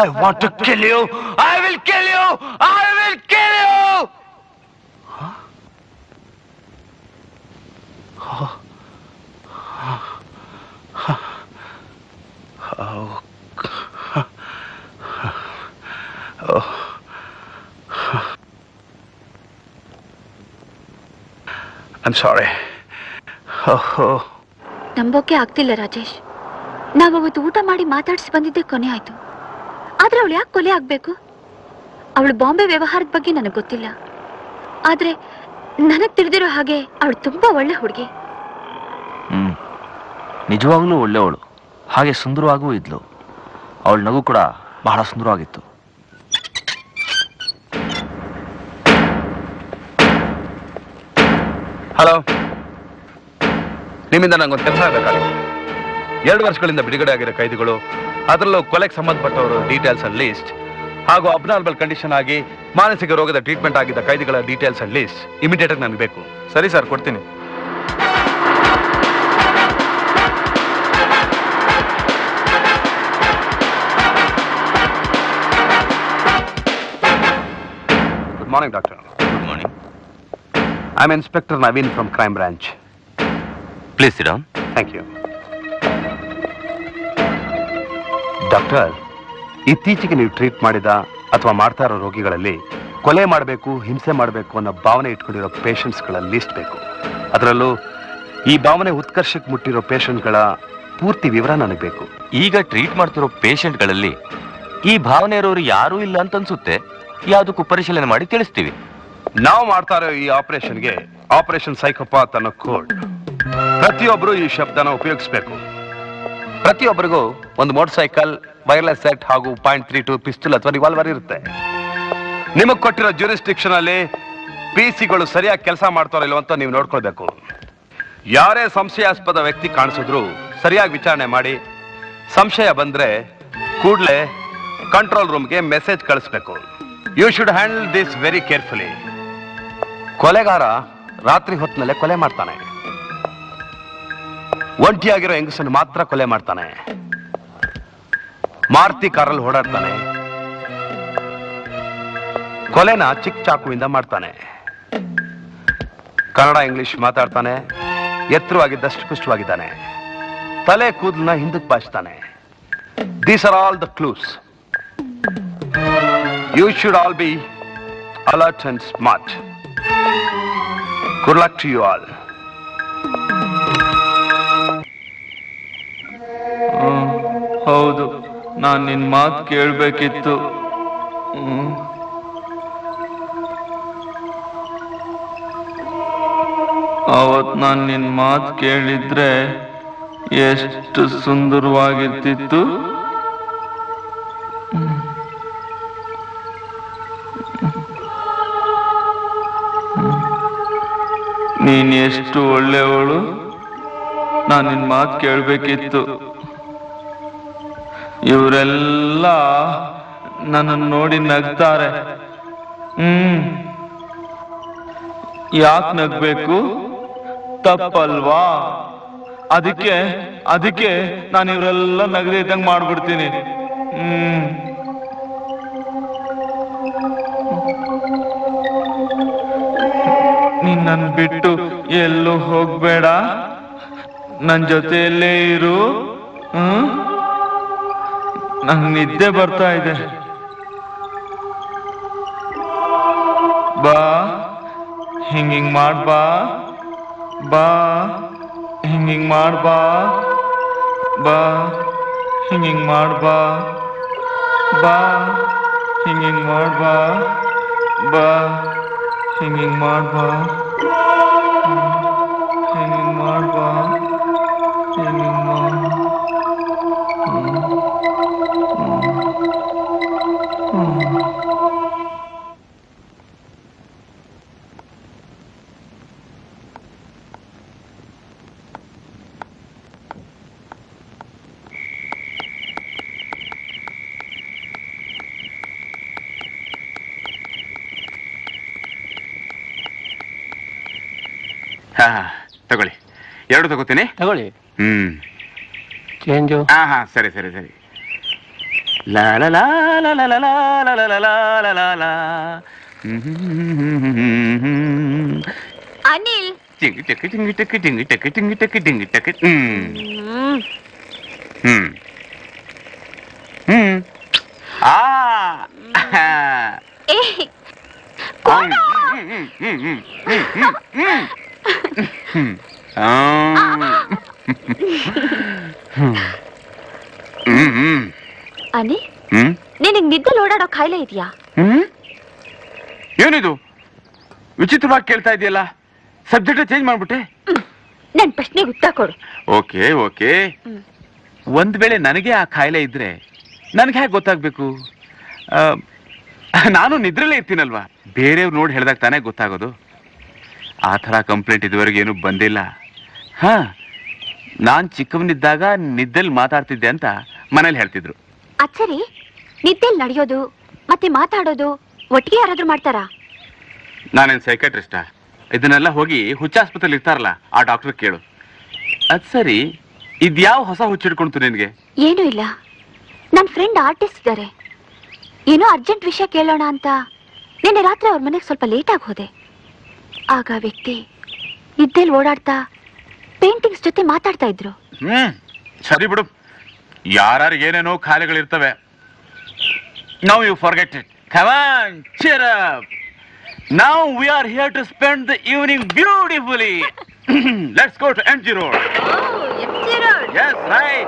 I want to kill you. I will kill you. I will kill you. Oh. Oh. I'm sorry. Oh. ನಂಬೋಕೆ ಆಗ್ತಿಲ್ಲ ರಾಜೇಶ್ ನಾವವತ್ತು ಊಟ ಮಾಡಿ ಮಾತಾಡಿಸಿ ಬಂದಿದ್ದೆ ಕೊನೆ ಆಯ್ತು ಆದ್ರೆ ಅವಳು ಯಾಕೆ ಕೊಲೆ ಆಗ್ಬೇಕು ಅವಳು ಬಾಂಬೆ ವ್ಯವಹಾರದ ಬಗ್ಗೆ ನನಗೆ ಗೊತ್ತಿಲ್ಲ ಆದ್ರೆ ನನಗ್ ತಿಳಿದಿರೋ ಹಾಗೆ ಅವಳು ತುಂಬಾ ಒಳ್ಳೆ ಹುಡುಗಿ ಹ್ಮ್ ನಿಜವಾಗ್ಲೂ ಒಳ್ಳೆಯವಳು ಹಾಗೆ ಸುಂದರವಾಗೂ ಇದ್ಲು ಅವಳ ನಗು ಕೂಡ ಬಹಳ ಸುಂದರವಾಗಿತ್ತು ಹಲೋ ನಿಮ್ಮಿಂದ ನಂಗೊಂದು ಕೆಲಸ ಆಗಬೇಕಾಗಿದೆ ಎರಡು ವರ್ಷಗಳಿಂದ ಬಿಡುಗಡೆ ಆಗಿರೋ ಕೈದಿಗಳು ಅದರಲ್ಲೂ ಕೊಲೆಗೆ ಸಂಬಂಧಪಟ್ಟವರು ಡೀಟೇಲ್ಸ್ ಅಂಡ್ ಲಿಸ್ಟ್ ಹಾಗೂ ಅಬ್ನಾರ್ಮಲ್ ಕಂಡೀಷನ್ ಆಗಿ ಮಾನಸಿಕ ರೋಗದ ಟ್ರೀಟ್ಮೆಂಟ್ ಆಗಿದ್ದ ಕೈದಿಗಳ ಡೀಟೇಲ್ಸ್ ಅಂಡ್ ಲಿಸ್ಟ್ ಇಮಿಡಿಯೇಟ್ ಆಗಿ ನನಗೆ ಬೇಕು ಸರಿ ಸರ್ ಕೊಡ್ತೀನಿ good morning doctor good morning I am inspector Naveen from crime branch please sit down thank you doctor ಇತ್ತೀಚೆಗೆ ನೀವು ಟ್ರೀಟ್ ಮಾಡಿದ ಅಥವಾ ಮಾಡ್ತಾ ಇರೋ ರೋಗಿಗಳಲ್ಲಿ ಕೊಲೆ ಮಾಡಬೇಕು ಹಿಂಸೆ ಮಾಡಬೇಕು ಅನ್ನೋ ಭಾವನೆ ಇಟ್ಕೊಂಡಿರೋ ಪೇಷಂಟ್ಸ್ಗಳ ಲಿಸ್ಟ್ ಬೇಕು ಅದರಲ್ಲೂ ಈ ಭಾವನೆ ಉತ್ಕರ್ಷಕ್ಕೆ ಮುಟ್ಟಿರೋ ಪೇಷಂಟ್ಗಳ ಪೂರ್ತಿ ವಿವರ ನನಗೆ ಬೇಕು ಈಗ ಟ್ರೀಟ್ ಮಾಡ್ತಿರೋ ಪೇಷಂಟ್ಗಳಲ್ಲಿ ಈ ಭಾವನೆ ಇರೋರು ಯಾರೂ ಇಲ್ಲ ಅಂತ ಅನ್ಸುತ್ತೆ ಯಾವುದಕ್ಕೂ ಪರಿಶೀಲನೆ ಮಾಡಿ ತಿಳಿಸ್ತೀವಿ ನಾವು ಮಾಡ್ತಾ ಇರೋ ಈ ಆಪರೇಷನ್ಗೆ ಆಪರೇಷನ್ ಸೈಕೋಪಾತ್ ಅನ್ನೋ ಕೋಡ್ ಪ್ರತಿಯೊಬ್ಬರು ಈ ಶಬ್ದನ ಉಪಯೋಗಿಸ್ಬೇಕು ಪ್ರತಿಯೊಬ್ಬರಿಗೂ ಒಂದು ಮೋಟರ್ ಸೈಕಲ್ ವೈರ್ಲೆಸ್ ಸೆಟ್ ಹಾಗೂ ಪಾಯಿಂಟ್ ತ್ರೀ ಟು ಪಿಸ್ತೂಲ್ ಅಥವಾ ರಿವಾಲ್ವರ್ ಇರುತ್ತೆ ನಿಮಗ್ ಕೊಟ್ಟಿರೋ ಜ್ಯೂರಿಸ್ಟಿಕ್ಷನ್ ಅಲ್ಲಿ ಪಿ ಸಿಗಳು ಸರಿಯಾಗಿ ಕೆಲಸ ಮಾಡ್ತಾರೋ ಇಲ್ವೋ ಅಂತ ನೀವು ನೋಡ್ಕೊಳ್ಬೇಕು ಯಾರೇ ಸಂಶಯಾಸ್ಪದ ವ್ಯಕ್ತಿ ಕಾಣಿಸಿದ್ರು ಸರಿಯಾಗಿ ವಿಚಾರಣೆ ಮಾಡಿ ಸಂಶಯ ಬಂದ್ರೆ ಕೂಡಲೇ ಕಂಟ್ರೋಲ್ ರೂಮ್ಗೆ ಮೆಸೇಜ್ ಕಳಿಸ್ಬೇಕು you should handle this very carefully ಕೊಲೆಗಾರ ರಾತ್ರಿ ಹೊತ್ತಿನಲ್ಲೇ ಕೊಲೆ ಮಾಡ್ತಾನೆ ಒಂಟಿಯಾಗಿರೋ ಹೆಂಗಸನ್ನು ಮಾತ್ರ ಕೊಲೆ ಮಾಡ್ತಾನೆ ಮಾರುತಿ ಕಾರಲ್ಲಿ ಓಡಾಡ್ತಾನೆ ಕೊಲೆನ ಚಿಕ್ಕ ಚಾಕುವಿಂದ ಮಾಡ್ತಾನೆ ಕನ್ನಡ ಇಂಗ್ಲಿಷ್ ಮಾತಾಡ್ತಾನೆ ಎತ್ತರವಾಗಿದ್ದಷ್ಟು ಪುಷ್ಟವಾಗಿದ್ದಾನೆ ತಲೆ ಕೂದಲನ್ನ ಹಿಂದಕ್ಕೆ ಬಾಚ್ತಾನೆ these are all the clues you should all be alert and smart good luck to you all ಹೌದು ನಾನು ನಿನ್ ಮಾತು ಕೇಳಬೇಕಿತ್ತು ಅವತ್ ನಾನು ನಿನ್ ಮಾತು ಕೇಳಿದ್ರೆ ಎಷ್ಟು ಸುಂದರವಾಗಿರ್ತಿತ್ತು ನೀನ್ ಎಷ್ಟು ಒಳ್ಳೆಯವಳು ನಾನು ನಿನ್ ಮಾತು ಕೇಳಬೇಕಿತ್ತು ಇವರೆಲ್ಲ ನನ್ನನ್ನು ನೋಡಿ ನಗ್ತಾರೆ ಹ್ಮ್ ಯಾಕೆ ನಗ್ಬೇಕು ತಪ್ಪಲ್ವಾ ಅದಕ್ಕೆ ಅದಕ್ಕೆ ನಾನು ಇವರೆಲ್ಲ ನಗದೆ ಇದ್ದಂಗೆ ಮಾಡ್ಬಿಡ್ತೀನಿ ಹ್ಮ್ ನೀನ್ ನನ್ ಬಿಟ್ಟು ಎಲ್ಲೂ ಹೋಗ್ಬೇಡ ನನ್ ಜೊತೆಯಲ್ಲೇ ಇರು ಹ್ಮ್ ನಂಗ್ ನಿದ್ದೆ ಬರ್ತಾ ಇದೆ ಬಾ ಹಿಂಗ್ ಹಿಂಗ್ ಮಾಡ್ಬಾ ಬಾ ಹಿಂಗ್ ಹಿಂಗ್ ಮಾಡ್ಬಾ ಬಾ ಹಿಂಗ್ ಹಿಂಗ್ ಮಾಡ್ಬಾ ಬಾ ಹಿಂಗ್ ಹಿಂಗ್ ಮಾಡ್ಬಾ ಬಾ ಹಿಂಗ್ ಹಿಂಗ್ ಮಾಡ್ಬಾ ಹಿಂಗ್ ಹಿಂಗ್ ಮಾಡ್ಬಾ ಹಿಂಗ್ ಹಿಂಗ್ ಮಾಡ್ ಹಾ ತಗೊಳ್ಳಿ ಎರಡು ತಗೋತೀನಿ ತಗೊಳ್ಳಿ ಹ್ಮ್ ಚೇಂಜು ಹಾ ಹಾ ಸರಿ ಸರಿ ಸರಿ ಲಾ ಲಾ ಲಾ ಲಾ ಲಾ ಲಾ ಲಾ ಲಾ ಲಾ ಲಾ ಲಾ ಲಾ ಲಾ. ಹ್ಮ್ ಹ್ಮ್ ಹ್ಮ್ ಹ್ಮ್ ಹ್ಮ್. ಅನಿಲ್ ಟಿಂಗಿ ಟಕ್ಕೆ ಟಿಂಗಿ ಟಕ್ಕೆ ಟಿಂಗಿ ಟಕ್ಕೆ ಟಿಂಗಿ ಟಕ್ಕೆ ಟಿಂಗಿ ಟಕ್ಕೆ ಹ್ಮ್ ಹ್ಮ್ ಹ್ಮ್ ಆ ಏ ಹ್ಮ್ ಹ್ಮ್ ಹ್ಮ್ ಹ್ಮ್ ಹ್ಮ್ ಹ್ಮ್ ಹ್ಮ್ ಹ್ಮ್ ಆ. ಹ್ಮ್ ಹ್ಮ್ ಅನಿಲ್ ಹ್ಮ್ ನಿನಗ್ ನಿದ್ದೆ ಓಡಾಡೋ ಕಾಯಿಲೆ ಇದೆಯಾ ಹ್ಮ್ ಏನಿದು ವಿಚಿತ್ರವಾಗಿ ಕೇಳ್ತಾ ಇದೆಯಲ್ಲ ಸಬ್ಜೆಕ್ಟ್ ಚೇಂಜ್ ಮಾಡ್ಬಿಟ್ಟೆ ನನ್ ಪ್ರಶ್ನೆಗೆ ಉತ್ತರ ಕೊಡು ಓಕೆ ಓಕೆ ಒಂದ್ ವೇಳೆ ನನಗೆ ಆ ಕಾಯಿಲೆ ಇದ್ರೆ ನನಗೆ ಹೇಗೆ ಗೊತ್ತಾಗ್ಬೇಕು ಆ, ನಾನು ನಿದ್ರಲ್ಲೇ ಇರ್ತೀನಲ್ವಾ ಬೇರೆಯವ್ರು ನೋಡಿ ಹೇಳ್ದಾಗ ತಾನೇ ಗೊತ್ತಾಗೋದು ಆ ಥರ ಕಂಪ್ಲೇಂಟ್ ಇದುವರೆಗೆ ಏನು ಬಂದಿಲ್ಲ ಹಾ ನಾನ್ ಚಿಕ್ಕವನಿದ್ದಾಗ ನಿದ್ದೆಲ್ಲಿ ಮಾತಾಡ್ತಿದ್ದೆ ಅಂತ ಮನೇಲಿ ಹೇಳ್ತಿದ್ರು ಅಚ್ಚರಿ ನಿದ್ದೆಲ್ ನಡೆಯೋದು ಮತ್ತೆ ಮಾತಾಡೋದು ಒಟ್ಟಿಗೆ ಯಾರಾದ್ರೂ ಮಾಡ್ತಾರಾ ನಾನೇನ್ ಸೈಕಾಟ್ರಿಸ್ಟಾ ಇದನ್ನೆಲ್ಲ ಹೋಗಿ ಹುಚ್ಚಾಸ್ಪತ್ರೆಲಿ ಇರ್ತಾರಲ್ಲ ಆ ಡಾಕ್ಟರ್ ಕೇಳು ಅದ್ ಸರಿ ಇದ್ಯಾವ ಹೊಸ ಹುಚ್ಚಿಡ್ಕೊಂತು ನಿನ್ಗೆ ಏನೂ ಇಲ್ಲ ನನ್ನ ಫ್ರೆಂಡ್ ಆರ್ಟಿಸ್ಟ್ ಇದ್ದಾರೆ ಏನೋ ಅರ್ಜೆಂಟ್ ವಿಷಯ ಕೇಳೋಣ ಅಂತ ನಿನ್ನೆ ರಾತ್ರಿ ಅವ್ರ ಮನೆಗೆ ಸ್ವಲ್ಪ ಲೇಟಾಗಿ ಹೋದೆ ಆಗ ಆ ವ್ಯಕ್ತಿ ನಿದ್ದೆಲ್ ಓಡಾಡ್ತಾ ಪೇಂಟಿಂಗ್ಸ್ ಜೊತೆ ಮಾತಾಡ್ತಾ ಇದ್ರು ಹ್ಮ್ ಸರಿ ಬಿಡು ಯಾರ್ಯಾರಿಗೆ ಏನೇನೋ ಖಾಲಿಗಳಿರ್ತವೆ now you forget it come on cheer up now we are here to spend the evening beautifully let's go to mg road yes right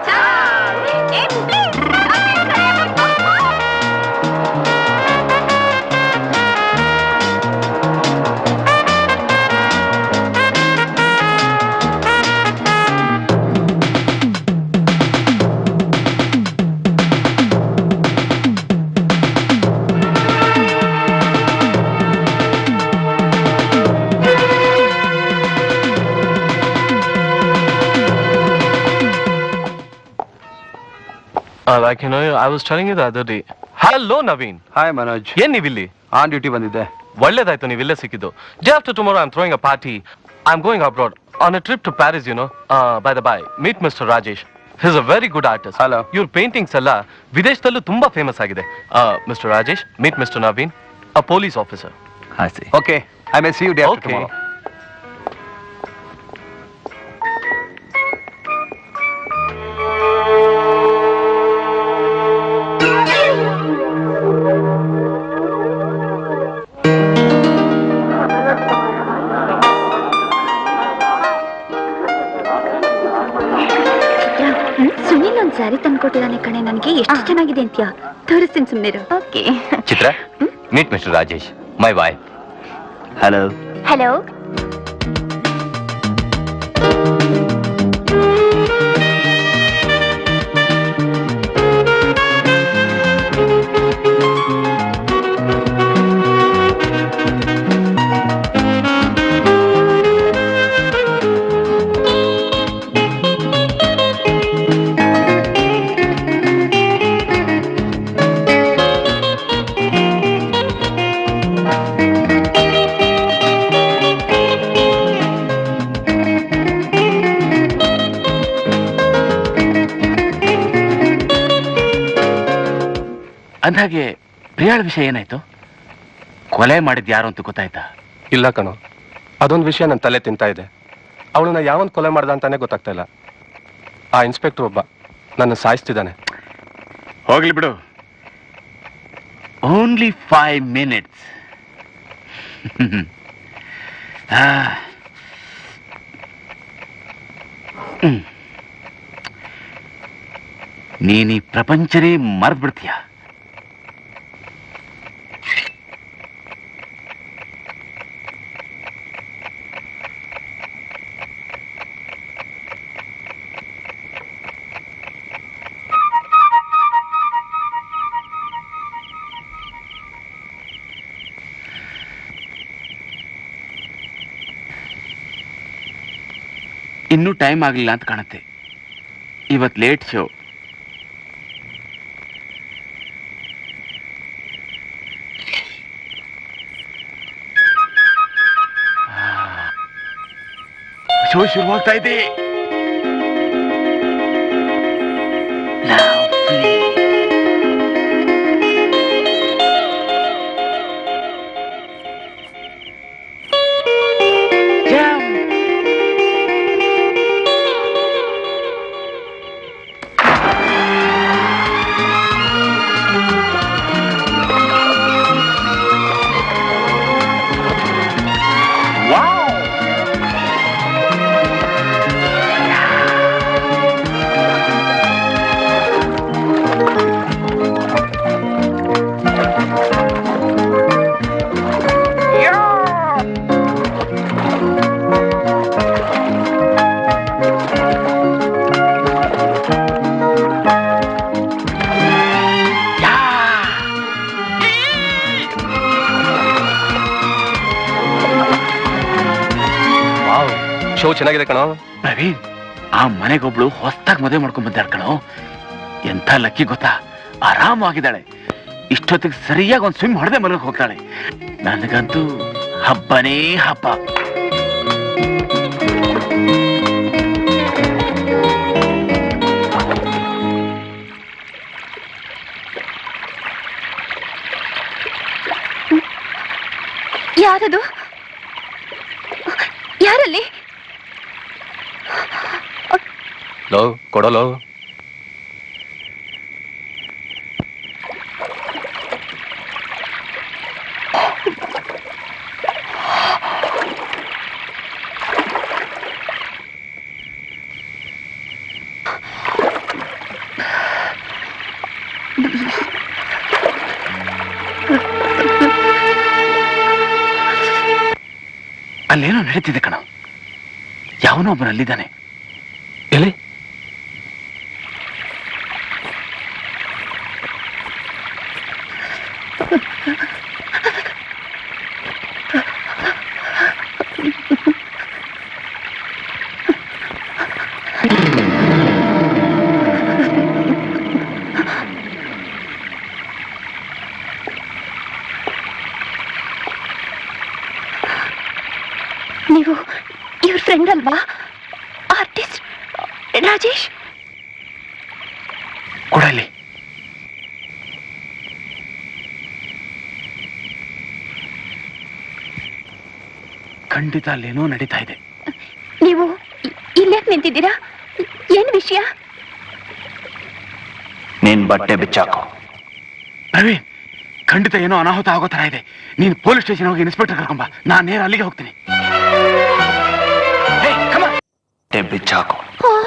Uh, like you know, I was telling you the other day. Hello, Naveen. Hi Manoj ಏನ್ ನೀವಿಲ್ಲಿ on duty ಬಂದಿದ್ದೆ ಒಳ್ಳೇದಾಯ್ತು ನೀವು ಇಲ್ಲೇ ಸಿಕ್ಕಿದ್ದು day after tomorrow I'm throwing a party I am going abroad on a trip to Paris you know bye the bye meet mister Rajesh he's a very good artist Hello. ಇವ್ರ paintings ಎಲ್ಲ ವಿದೇಶದಲ್ಲೂ ತುಂಬಾ famous ಆಗಿದೆ mister Rajesh meet mister Naveen a police officer ಹಾಸಿ okay I may see you day Okay. Sunil ಒಂದ್ ಸ್ಯಾರಿ ತಂದ್ಕೊಟ್ಟಿದ್ದಾನೆ ಕಣೆ ನನಗೆ ಎಷ್ಟು ಚೆನ್ನಾಗಿದೆ ಅಂತ್ಯಾ ತೋರಿಸ್ತೀನಿ ಸುಮ್ಮನೆ okay Chitra meet mister Rajesh my wife hello hello ಅಂದಾಗೆ ಪ್ರಿಯಾಳ ವಿಷಯ ಏನಾಯ್ತು ಕೊಲೆ ಮಾಡಿದ್ ಯಾರು ಅಂತ ಗೊತ್ತಾಯ್ತಾ ಇಲ್ಲ ಕಣೋ ಅದೊಂದು ವಿಷಯ ನನ್ನ ತಲೆ ತಿಂತಾ ಇದೆ ಅವಳನ್ನ ಯಾವನ್ ಕೊಲೆ ಮಾಡ್ದ ಅಂತಾನೆ ಗೊತ್ತಾಗ್ತಾ ಇಲ್ಲ ಆ ಇನ್ಸ್ಪೆಕ್ಟರ್ ಒಬ್ಬ ನನ್ನ ಸಾಯಿಸ್ತಿದ್ದಾನೆ ಹೋಗ್ಲಿ ಬಿಡು ಓನ್ಲಿ ಫೈವ್ ಮಿನಿಟ್ಸ್ ನೀನ್ ಈ ಪ್ರಪಂಚನೇ ಮರೆತು ಬಿಡ್ತೀಯ ಇನ್ನೂ ಟೈಮ್ ಆಗಲಿಲ್ಲ ಅಂತ ಕಾಣುತ್ತೆ ಇವತ್ತು ಲೇಟ್ ಶೋ ಶೋ ಶುರುವಾಗ್ತಾ ಇದೆ Now, please. ಶೋ ಚೆನ್ನಾಗಿದೆ ಕಣೋ ಪ್ರವೀಣ್ ಆ ಮನೆಗೊಬ್ಳು ಹೊಸ್ದಾಗ್ ಮದುವೆ ಮಾಡ್ಕೊಂಡ್ ಬಂದಾಳ ಕಣೋ ಎಂಥ ಲಕ್ಕಿ ಗೊತ್ತಾ ಆರಾಮಾಗಿದ್ದಾಳೆ ಇಷ್ಟೊತ್ತಿಗೆ ಸರಿಯಾಗಿ ಒಂದ್ ಸ್ವಿಮ್ ಹೊಡೆದೇ ಮಲಗಕ್ ಹೋಗ್ತಾಳೆ ನನಗಂತೂ ಹಬ್ಬನೇ ಹಬ್ಬ ಯಾರದು ಯಾರಲ್ಲಿ ಲೋ ಕೊಡಲೋ ಅಲ್ಲೇನೋ ನಡೀತಿದೆ ಕಣ ಯಾವನೋ ಒಬ್ಬನ ಅಲ್ಲಿದ್ದಾನೆ ಎಲ್ಲಿ ನೀವು ಇವ್ರ ಫ್ರೆಂಡ್ ಅಲ್ವಾ ಆರ್ಟಿಸ್ಟ್ ರಾಜೇಶ್ ಕೊಡಲಿ ಖಂಡಿತ ಅಲ್ಲೇನೋ ನಡೀತಾ ಇದೆ ನೀವು ಇ- ಇಲ್ಯಾಕ್ ನಿಂತಿದ್ದೀರಾ ಏನ್ ವಿಷಯ ನೀನ್ ಬಟ್ಟೆ ಬಿಚ್ಚಾಕು ಪ್ರವೀಣ್ ಖಂಡಿತ ಏನೋ ಅನಾಹುತ ಆಗೋ ತರ ಇದೆ ನೀನು ಪೊಲೀಸ್ ಸ್ಟೇಷನ್ ಹೋಗಿ ಇನ್ಸ್ಪೆಕ್ಟರ್ ಕರ್ಕೊಂಬ ನಾನು ನೇರ ಅಲ್ಲಿಗೆ ಹೋಗ್ತೀನಿ ಬಟ್ಟೆ ಬಿಚ್ಚಾಕು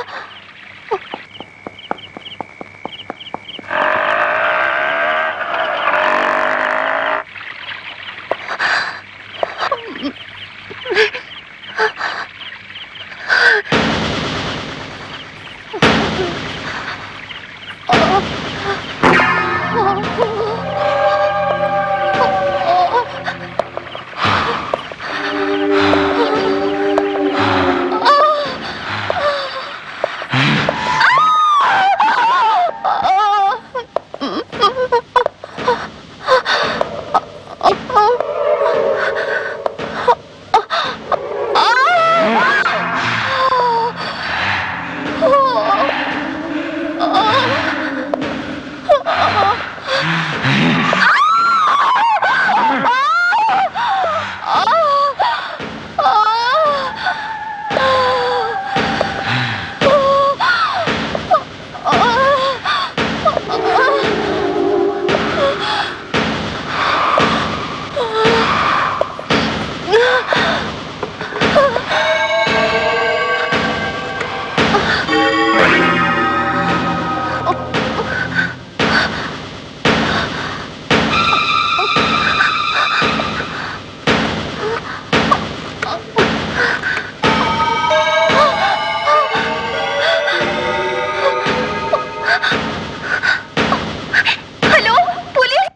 ಹಲೋ ಪೊಲೀಸ್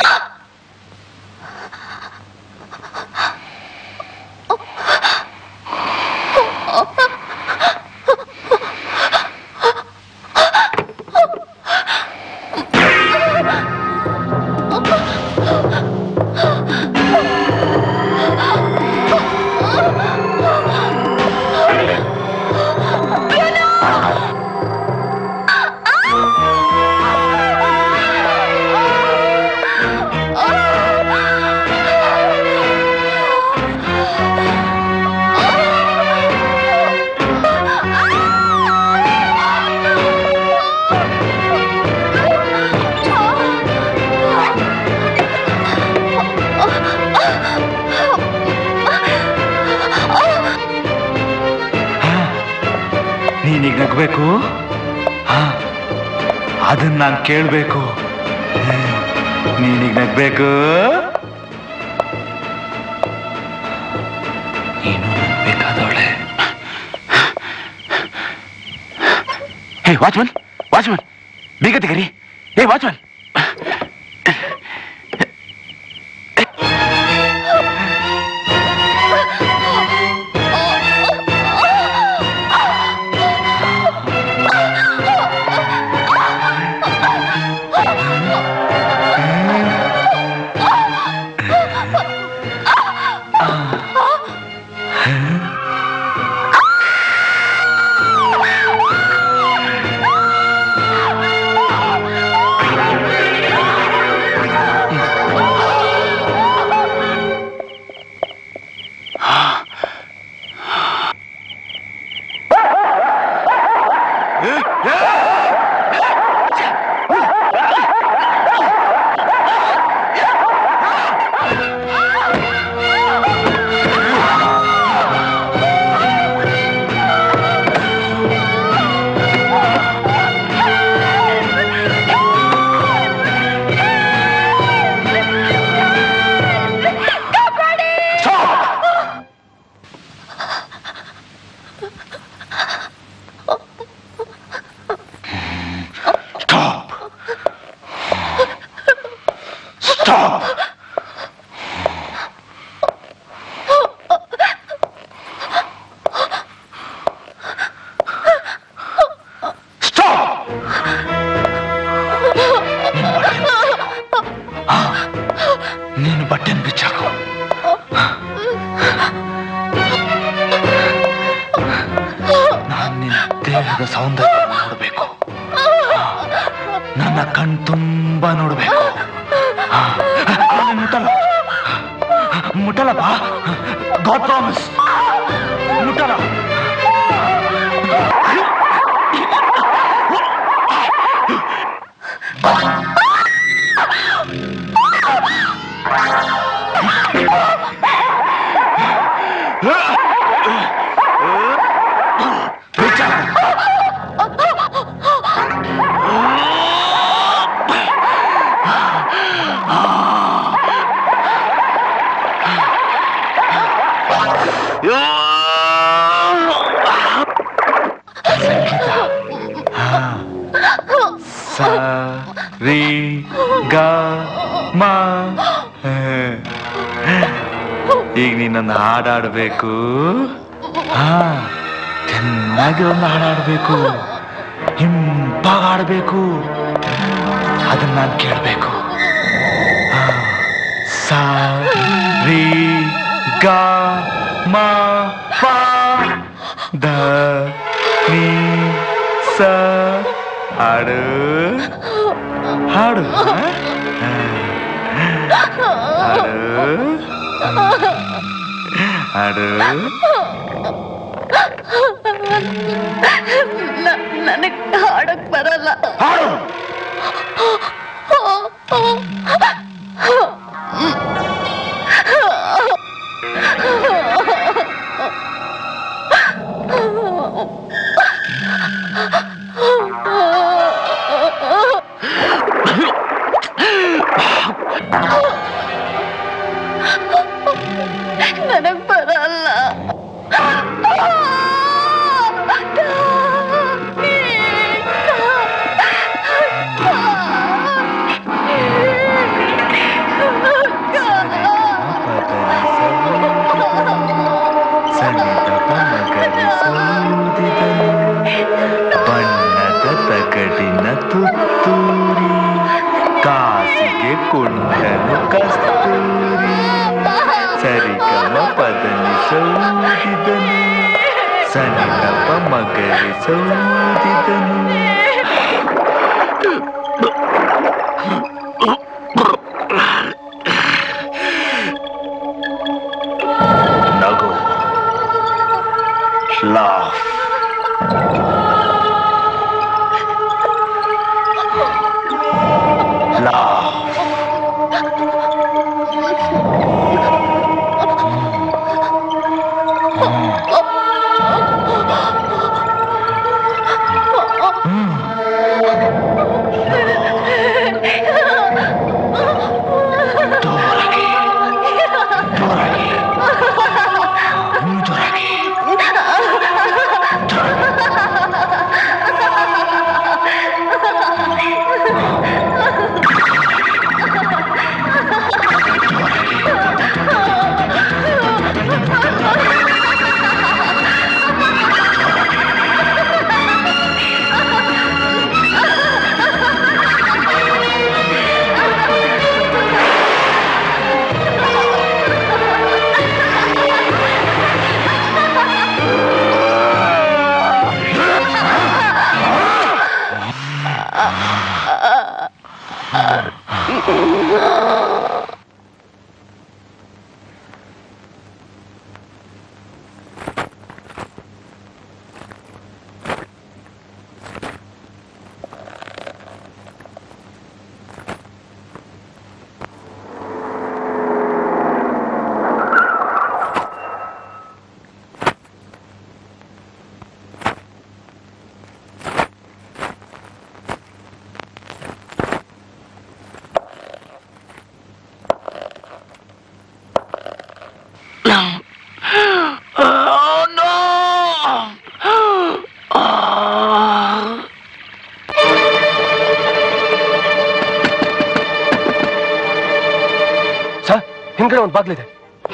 ನೀನೀಗ ನಗ್ಬೇಕು ಹಾ ಅದನ್ನ ನಾನು ಕೇಳ್ಬೇಕು ನೀನೀಗ ನಗ್ಬೇಕು ನೀನು ನಗ್ಬೇಕಾದವಳೆ ಹೇ ವಾಚ್ಮನ್ ವಾಚ್ಮನ್ ಬೇಗ ತೆಗರಿ ಹೇ ವಾಚ್ಮನ್ ಆ ನೀನು ಬಟ್ಟೆನ ಬಿಚ್ಚಾಕು ನಾನು ನಿನ್ನ ದೇಹದ ಸೌಂದರ್ಯ ನೋಡಬೇಕು ನನ್ನ ಕಣ್ ತುಂಬಾ ನೋಡಬೇಕು ಮುಟ್ಟಲ್ಲ ಮುಟ್ಟಲ್ಲ ಬಾ ಗಾಡ್ ಪ್ರಾಮಿಸ್ ಮುಟ್ಟಲ್ಲ ಸ ರೀ ಗ ಮ ಈಗ ನೀನೊಂದು ಹಾಡಾಡಬೇಕು ಹಾ ಚೆನ್ನಾಗಿ ಒಂದು ಹಾಡಾಡಬೇಕು ಹಿಂಪಾಗಿ ಆಡಬೇಕು ಅದನ್ನ ನಾನು ಕೇಳಬೇಕು ಸ ರೀ ಗ ಮ ಪ ದ ನೀ ಸ ಹಾಡು ಹಾಡು ಹಾ? ಹಾಡು ಹಾಡು ನನಗ್ ಹಾಡಕ್ ಬರಲ್ಲ ನನಗ್ ಬರಲ್ಲ ಬಣ್ಣದ ತಗಡಿನ ತುತ್ತೂರಿ ಕಾಸಿಗೆ ಕುಂಡಲು ಕಸ್ತೂರಿ ಸರಿಗಮ ಪದನಿಸೂದಿದನು ಸನಿಗಪ ಮಗರಿಸೂದಿದನು ನಗು laugh laugh. Oh no! Sir ಹಿಂದ್ಗಡೆ ಒಂದು ಬಾಗ್ಲಿದೆ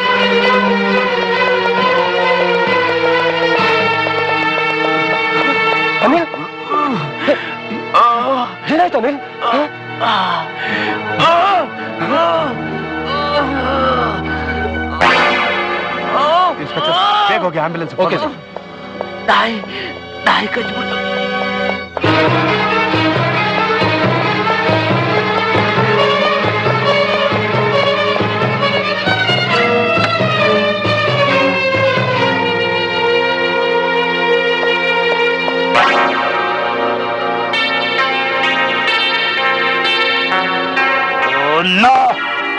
ಅನಿಲ್ ಏನಾಯ್ತು ಅನಿಲ್ ಬೇಗ ಹೋಗಿ ಆಂಬ್ಯುಲೆನ್ಸ್ ಓಕೆ ಸರ್ ನಾಯಿ ನಾಯಿ ಕಚ್ಬಿಡ್ತು Oh no!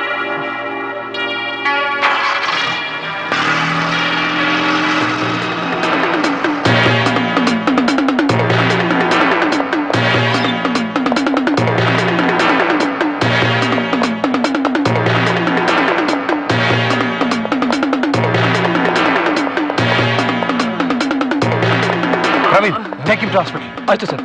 Praveen take him to hospital ಆಯ್ತು ಸರ್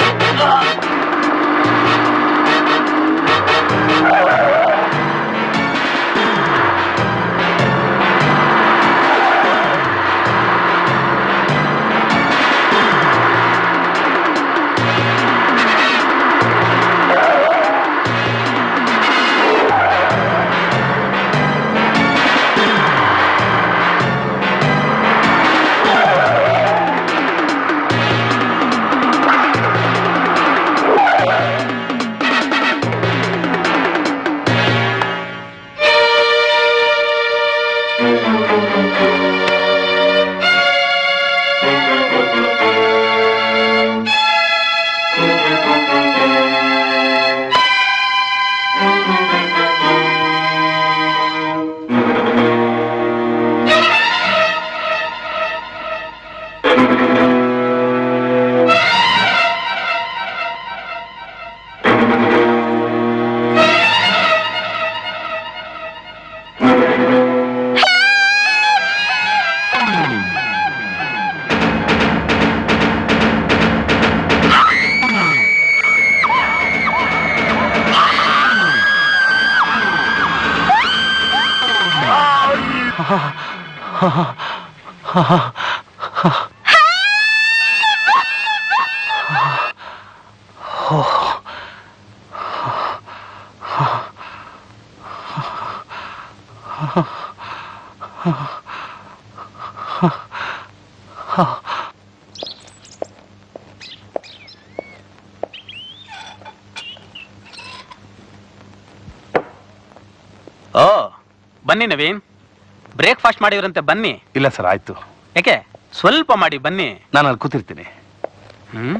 ಓ ಬನ್ನಿ ನವೀನ್ ಬ್ರೇಕ್ಫಾಸ್ಟ್ ಮಾಡಿದ್ರಂತೆ ಬನ್ನಿ ಇಲ್ಲ ಸರ್ ಆಯ್ತು ಯಾಕೆ ಸ್ವಲ್ಪ ಮಾಡಿ ಬನ್ನಿ ನಾನು ಅಲ್ಲಿ ಕೂತಿರ್ತೀನಿ ಹ್ಮ್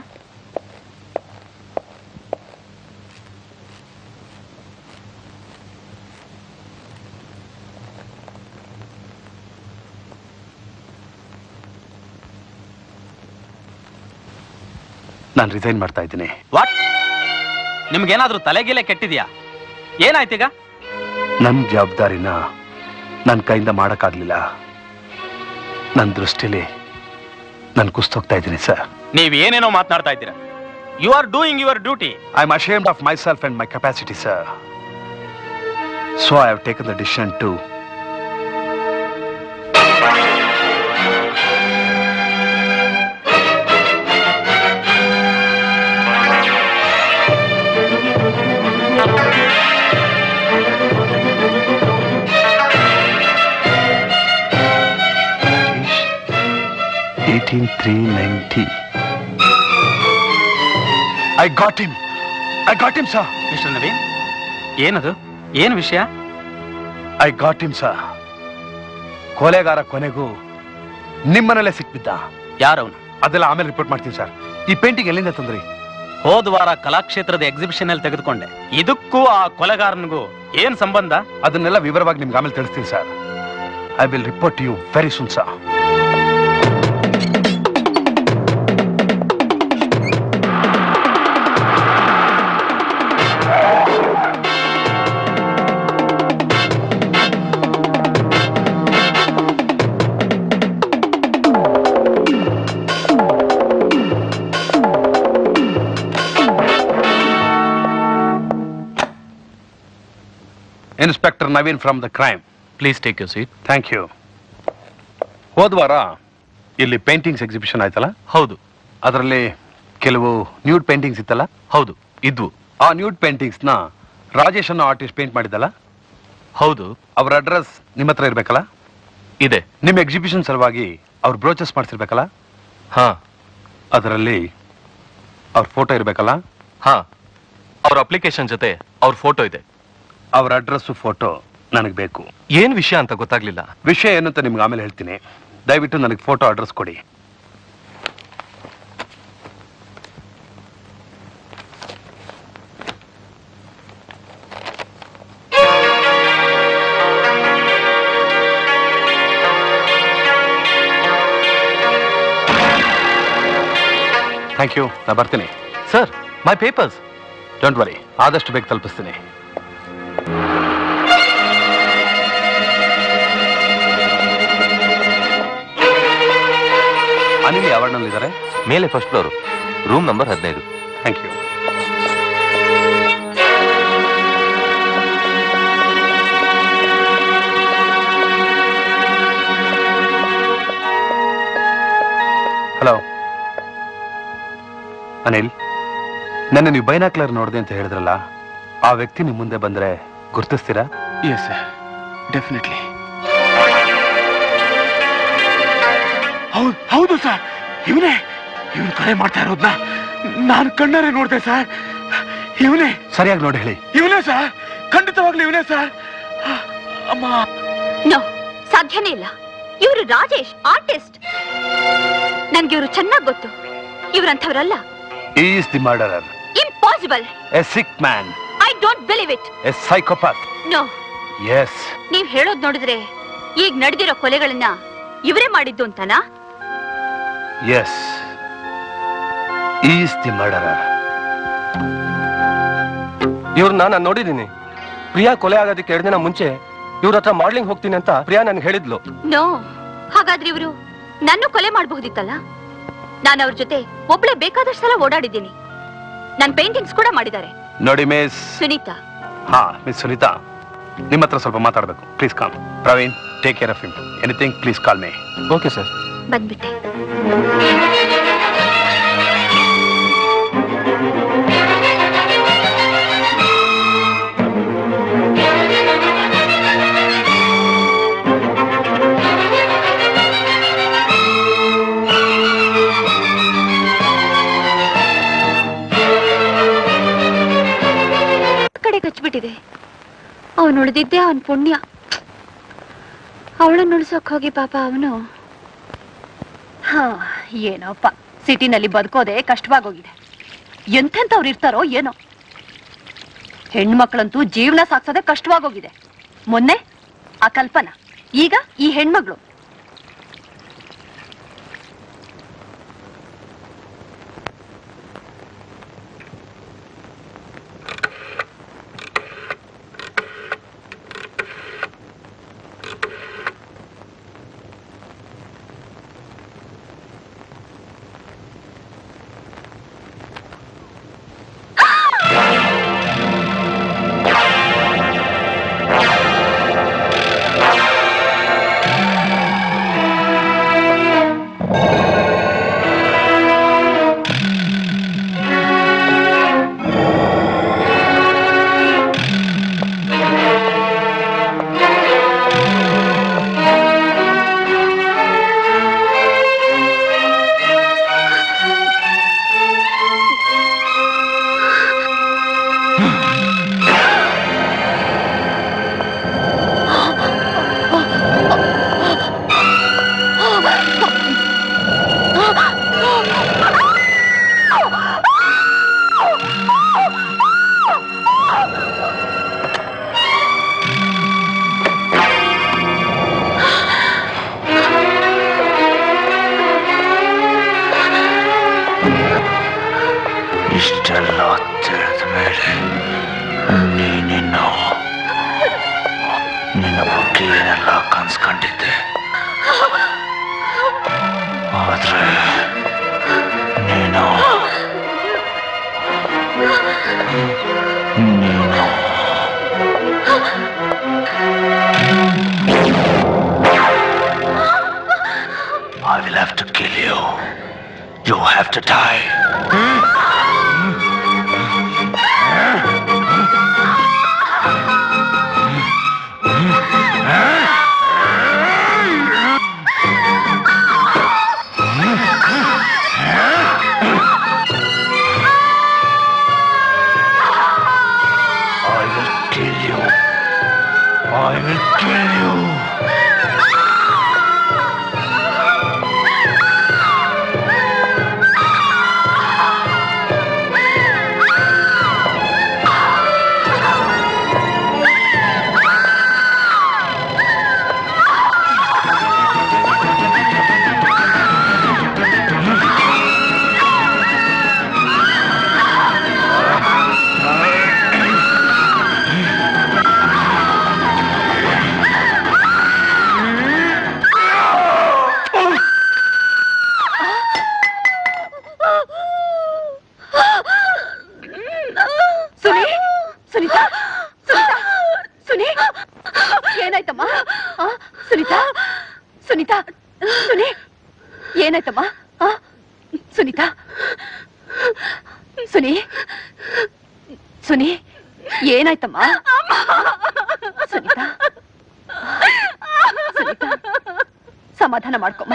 ನಾನು ರಿಸೈನ್ ಮಾಡ್ತಾ ಇದ್ದೀನಿ ವಾಟ್ ನಿಮ್ಗೇನಾದ್ರೂ ತಲೆಗಿಲೆ ಕೆಟ್ಟಿದ್ಯಾ ಏನಾಯ್ತೀಗ ನನ್ನ ಜವಾಬ್ದಾರಿನ ನನ್ನ ಕೈಯಿಂದ ಮಾಡೋಕ್ಕಾಗಲಿಲ್ಲ ನನ್ನ ದೃಷ್ಟಿಲಿ ನಾನು ಕುಸ್ತೋಗ್ತಾ ಇದ್ದೀನಿ ಸರ್ ನೀವ್ ಏನೇನೋ ಮಾತನಾಡ್ತಾ ಇದ್ದೀರಾ you are doing your duty I am ashamed of myself and my capacity, sir. So I have taken the decision to eighteen three ninety. I got him. I got him, sir. Mister Naveen ಏನದು ಏನು ವಿಷಯ I got him sir ಕೊಲೆಗಾರ ಕೊನೆಗೂ ನಿಮ್ಮನಲ್ಲೇ ಸಿಕ್ಬಿದ್ದ ಯಾರವನು ಅದೆಲ್ಲ ಆಮೇಲೆ report ಮಾಡ್ತೀನಿ sir ಈ painting ಎಲ್ಲಿಂದ ತಂದ್ರಿ ಹೋದ ವಾರ ಕಲಾಕ್ಷೇತ್ರದ ಎಕ್ಸಿಬಿಷನ್ ಅಲ್ಲಿ ತೆಗೆದುಕೊಂಡೆ ಇದಕ್ಕೂ ಆ ಕೊಲೆಗಾರನಿಗೂ ಏನ್ ಸಂಬಂಧ ಅದನ್ನೆಲ್ಲ ವಿವರವಾಗಿ ನಿಮ್ಗೆ ಆಮೇಲೆ ತಿಳಿಸ್ತೀನಿ sir I will report you very soon sir inspector Naveen from the crime please take you seat thank you ಹೋದ ವಾರ ಇಲ್ಲಿ ಪೇಂಟಿಂಗ್ಸ್ ಎಕ್ಸಿಬಿಷನ್ ಆಯ್ತಲ್ಲ ಹೌದು ಅದರಲ್ಲಿ ಕೆಲವು ನ್ಯೂಡ್ ಪೇಂಟಿಂಗ್ಸ್ ಇತ್ತಲ್ಲ ಹೌದು ಇದ್ವು ಆ ನ್ಯೂಡ್ ಪೇಂಟಿಂಗ್ಸ್ನ ರಾಜೇಶ್ ಅನ್ನೋ ಆರ್ಟಿಸ್ಟ್ ಪೇಂಟ್ ಮಾಡಿದ್ದಲ್ಲ ಹೌದು ಅವ್ರ ಅಡ್ರೆಸ್ ನಿಮ್ಮ ಹತ್ರ ಇರ್ಬೇಕಲ್ಲ ಇದೆ ನಿಮ್ಮ ಎಕ್ಸಿಬಿಷನ್ ಸಲುವಾಗಿ ಅವ್ರು ಬ್ರೋಚಸ್ ಮಾಡ್ತಿರ್ಬೇಕಲ್ಲ ಹಾ ಅದರಲ್ಲಿ ಅವ್ರ ಫೋಟೋ ಇರಬೇಕಲ್ಲ ಹಾ ಅವ್ರ ಅಪ್ಲಿಕೇಶನ್ ಜೊತೆ ಅವ್ರ ಫೋಟೋ ಇದೆ ಅವ್ರ ಅಡ್ರೆಸ್ಸು ಫೋಟೋ ನನಗೆ ಬೇಕು ಏನ್ ವಿಷಯ ಅಂತ ಗೊತ್ತಾಗ್ಲಿಲ್ಲ ವಿಷಯ ಏನು ಅಂತ ನಿಮ್ಗೆ ಆಮೇಲೆ ಹೇಳ್ತೀನಿ ದಯವಿಟ್ಟು ನನಗೆ ಫೋಟೋ ಅಡ್ರೆಸ್ ಕೊಡಿ ಥ್ಯಾಂಕ್ ಯು ನಾ ಬರ್ತೀನಿ sir my papers don't worry ಆದಷ್ಟು ಬೇಗ ತಲುಪಿಸ್ತೀನಿ ಅನಿಲ್ ಯಾವಣ್ಣಲ್ಲಿದ್ದಾರೆ ಮೇಲೆ ಫಸ್ಟ್ ಫ್ಲೋರು ರೂಮ್ ನಂಬರ್ ಹದಿನೈದು ಥ್ಯಾಂಕ್ ಯು ಹಲೋ ಅನಿಲ್ ನನ್ನ ನೀವು ಬೈನಾಕ್ಲರ್ ನೋಡಿದೆ ಅಂತ ಹೇಳಿದ್ರಲ್ಲ ಆ ವ್ಯಕ್ತಿ ನಿಮ್ಮ ಮುಂದೆ ಬಂದ್ರೆ ಗುರ್ತಿಸ್ತೀರಾ ಎಸ್ ಸರ್ ಡೆಫಿನೆಟ್ಲಿ ಹೌದು ಹೌದು ಸರ್ ಇವನೇ ಇವನು ಕರೆ ಮಾಡ್ತಾ ಇರೋದ್ನ ನಾನು ಕಣ್ಣಾರೆ ನೋಡ್ದೆ ಸರ್ ಇವನೇ ಸರಿಯಾಗಿ ನೋಡಿ ಹೇಳಿ ಇವನೇ ಸರ್ ಖಂಡಿತವಾಗ್ಲೂ ಇವನೇ ಸರ್ ಅಮ್ಮ ನೋ ಸಾಧ್ಯನೇ ಇಲ್ಲ ಇವರು ರಾಜೇಶ್ ಆರ್ಟಿಸ್ಟ್ ನನ್ಗೆ ಇವರು ಚೆನ್ನಾಗಿ ಗೊತ್ತು ಇವ್ರಂಥವ್ರಲ್ಲ is the murderer impossible a sick man I don't believe it a psychopath no yes ನೀವ್ ಹೇಳೋದ್ ನೋಡಿದ್ರೆ ಈಗ ನಡೆದಿರೋ ಕೊಲೆಗಳನ್ನ ಇವರೇ ಮಾಡಿದ್ದು ಅಂತನಾ ಎಸ್ ಈಸ್ ದಿ ಮರ್ಡರರ್ ಇವ್ರನ್ನ ನಾನು ನೋಡಿದ್ದೀನಿ ಪ್ರಿಯಾ ಕೊಲೆ ಆಗೋದಕ್ಕೆ ಎರಡು ದಿನ ಮುಂಚೆ ಇವ್ರ ಹತ್ರ ಮಾಡ್ಲಿಂಗ್ ಹೋಗ್ತೀನಿ ಅಂತ ಪ್ರಿಯಾ ನನ್ಗೆ ಹೇಳಿದ್ಲು ನೋ ಹಾಗಾದ್ರೆ ಇವರು ನನ್ನ ಕೊಲೆ ಮಾಡಬಹುದಿತ್ತಲ್ಲ ನಾನು ಅವ್ರ ಜೊತೆ ಒಬ್ಳೆ ಬೇಕಾದಷ್ಟು ಸಲ ಓಡಾಡಿದ್ದೀನಿ ನನ್ ಪೇಂಟಿಂಗ್ಸ್ ಕೂಡ ಮಾಡಿದ್ದಾರೆ ನೋಡಿ ಮಿಸ್ ಸುನೀತಾ ಹಾ ಮಿಸ್ ಸುನೀತಾ ನಿಮ್ಮ ಹತ್ರ ಸ್ವಲ್ಪ ಮಾತಾಡಬೇಕು please calm Praveen take care of him anything please call me okay sir ಬಂದ್ಬಿಟ್ಟೆ ಕಡೆ ಕಚ್ಬಿಟ್ಟಿದೆ ಅವನು ಉಳಿದಿದ್ದೆ ಅವನ್ ಪುಣ್ಯ ಅವಳನ್ನ ಉಳ್ಸೋಕ್ ಹೋಗಿ ಪಾಪ ಅವನು ಹಾ ಏನೋಪ್ಪ ಸಿಟಿನಲ್ಲಿ ಬದುಕೋದೆ ಕಷ್ಟವಾಗೋಗಿದೆ ಎಂತೆಂಥವ್ರು ಇರ್ತಾರೋ ಏನೋ ಹೆಣ್ಮಕ್ಳಂತೂ ಜೀವನ ಸಾಕ್ಸೋದೆ ಕಷ್ಟವಾಗೋಗಿದೆ ಮೊನ್ನೆ ಆ ಕಲ್ಪನಾ ಈಗ ಈ ಹೆಣ್ಮಗಳು ಇಷ್ಟೆಲ್ಲ ತಿಳಿದ ಮೇಲೆ ನೀನಿನ್ನು ನಿನ್ನ ಬಗ್ಗೆ ಏನೆಲ್ಲ ಕನ್ಸ್ಕೊಂಡಿದ್ದೆ ಆದ್ರೆ ನೀನು ನೀನು I will have to kill you. You have to die. kill you. Suni Sunita Sunita Suni ಏನಾಯ್ತಮ್ಮ ಆ, ಸುನೀತಾ ಸುನೀತಾ ಸುನಿ ಏನಾಯ್ತಮ್ಮ ಆ, ಸುನೀತಾ ಸುನಿ ಸುನಿ ಏನಾಯ್ತಮ್ಮ ಸುನೀತಾ ಸುನೀತಾ ಸಮಾಧಾನ ಮಾಡ್ಕೊಮ್ಮ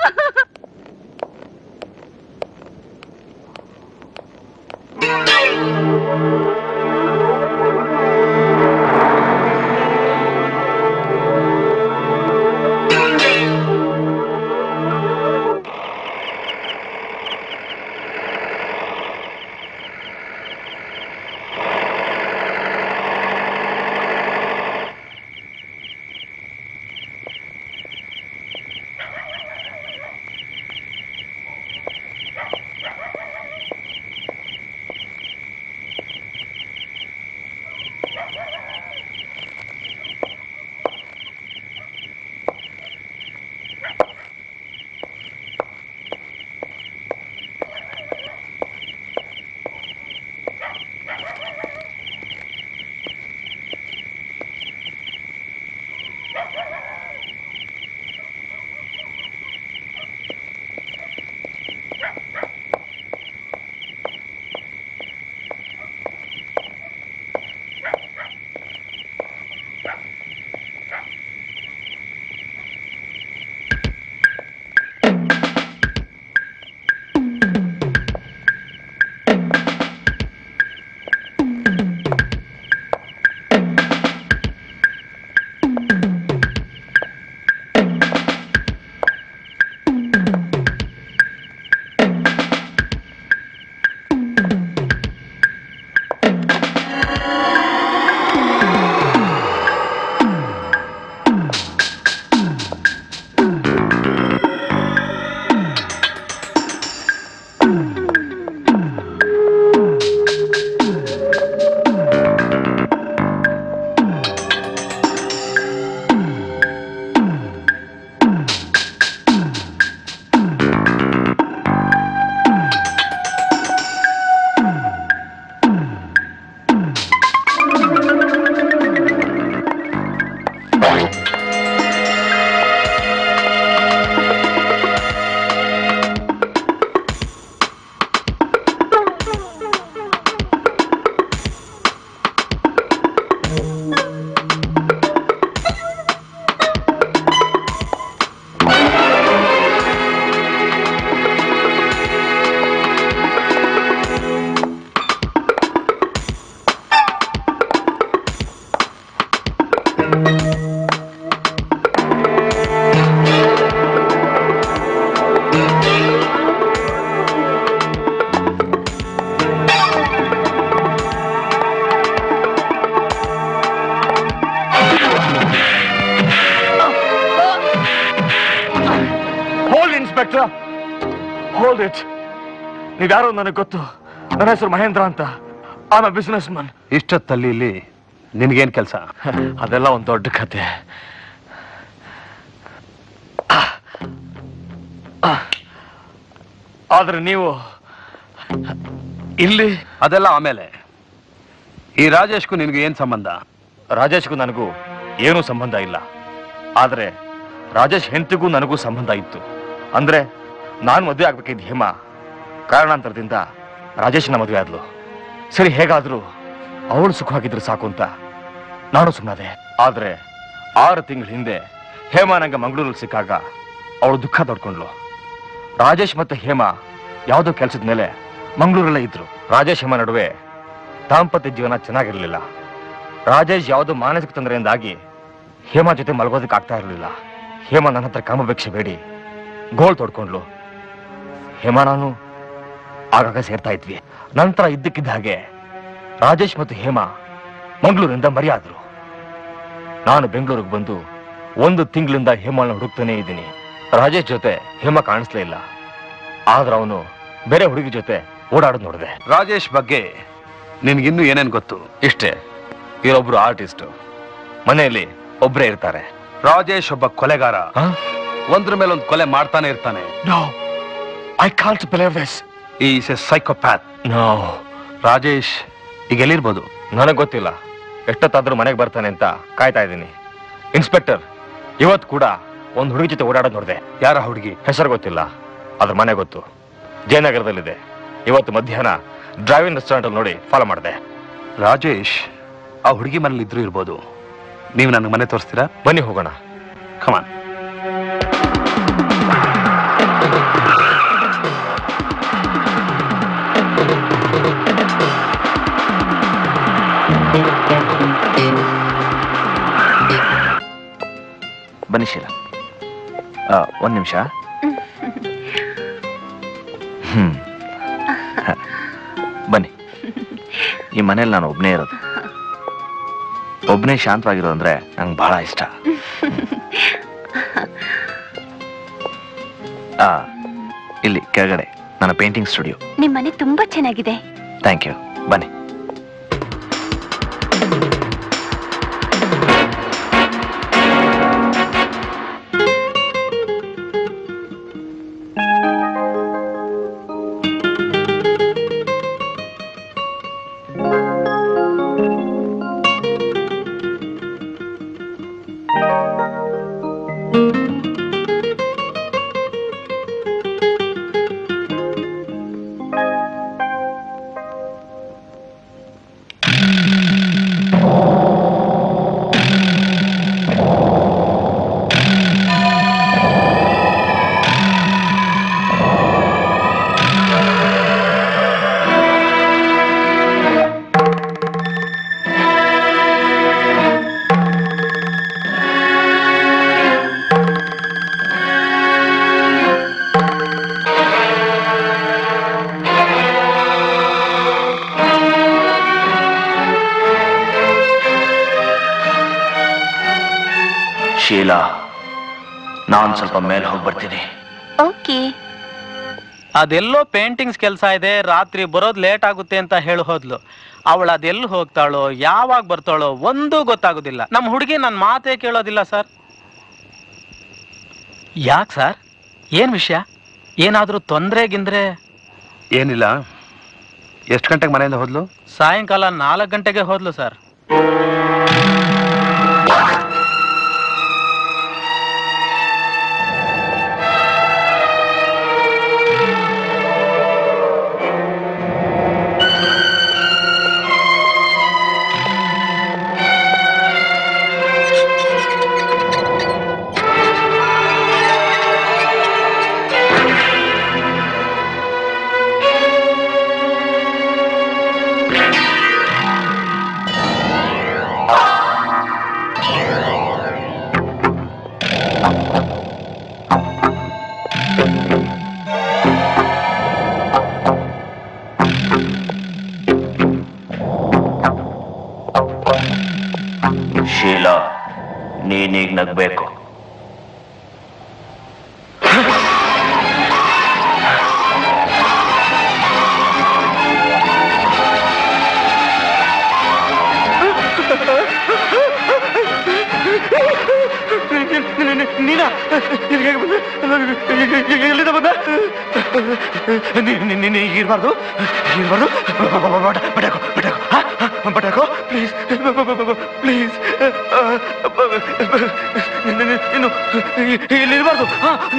ಹೋಲ್ಡ್ ಇನ್ಸ್ಪೆಕ್ಟರ್ ಹೋಲ್ಡ್ ಇಟ್ ನೀವ್ಯಾರೋ ನನಗೆ ಗೊತ್ತು ನನ್ನ ಹೆಸರು ಮಹೇಂದ್ರ ಅಂತ ಆಮ ಬಿಸ್ನೆಸ್ ಮನ್ ಇಷ್ಟೊತ್ತಲ್ಲಿ ಇಲ್ಲಿ ನಿನಗೇನ್ ಕೆಲಸ ಅದೆಲ್ಲ ಒಂದು ದೊಡ್ಡ ಕತೆ ಆದ್ರೆ ನೀವು ಇಲ್ಲಿ ಅದೆಲ್ಲ ಆಮೇಲೆ ಈ ರಾಜೇಶ್ಗೂ ನಿನಗೆ ಏನ್ ಸಂಬಂಧ ರಾಜೇಶ್ಗೂ ನನಗೂ ಏನೂ ಸಂಬಂಧ ಇಲ್ಲ ಆದ್ರೆ ರಾಜೇಶ್ ಹೆಂಡತಿಗೂ ನನಗೂ ಸಂಬಂಧ ಇತ್ತು ಅಂದ್ರೆ ನಾನು ಮದುವೆ ಆಗ್ಬೇಕಿದ್ದ ಹೇಮಾ ಕಾರಣಾಂತರದಿಂದ ರಾಜೇಶ್ನ ಮದುವೆ ಆದ್ಲು ಸರಿ ಹೇಗಾದ್ರೂ ಅವಳು ಸುಖವಾಗಿದ್ರೆ ಸಾಕು ಅಂತ ನಾನು ಸುಮ್ಮನಾದೆ ಆದ್ರೆ ಆರು ತಿಂಗಳ ಹಿಂದೆ ಹೇಮಾ ನಂಗೆ ಮಂಗಳೂರಲ್ಲಿ ಸಿಕ್ಕಾಗ ಅವಳು ದುಃಖ ತಡ್ಕೊಂಡ್ಲು ರಾಜೇಶ್ ಮತ್ತೆ ಹೇಮಾ ಯಾವುದೋ ಕೆಲಸದ ಮೇಲೆ ಮಂಗಳೂರಲ್ಲೇ ಇದ್ರು ರಾಜೇಶ್ ಹೇಮಾ ನಡುವೆ ದಾಂಪತ್ಯ ಜೀವನ ಚೆನ್ನಾಗಿರ್ಲಿಲ್ಲ ರಾಜೇಶ್ ಯಾವುದೋ ಮಾನಸಿಕ ತೊಂದರೆಯಿಂದಾಗಿ ಹೇಮಾ ಜೊತೆ ಮಲಗೋದಕ್ಕೆ ಆಗ್ತಾ ಇರಲಿಲ್ಲ ಹೇಮಾ ನನ್ನ ಹತ್ರ ಕಾಮಭಿಕ್ಷೆ ಬೇಡಿ ಗೋಳ್ ತೊಡ್ಕೊಂಡ್ಲು ಹೇಮಾ ನಾನು ಆಗಾಗ ಸೇರ್ತಾ ಇದ್ವಿ ನಂತರ ಇದ್ದಕ್ಕಿದ್ದ ಹಾಗೆ ರಾಜೇಶ್ ಮತ್ತು ಹೇಮಾ ಮಂಗಳೂರಿಂದ ಮರೆಯಾದ್ರು ನಾನು ಬೆಂಗಳೂರಿಗೆ ಬಂದು ಒಂದು ತಿಂಗಳಿಂದ ಹೇಮಾಳನ್ನ ಹುಡುಕ್ತಾನೆ ಇದ್ದೀನಿ ರಾಜೇಶ್ ಜೊತೆ ಹೇಮಾ ಕಾಣಿಸ್ಲೇ ಇಲ್ಲ ಆದ್ರೆ ಅವನು ಬೇರೆ ಹುಡುಗಿ ಜೊತೆ ಓಡಾಡೋದು ನೋಡಿದೆ ರಾಜೇಶ್ ಬಗ್ಗೆ ನಿನ್ಗಿನ್ನೂ ಏನೇನ್ ಗೊತ್ತು ಇಷ್ಟೇ ಇವರೊಬ್ರು ಆರ್ಟಿಸ್ಟ್ ಮನೆಯಲ್ಲಿ ಒಬ್ರೇ ಇರ್ತಾರೆ ರಾಜೇಶ್ ಒಬ್ಬ ಕೊಲೆಗಾರ ಒಂದ್ರ ಮೇಲೆ ಒಂದು ಕೊಲೆ ಮಾಡ್ತಾನೆ ಇರ್ತಾನೆ I can't believe this is a psychopath no Rajesh ಈಗ ಎಲ್ಲಿರ್ಬೋದು ನನಗೆ ಗೊತ್ತಿಲ್ಲ ಎಷ್ಟೊತ್ತಾದ್ರೂ ಮನೆಗೆ ಬರ್ತಾನೆ ಅಂತ ಕಾಯ್ತಾ ಇದ್ದೀನಿ ಇನ್ಸ್ಪೆಕ್ಟರ್ ಇವತ್ತು ಕೂಡ ಒಂದು ಹುಡುಗಿ ಜೊತೆ ಓಡಾಡೋದು ನೋಡಿದೆ ಯಾರ ಹುಡುಗಿ ಹೆಸರು ಗೊತ್ತಿಲ್ಲ ಅದ್ರ ಮನೆ ಗೊತ್ತು ಜಯನಗರದಲ್ಲಿದೆ ಇವತ್ತು ಮಧ್ಯಾಹ್ನ ಡ್ರೈವಿಂಗ್ ರೆಸ್ಟೋರೆಂಟ್ ಅಲ್ಲಿ ನೋಡಿ ಫಾಲೋ ಮಾಡಿದೆ ರಾಜೇಶ್ ಆ ಹುಡುಗಿ ಮನೇಲಿ ಇದ್ರೂ ಇರ್ಬೋದು ನೀವು ನನಗೆ ಮನೆ ತೋರಿಸ್ತೀರಾ ಬನ್ನಿ ಹೋಗೋಣ ಕಮಾನ್ ಬನ್ನಿ ಶೀಲಾ ಆ, ಒಂದ್ ನಿಮಿಷ ಹ್ಮ್ ಹ. ಬನ್ನಿ ಈ ಮನೇಲಿ ನಾನು ಒಬ್ನೇ ಇರೋದು ಒಬ್ನೇ ಶಾಂತವಾಗಿರೋ ಅಂದ್ರೆ ನಂಗೆ ಬಹಳ ಇಷ್ಟ ಆ, ಇಲ್ಲಿ ಕೆಳಗಡೆ ನನ್ನ ಪೇಂಟಿಂಗ್ ಸ್ಟುಡಿಯೋ ನಿಮ್ ಮನೆ ತುಂಬಾ ಚೆನ್ನಾಗಿದೆ ಥ್ಯಾಂಕ್ ಯು ಬನ್ನಿ ಶೀಲಾ ನಾನು ಸ್ವಲ್ಪ ಮೇಲೆ ಹೋಗಿ ಬರ್ತೀನಿ ಓಕೆ ಅದೆಲ್ಲೋ ಪೇಂಟಿಂಗ್ಸ್ ಕೆಲಸ ಇದೆ ರಾತ್ರಿ ಬರೋದು ಲೇಟ್ ಆಗುತ್ತೆ ಅಂತ ಹೇಳಿ ಹೋದ್ಲು ಅವಳು ಅದೆಲ್ಲಿ ಹೋಗ್ತಾಳೋ ಯಾವಾಗ ಬರ್ತಾಳೋ ಒಂದೂ ಗೊತ್ತಾಗೋದಿಲ್ಲ ನಮ್ಮ ಹುಡುಗಿ ನನ್ನ ಮಾತೇ ಕೇಳೋದಿಲ್ಲ ಸರ್ ಯಾಕೆ ಸರ್ ಏನು ವಿಷಯ ಏನಾದರೂ ತೊಂದರೆ ಗಿಂದ್ರೆ ಏನಿಲ್ಲ ಎಷ್ಟು ಗಂಟೆಗೆ ಮನೆಯಿಂದ ಹೋದ್ಲು ಸಾಯಂಕಾಲ ನಾಲ್ಕು ಗಂಟೆಗೆ ಹೋದ್ಲು ಸರ್ ಶೀಲಾ ನೀನೀಗ ನಗ್ಬೇಕು ನೀನಾ ಎಲ್ಲಿಂದ ಬಂದ ನೀನು ಇರಬಾರ್ದು ಇರಬಾರ್ದು ಬಟಾಕೋ ಬಟಾಕೋ ಬಟಾಕೋ ಪ್ಲೀಸ್ ಪ್ಲೀಸ್ ನೀನು ಇಲ್ಲಿರಬಾರ್ದು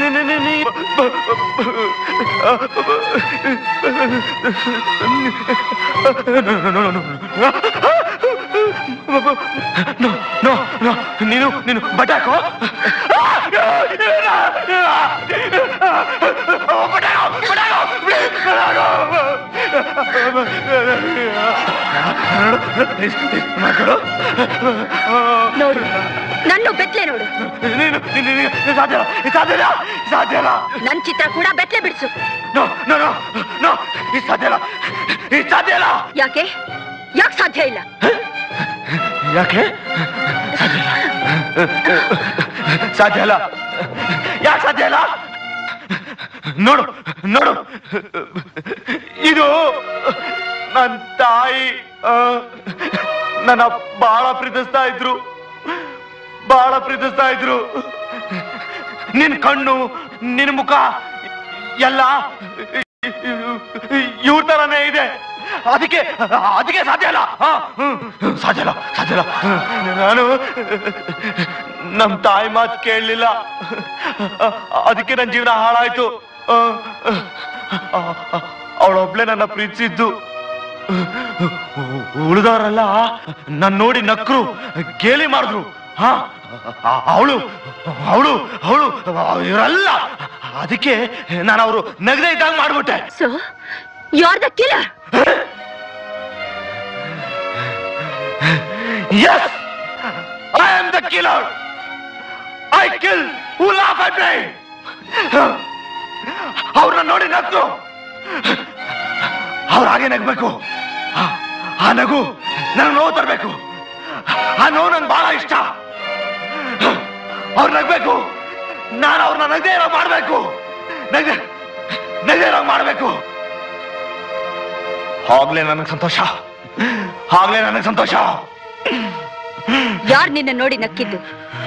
ನೋ ನೋ ನೀನು ನೀನು ಬಟಾಕೋ ಬಟಾಕೋ ಬಟಾಕೋ ಪ್ಲೀಸ್ ನೋಡು ನನ್ನ ಬೆತ್ಲೆ ನೋಡು ನೀನು ನೀನು- ನೀನು ಸಾಧ್ಯ ಇಲ್ಲ, ಇದು ಸಾಧ್ಯ ಇಲ್ಲ, ಇದು ಸಾಧ್ಯ ಇಲ್ಲ ನನ್ ಚಿತ್ರ ಕೂಡ ಬೆತ್ಲೆ ಬಿಡಿಸು ನೋ ನೋ ನೋ ನೋ ಇದು ಸಾಧ್ಯ ಇಲ್ಲ ಇದು ಸಾಧ್ಯ ಇಲ್ಲ ಯಾಕೆ ಯಾಕೆ ಸಾಧ್ಯ ಇಲ್ಲ ಯಾಕೆ ಸಾಧ್ಯ ಇಲ್ಲ ಯಾಕೆ ಸಾಧ್ಯ ಇಲ್ಲ ನೋಡು ನೋಡು ಇದು ನನ್ನ ತಾಯಿ ಆ, ನನ್ನ ಬಹಳ ಪ್ರೀತಿಸ್ತಾ ಇದ್ರು ಬಹಳ ಪ್ರೀತಿಸ್ತಾ ಇದ್ರು ನಿನ್ ಕಣ್ಣು ನಿನ್ ಮುಖ ಎಲ್ಲ ಇವ್ರ ತರನೇ ಇದೆ ಅದಕ್ಕೆ ಅದಕ್ಕೆ ಸಾಧ್ಯ ಇಲ್ಲ ಆ, ಹ್ಮ್, ಸಾಧ್ಯ ಇಲ್ಲ ಸಾಧ್ಯ ಇಲ್ಲ ನಾನು ನಮ್ ತಾಯಿ ಮಾತು ಕೇಳಲಿಲ್ಲ ಅದಕ್ಕೆ ನನ್ನ ಜೀವನ ಹಾಳಾಯ್ತು ಅವಳೊಬ್ಳೆ ನನ್ನ ಪ್ರೀತಿಸಿದ್ದು ಉಳಿದವರೆಲ್ಲ ನನ್ ನೋಡಿ ನಕ್ರು ಗೇಲಿ ಮಾಡಿದ್ರು ಹಾ ಅವಳು ಅವಳು ಅವಳು ಇವರೆಲ್ಲ ಅದಕ್ಕೆ ನಾನು ಅವರು ನಗದೆ ಇದ್ದಾಗ ಮಾಡ್ಬಿಟ್ಟೆ so you are the killer Yes! I am the killer! I kill who laugh at me! ಅವ್ರನ್ನ ನೋಡಿ ನಗ್ತು ಅವ್ರ ಹಾಗೆ ನಗ್ಬೇಕು ಆ- ಆ ನಗು ನನಗೆ ನೋವು ತರಬೇಕು ಆ ನೋವು ನನ್ಗೆ ಬಹಳ ಇಷ್ಟ ಅವ್ರು ನಗ್ಬೇಕು ನಾನು ಅವ್ರನ್ನ ನಗದೆ ಇರೋ ಮಾಡ್ಬೇಕು ನಗದೆ ನಗದೆ ಇರೋ ಮಾಡ್ಬೇಕು ಆಗ್ಲೇ ನನಗೆ ಸಂತೋಷ ಆಗ್ಲೇ ನನಗೆ ಸಂತೋಷ ಯಾರ್ ನಿನ್ನ ನೋಡಿ ನಕ್ಕಿದ್ದು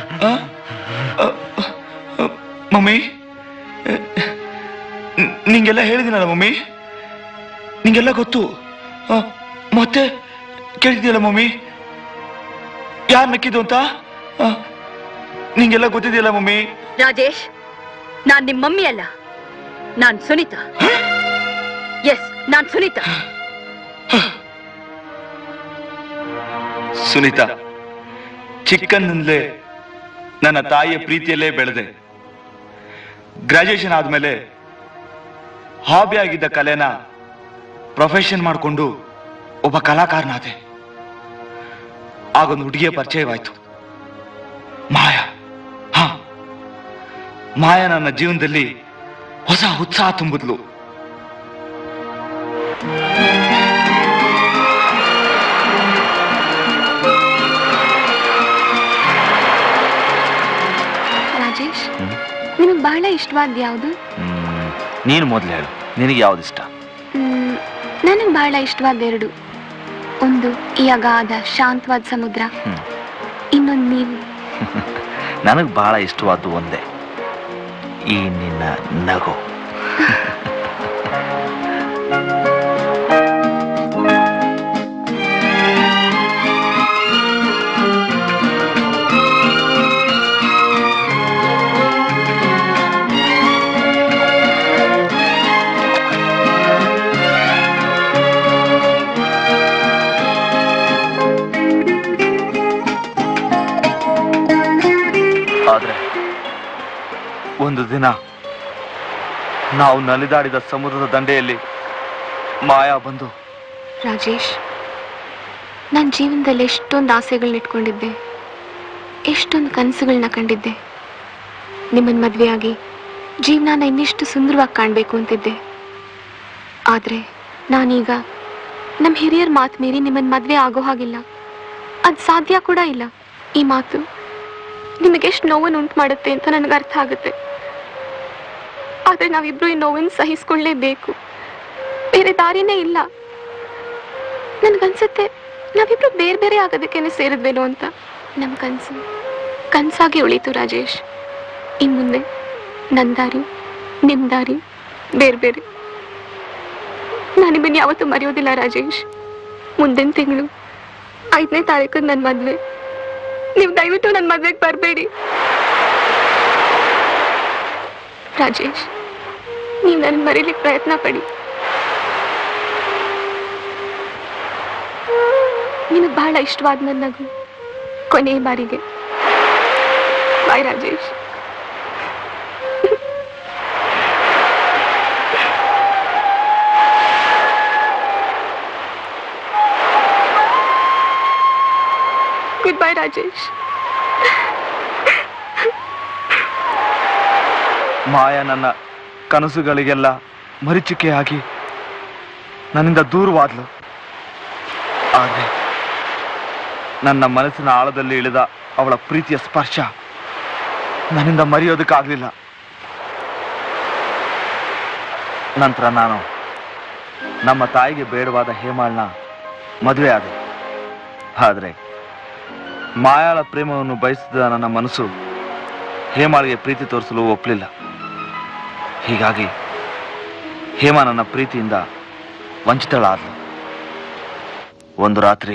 ಮಮ್ಮಿ ನ್- ನಿಂಗೆಲ್ಲ ಹೇಳಿದಿನಲ್ಲ ಮಮ್ಮಿ ನಿಂಗೆಲ್ಲ ಗೊತ್ತು ಆ, ಮತ್ತೆ ಕೇಳಿದ್ಯಲ್ಲ ಮಮ್ಮಿ ಯಾರು ನಕ್ಕಿದ್ದು ಅಂತ ಆ, ನಿಂಗೆಲ್ಲ ಗೊತ್ತಿದೆಯಲ್ಲ ಮಮ್ಮಿ ರಾಜೇಶ್ ನಾನ್ ನಿಮ್ ಮಮ್ಮಿ ಅಲ್ಲ ನಾನ್ ಸುನೀತಾ ಎಸ್ ನಾನ್ ಸುನೀತಾ ಸುನೀತಾ ಚಿಕ್ಕಂದಿಂದಲೇ ನನ್ನ ತಾಯಿಯ ಪ್ರೀತಿಯಲ್ಲೇ ಬೆಳೆದೆ ಗ್ರಾಜುಯೇಷನ್ ಆದ್ಮೇಲೆ ಹಾಬಿ ಆಗಿದ್ದ ಕಲೆನ ಪ್ರೊಫೆಷನ್ ಮಾಡಿಕೊಂಡು ಒಬ್ಬ ಕಲಾಕಾರನಾದೆ ಆಗೊಂದು ಹುಡುಗಿಯ ಪರಿಚಯವಾಯ್ತು ಮಾಯಾ ಹಾ ಮಾಯಾ ನನ್ನ ಜೀವನದಲ್ಲಿ ಹೊಸ ಉತ್ಸಾಹ ತುಂಬಿದ್ಲು ರಾಜೇಶ್ ನಿಮಗೆ ಬಹಳ ಇಷ್ಟವಾದ ಯಾವುದು ನೀನು ಮೊದಲು ಹೇಳು ನಿನಗೆ ಯಾವ್ದು ಇಷ್ಟ ನನಗೆ ಬಹಳ ಇಷ್ಟವಾದ ಎರಡು ಒಂದು ಈ ಅಗಾಧ ಶಾಂತವಾದ ಸಮುದ್ರ ಹ್ಮ್. ಇನ್ನೊಂದು ನೀವು ನನಗೆ ಬಹಳ ಇಷ್ಟವಾದ್ದು ಒಂದೇ ಈ ನಿನ್ನ ನಗು ಆದ್ರೆ ಒಂದು ದಿನ ನಾವು ನಲಿದಾಡಿದ ಸಮುದ್ರದ ದಂಡೆಯಲ್ಲಿ ಮಾಯಾ ಬಂದು ರಾಜೇಶ್ ನನ್ನ ಜೀವನದಲ್ಲಿ ಎಷ್ಟೊಂದು ಆಸೆಗಳನ್ನ ಇಟ್ಕೊಂಡಿದ್ದೆ ಎಷ್ಟೊಂದು ಕನಸುಗಳನ್ನ ಕಂಡಿದ್ದೆ ನಿಮ್ಮನ್ನ ಮದುವೆಯಾಗಿ ಜೀವನಾನ ಇನ್ನಿಷ್ಟು ಸುಂದರವಾಗಿ ಕಾಣಬೇಕು ಅಂತಿದ್ದೆ ಆದರೆ ನಾನೀಗ ನಮ್ಮ ಹಿರಿಯರ ಮಾತು ಮೀರಿ ನಿಮ್ಮನ್ನ ಮದುವೆ ಆಗೋ ಹಾಗಿಲ್ಲ ಅದು ಸಾಧ್ಯ ಕೂಡ ಇಲ್ಲ ಈ ಮಾತು ನಿಮಗೆಷ್ಟು ನೋವನ್ನು ಉಂಟು ಮಾಡುತ್ತೆ ಅಂತ ನನಗೆ ಅರ್ಥ ಆಗುತ್ತೆ ಆದರೆ ನಾವಿಬ್ರು ಈ ನೋವನ್ನು ಸಹಿಸ್ಕೊಳ್ಳೇಬೇಕು ಬೇರೆ ದಾರಿನೇ ಇಲ್ಲ ನನ್ಗನ್ಸುತ್ತೆ ನಾವಿಬ್ರು ಬೇರೆ ಬೇರೆ ಆಗೋದಕ್ಕೇನೆ ಸೇರಿದ್ವೇನೋ ಅಂತ ನಮ್ಮ ಕನಸು ಕನಸಾಗಿ ಉಳೀತು ರಾಜೇಶ್ ಇನ್ನು ಮುಂದೆ ನನ್ನ ದಾರಿ ನಿಮ್ಮ ದಾರಿ ಬೇರೆ ಬೇರೆ ನಾನು ನಿಮ್ಮನ್ನು ಯಾವತ್ತೂ ಮರೆಯೋದಿಲ್ಲ ರಾಜೇಶ್ ಮುಂದಿನ ತಿಂಗಳು ಐದನೇ ತಾರೀಕು ನನ್ನ ಮದುವೆ ನೀವು ದಯವಿಟ್ಟು ನನ್ನ ಮದುವೆಗೆ ಬರಬೇಡಿ ರಾಜೇಶ್ ನೀವು ನನ್ನ ಮರೀಲಿಕ್ಕೆ ಪ್ರಯತ್ನ ಪಡಿ ನಿನಗೆ ಬಹಳ ಇಷ್ಟವಾದ ನನ್ನ ನಗು ಕೊನೆಯ ಬಾರಿಗೆ ಬಾಯ್ ರಾಜೇಶ್ ರಾಜೇಶ್ ಮಾಯ ನನ್ನ ಕನಸುಗಳಿಗೆಲ್ಲ ಮರೀಚಿಕೆಯಾಗಿ ನನ್ನಿಂದ ದೂರವಾದ್ಲು ಆದರೆ ನನ್ನ ಮನಸ್ಸಿನ ಆಳದಲ್ಲಿ ಇಳಿದ ಅವಳ ಪ್ರೀತಿಯ ಸ್ಪರ್ಶ ನನ್ನಿಂದ ಮರೆಯೋದಕ್ಕಾಗಲಿಲ್ಲ ನಂತರ ನಾನು ನಮ್ಮ ತಾಯಿಗೆ ಬೇಡವಾದ ಹೇಮಾಳ್ನ ಮದುವೆ ಆದೆ ಆದರೆ ಮಾಯಾಳ ಪ್ರೇಮವನ್ನು ಬಯಸಿದ ನನ್ನ ಮನಸ್ಸು ಹೇಮಾಳಿಗೆ ಪ್ರೀತಿ ತೋರಿಸಲು ಒಪ್ಪಲಿಲ್ಲ ಹೀಗಾಗಿ ಹೇಮಾ ನನ್ನ ಪ್ರೀತಿಯಿಂದ ವಂಚಿತಳಾದ್ಲು ಒಂದು ರಾತ್ರಿ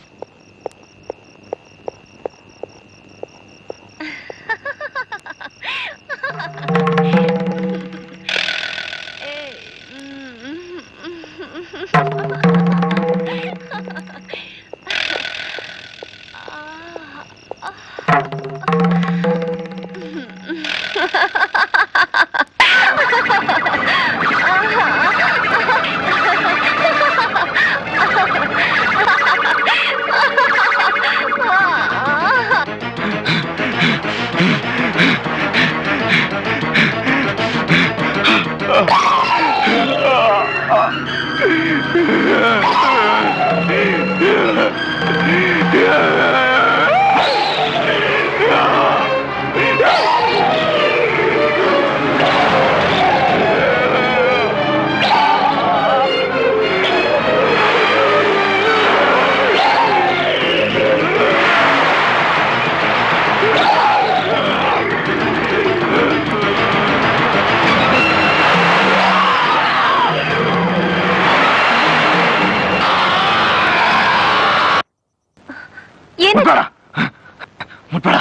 ಏನು ಮುಟ್ಬೇಡ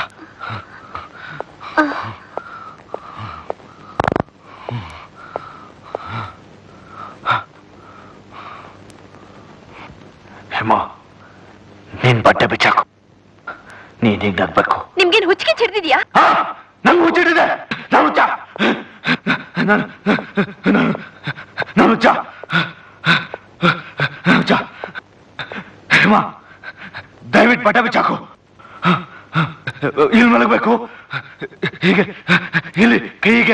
ಹೇಮ ನೀನ್ ಬಟ್ಟೆ ಬಿಚ್ಚಾಕು ನೀನ್ ಈಗ ನಗ್ಬೇಕು ನಿಮ್ಗೇನ್ ಹುಚ್ಚಿಗೆ ಚಿಡ್ದಿದ್ಯಾ ನಂಗೆ ಹುಚ್ಚಿಡಿದೆ ನಾನು ಹುಚ್ಚ ನಾನು ನಾನು ಹುಚ್ಚ ನಾನು ಹುಚ್ಚ ಹೇಮ ದಯವಿಟ್ಟು ಬಟ್ಟೆ ಬಿಚ್ಚಾಕು ಇಲ್ಲಿ ಮಲಗಬೇಕು ಹೀಗೆ ಇಲ್ಲಿ ಕೈಗೆ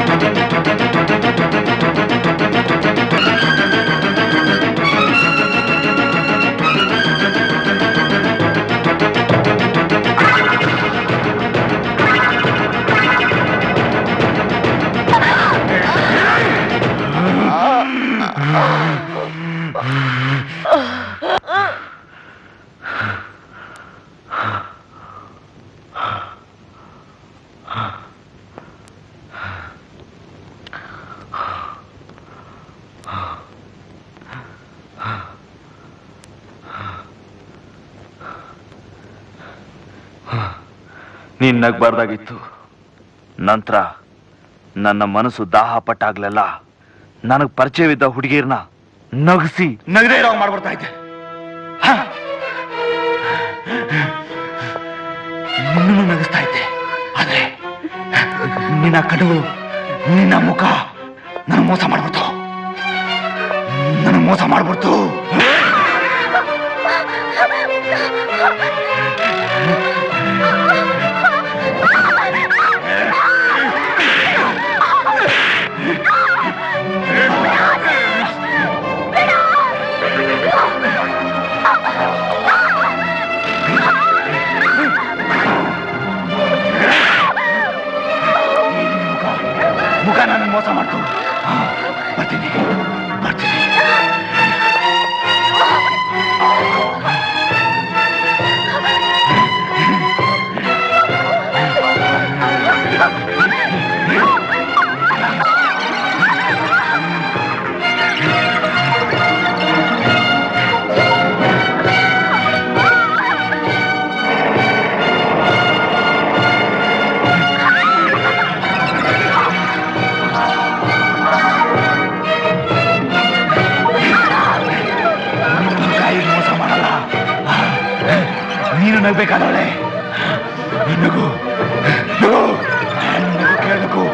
ನೀನ್ ನಗ್ಬಾರ್ದಾಗಿತ್ತು ನಂತರ ನನ್ನ ಮನಸ್ಸು ದಾಹ ಪಟ್ಟಾಗ್ಲೆಲ್ಲ ನನಗ್ ಪರಿಚಯವಿದ್ದ ಹುಡುಗಿರ್ನ ನಗಿಸಿ ನಗದೇ ಇರೋ ಮಾಡ್ಬಿಡ್ತಾ ಇದ್ದೆ ಹ? ನಿನ್ನನ್ನು ನಗಿಸ್ತಾ ಇದ್ದೆ ಆದ್ರೆ ನಿನ್ನ ಕಣ್ಣುಗಳು ನಿನ್ನ ಮುಖ ನನ್ನ ಮೋಸ ಮಾಡ್ಬಿಡ್ತು ನನ್ನ ಮೋಸ ಮಾಡ್ಬಿಡ್ತು ಮುಖ ನನ್ನ ಮೋಸ ಮಾಡ್ತು ಹಾ, ಬರ್ತೀನಿ ಬರ್ತೀನಿ ಕಾಯಿಗೆ ಮೋಸ ಮಾಡಲ್ಲ ನೀನು ನಗ್ಬೇಕಾದವಳೆ ನಗು ನಗು ನಗು ಕೇಳಬೇಕು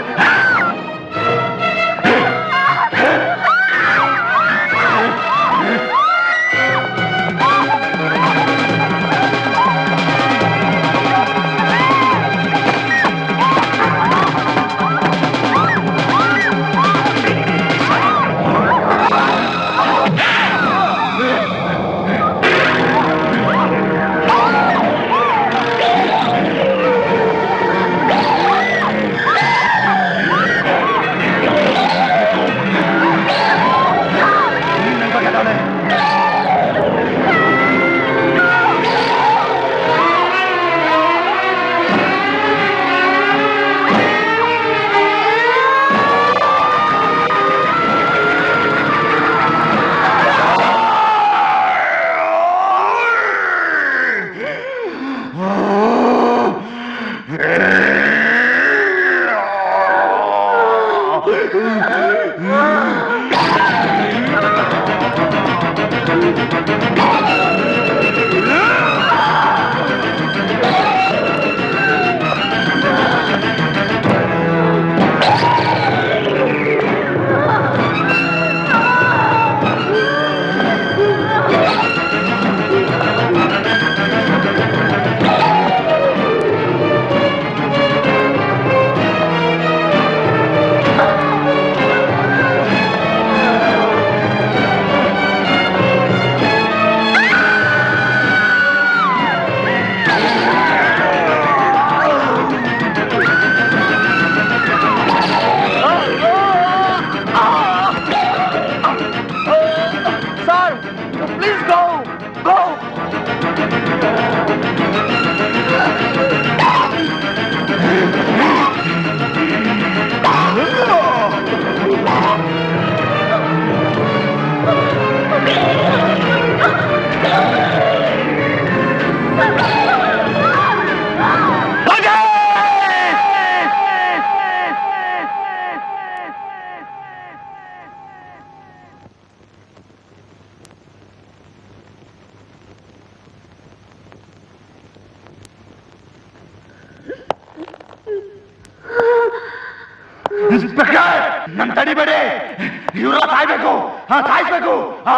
ಇನ್ಸ್ಪೆಕ್ಟರ್ ನನ್ ತಡಿಬೇಡಿ ಇವರೆಲ್ಲ ಸಾಯ್ಬೇಕು ಹಾ ಸಾಯ್ಬೇಕು ಹಾ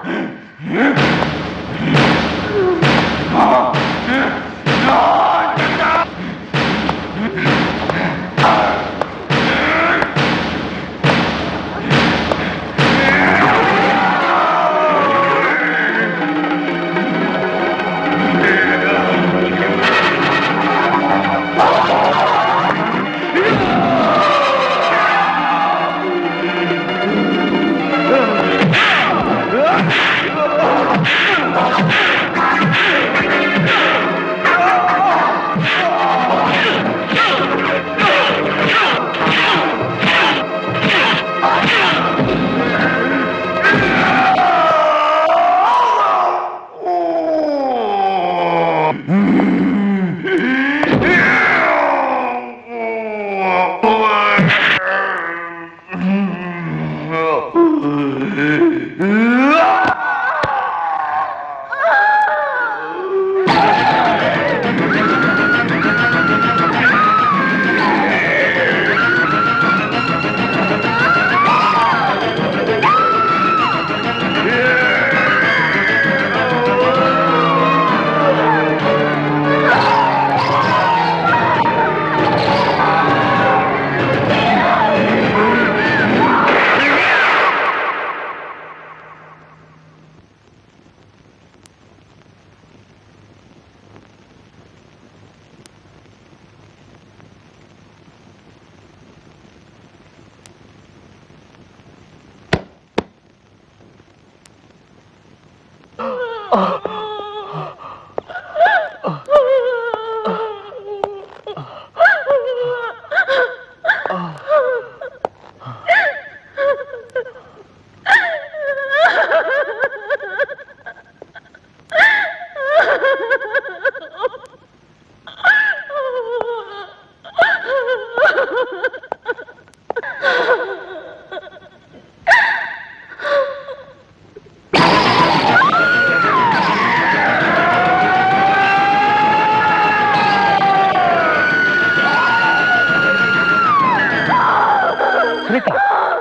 Sunita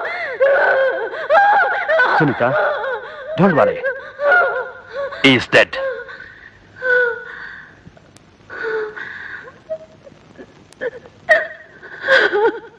Sunita don't worry is dead Ha ha ha.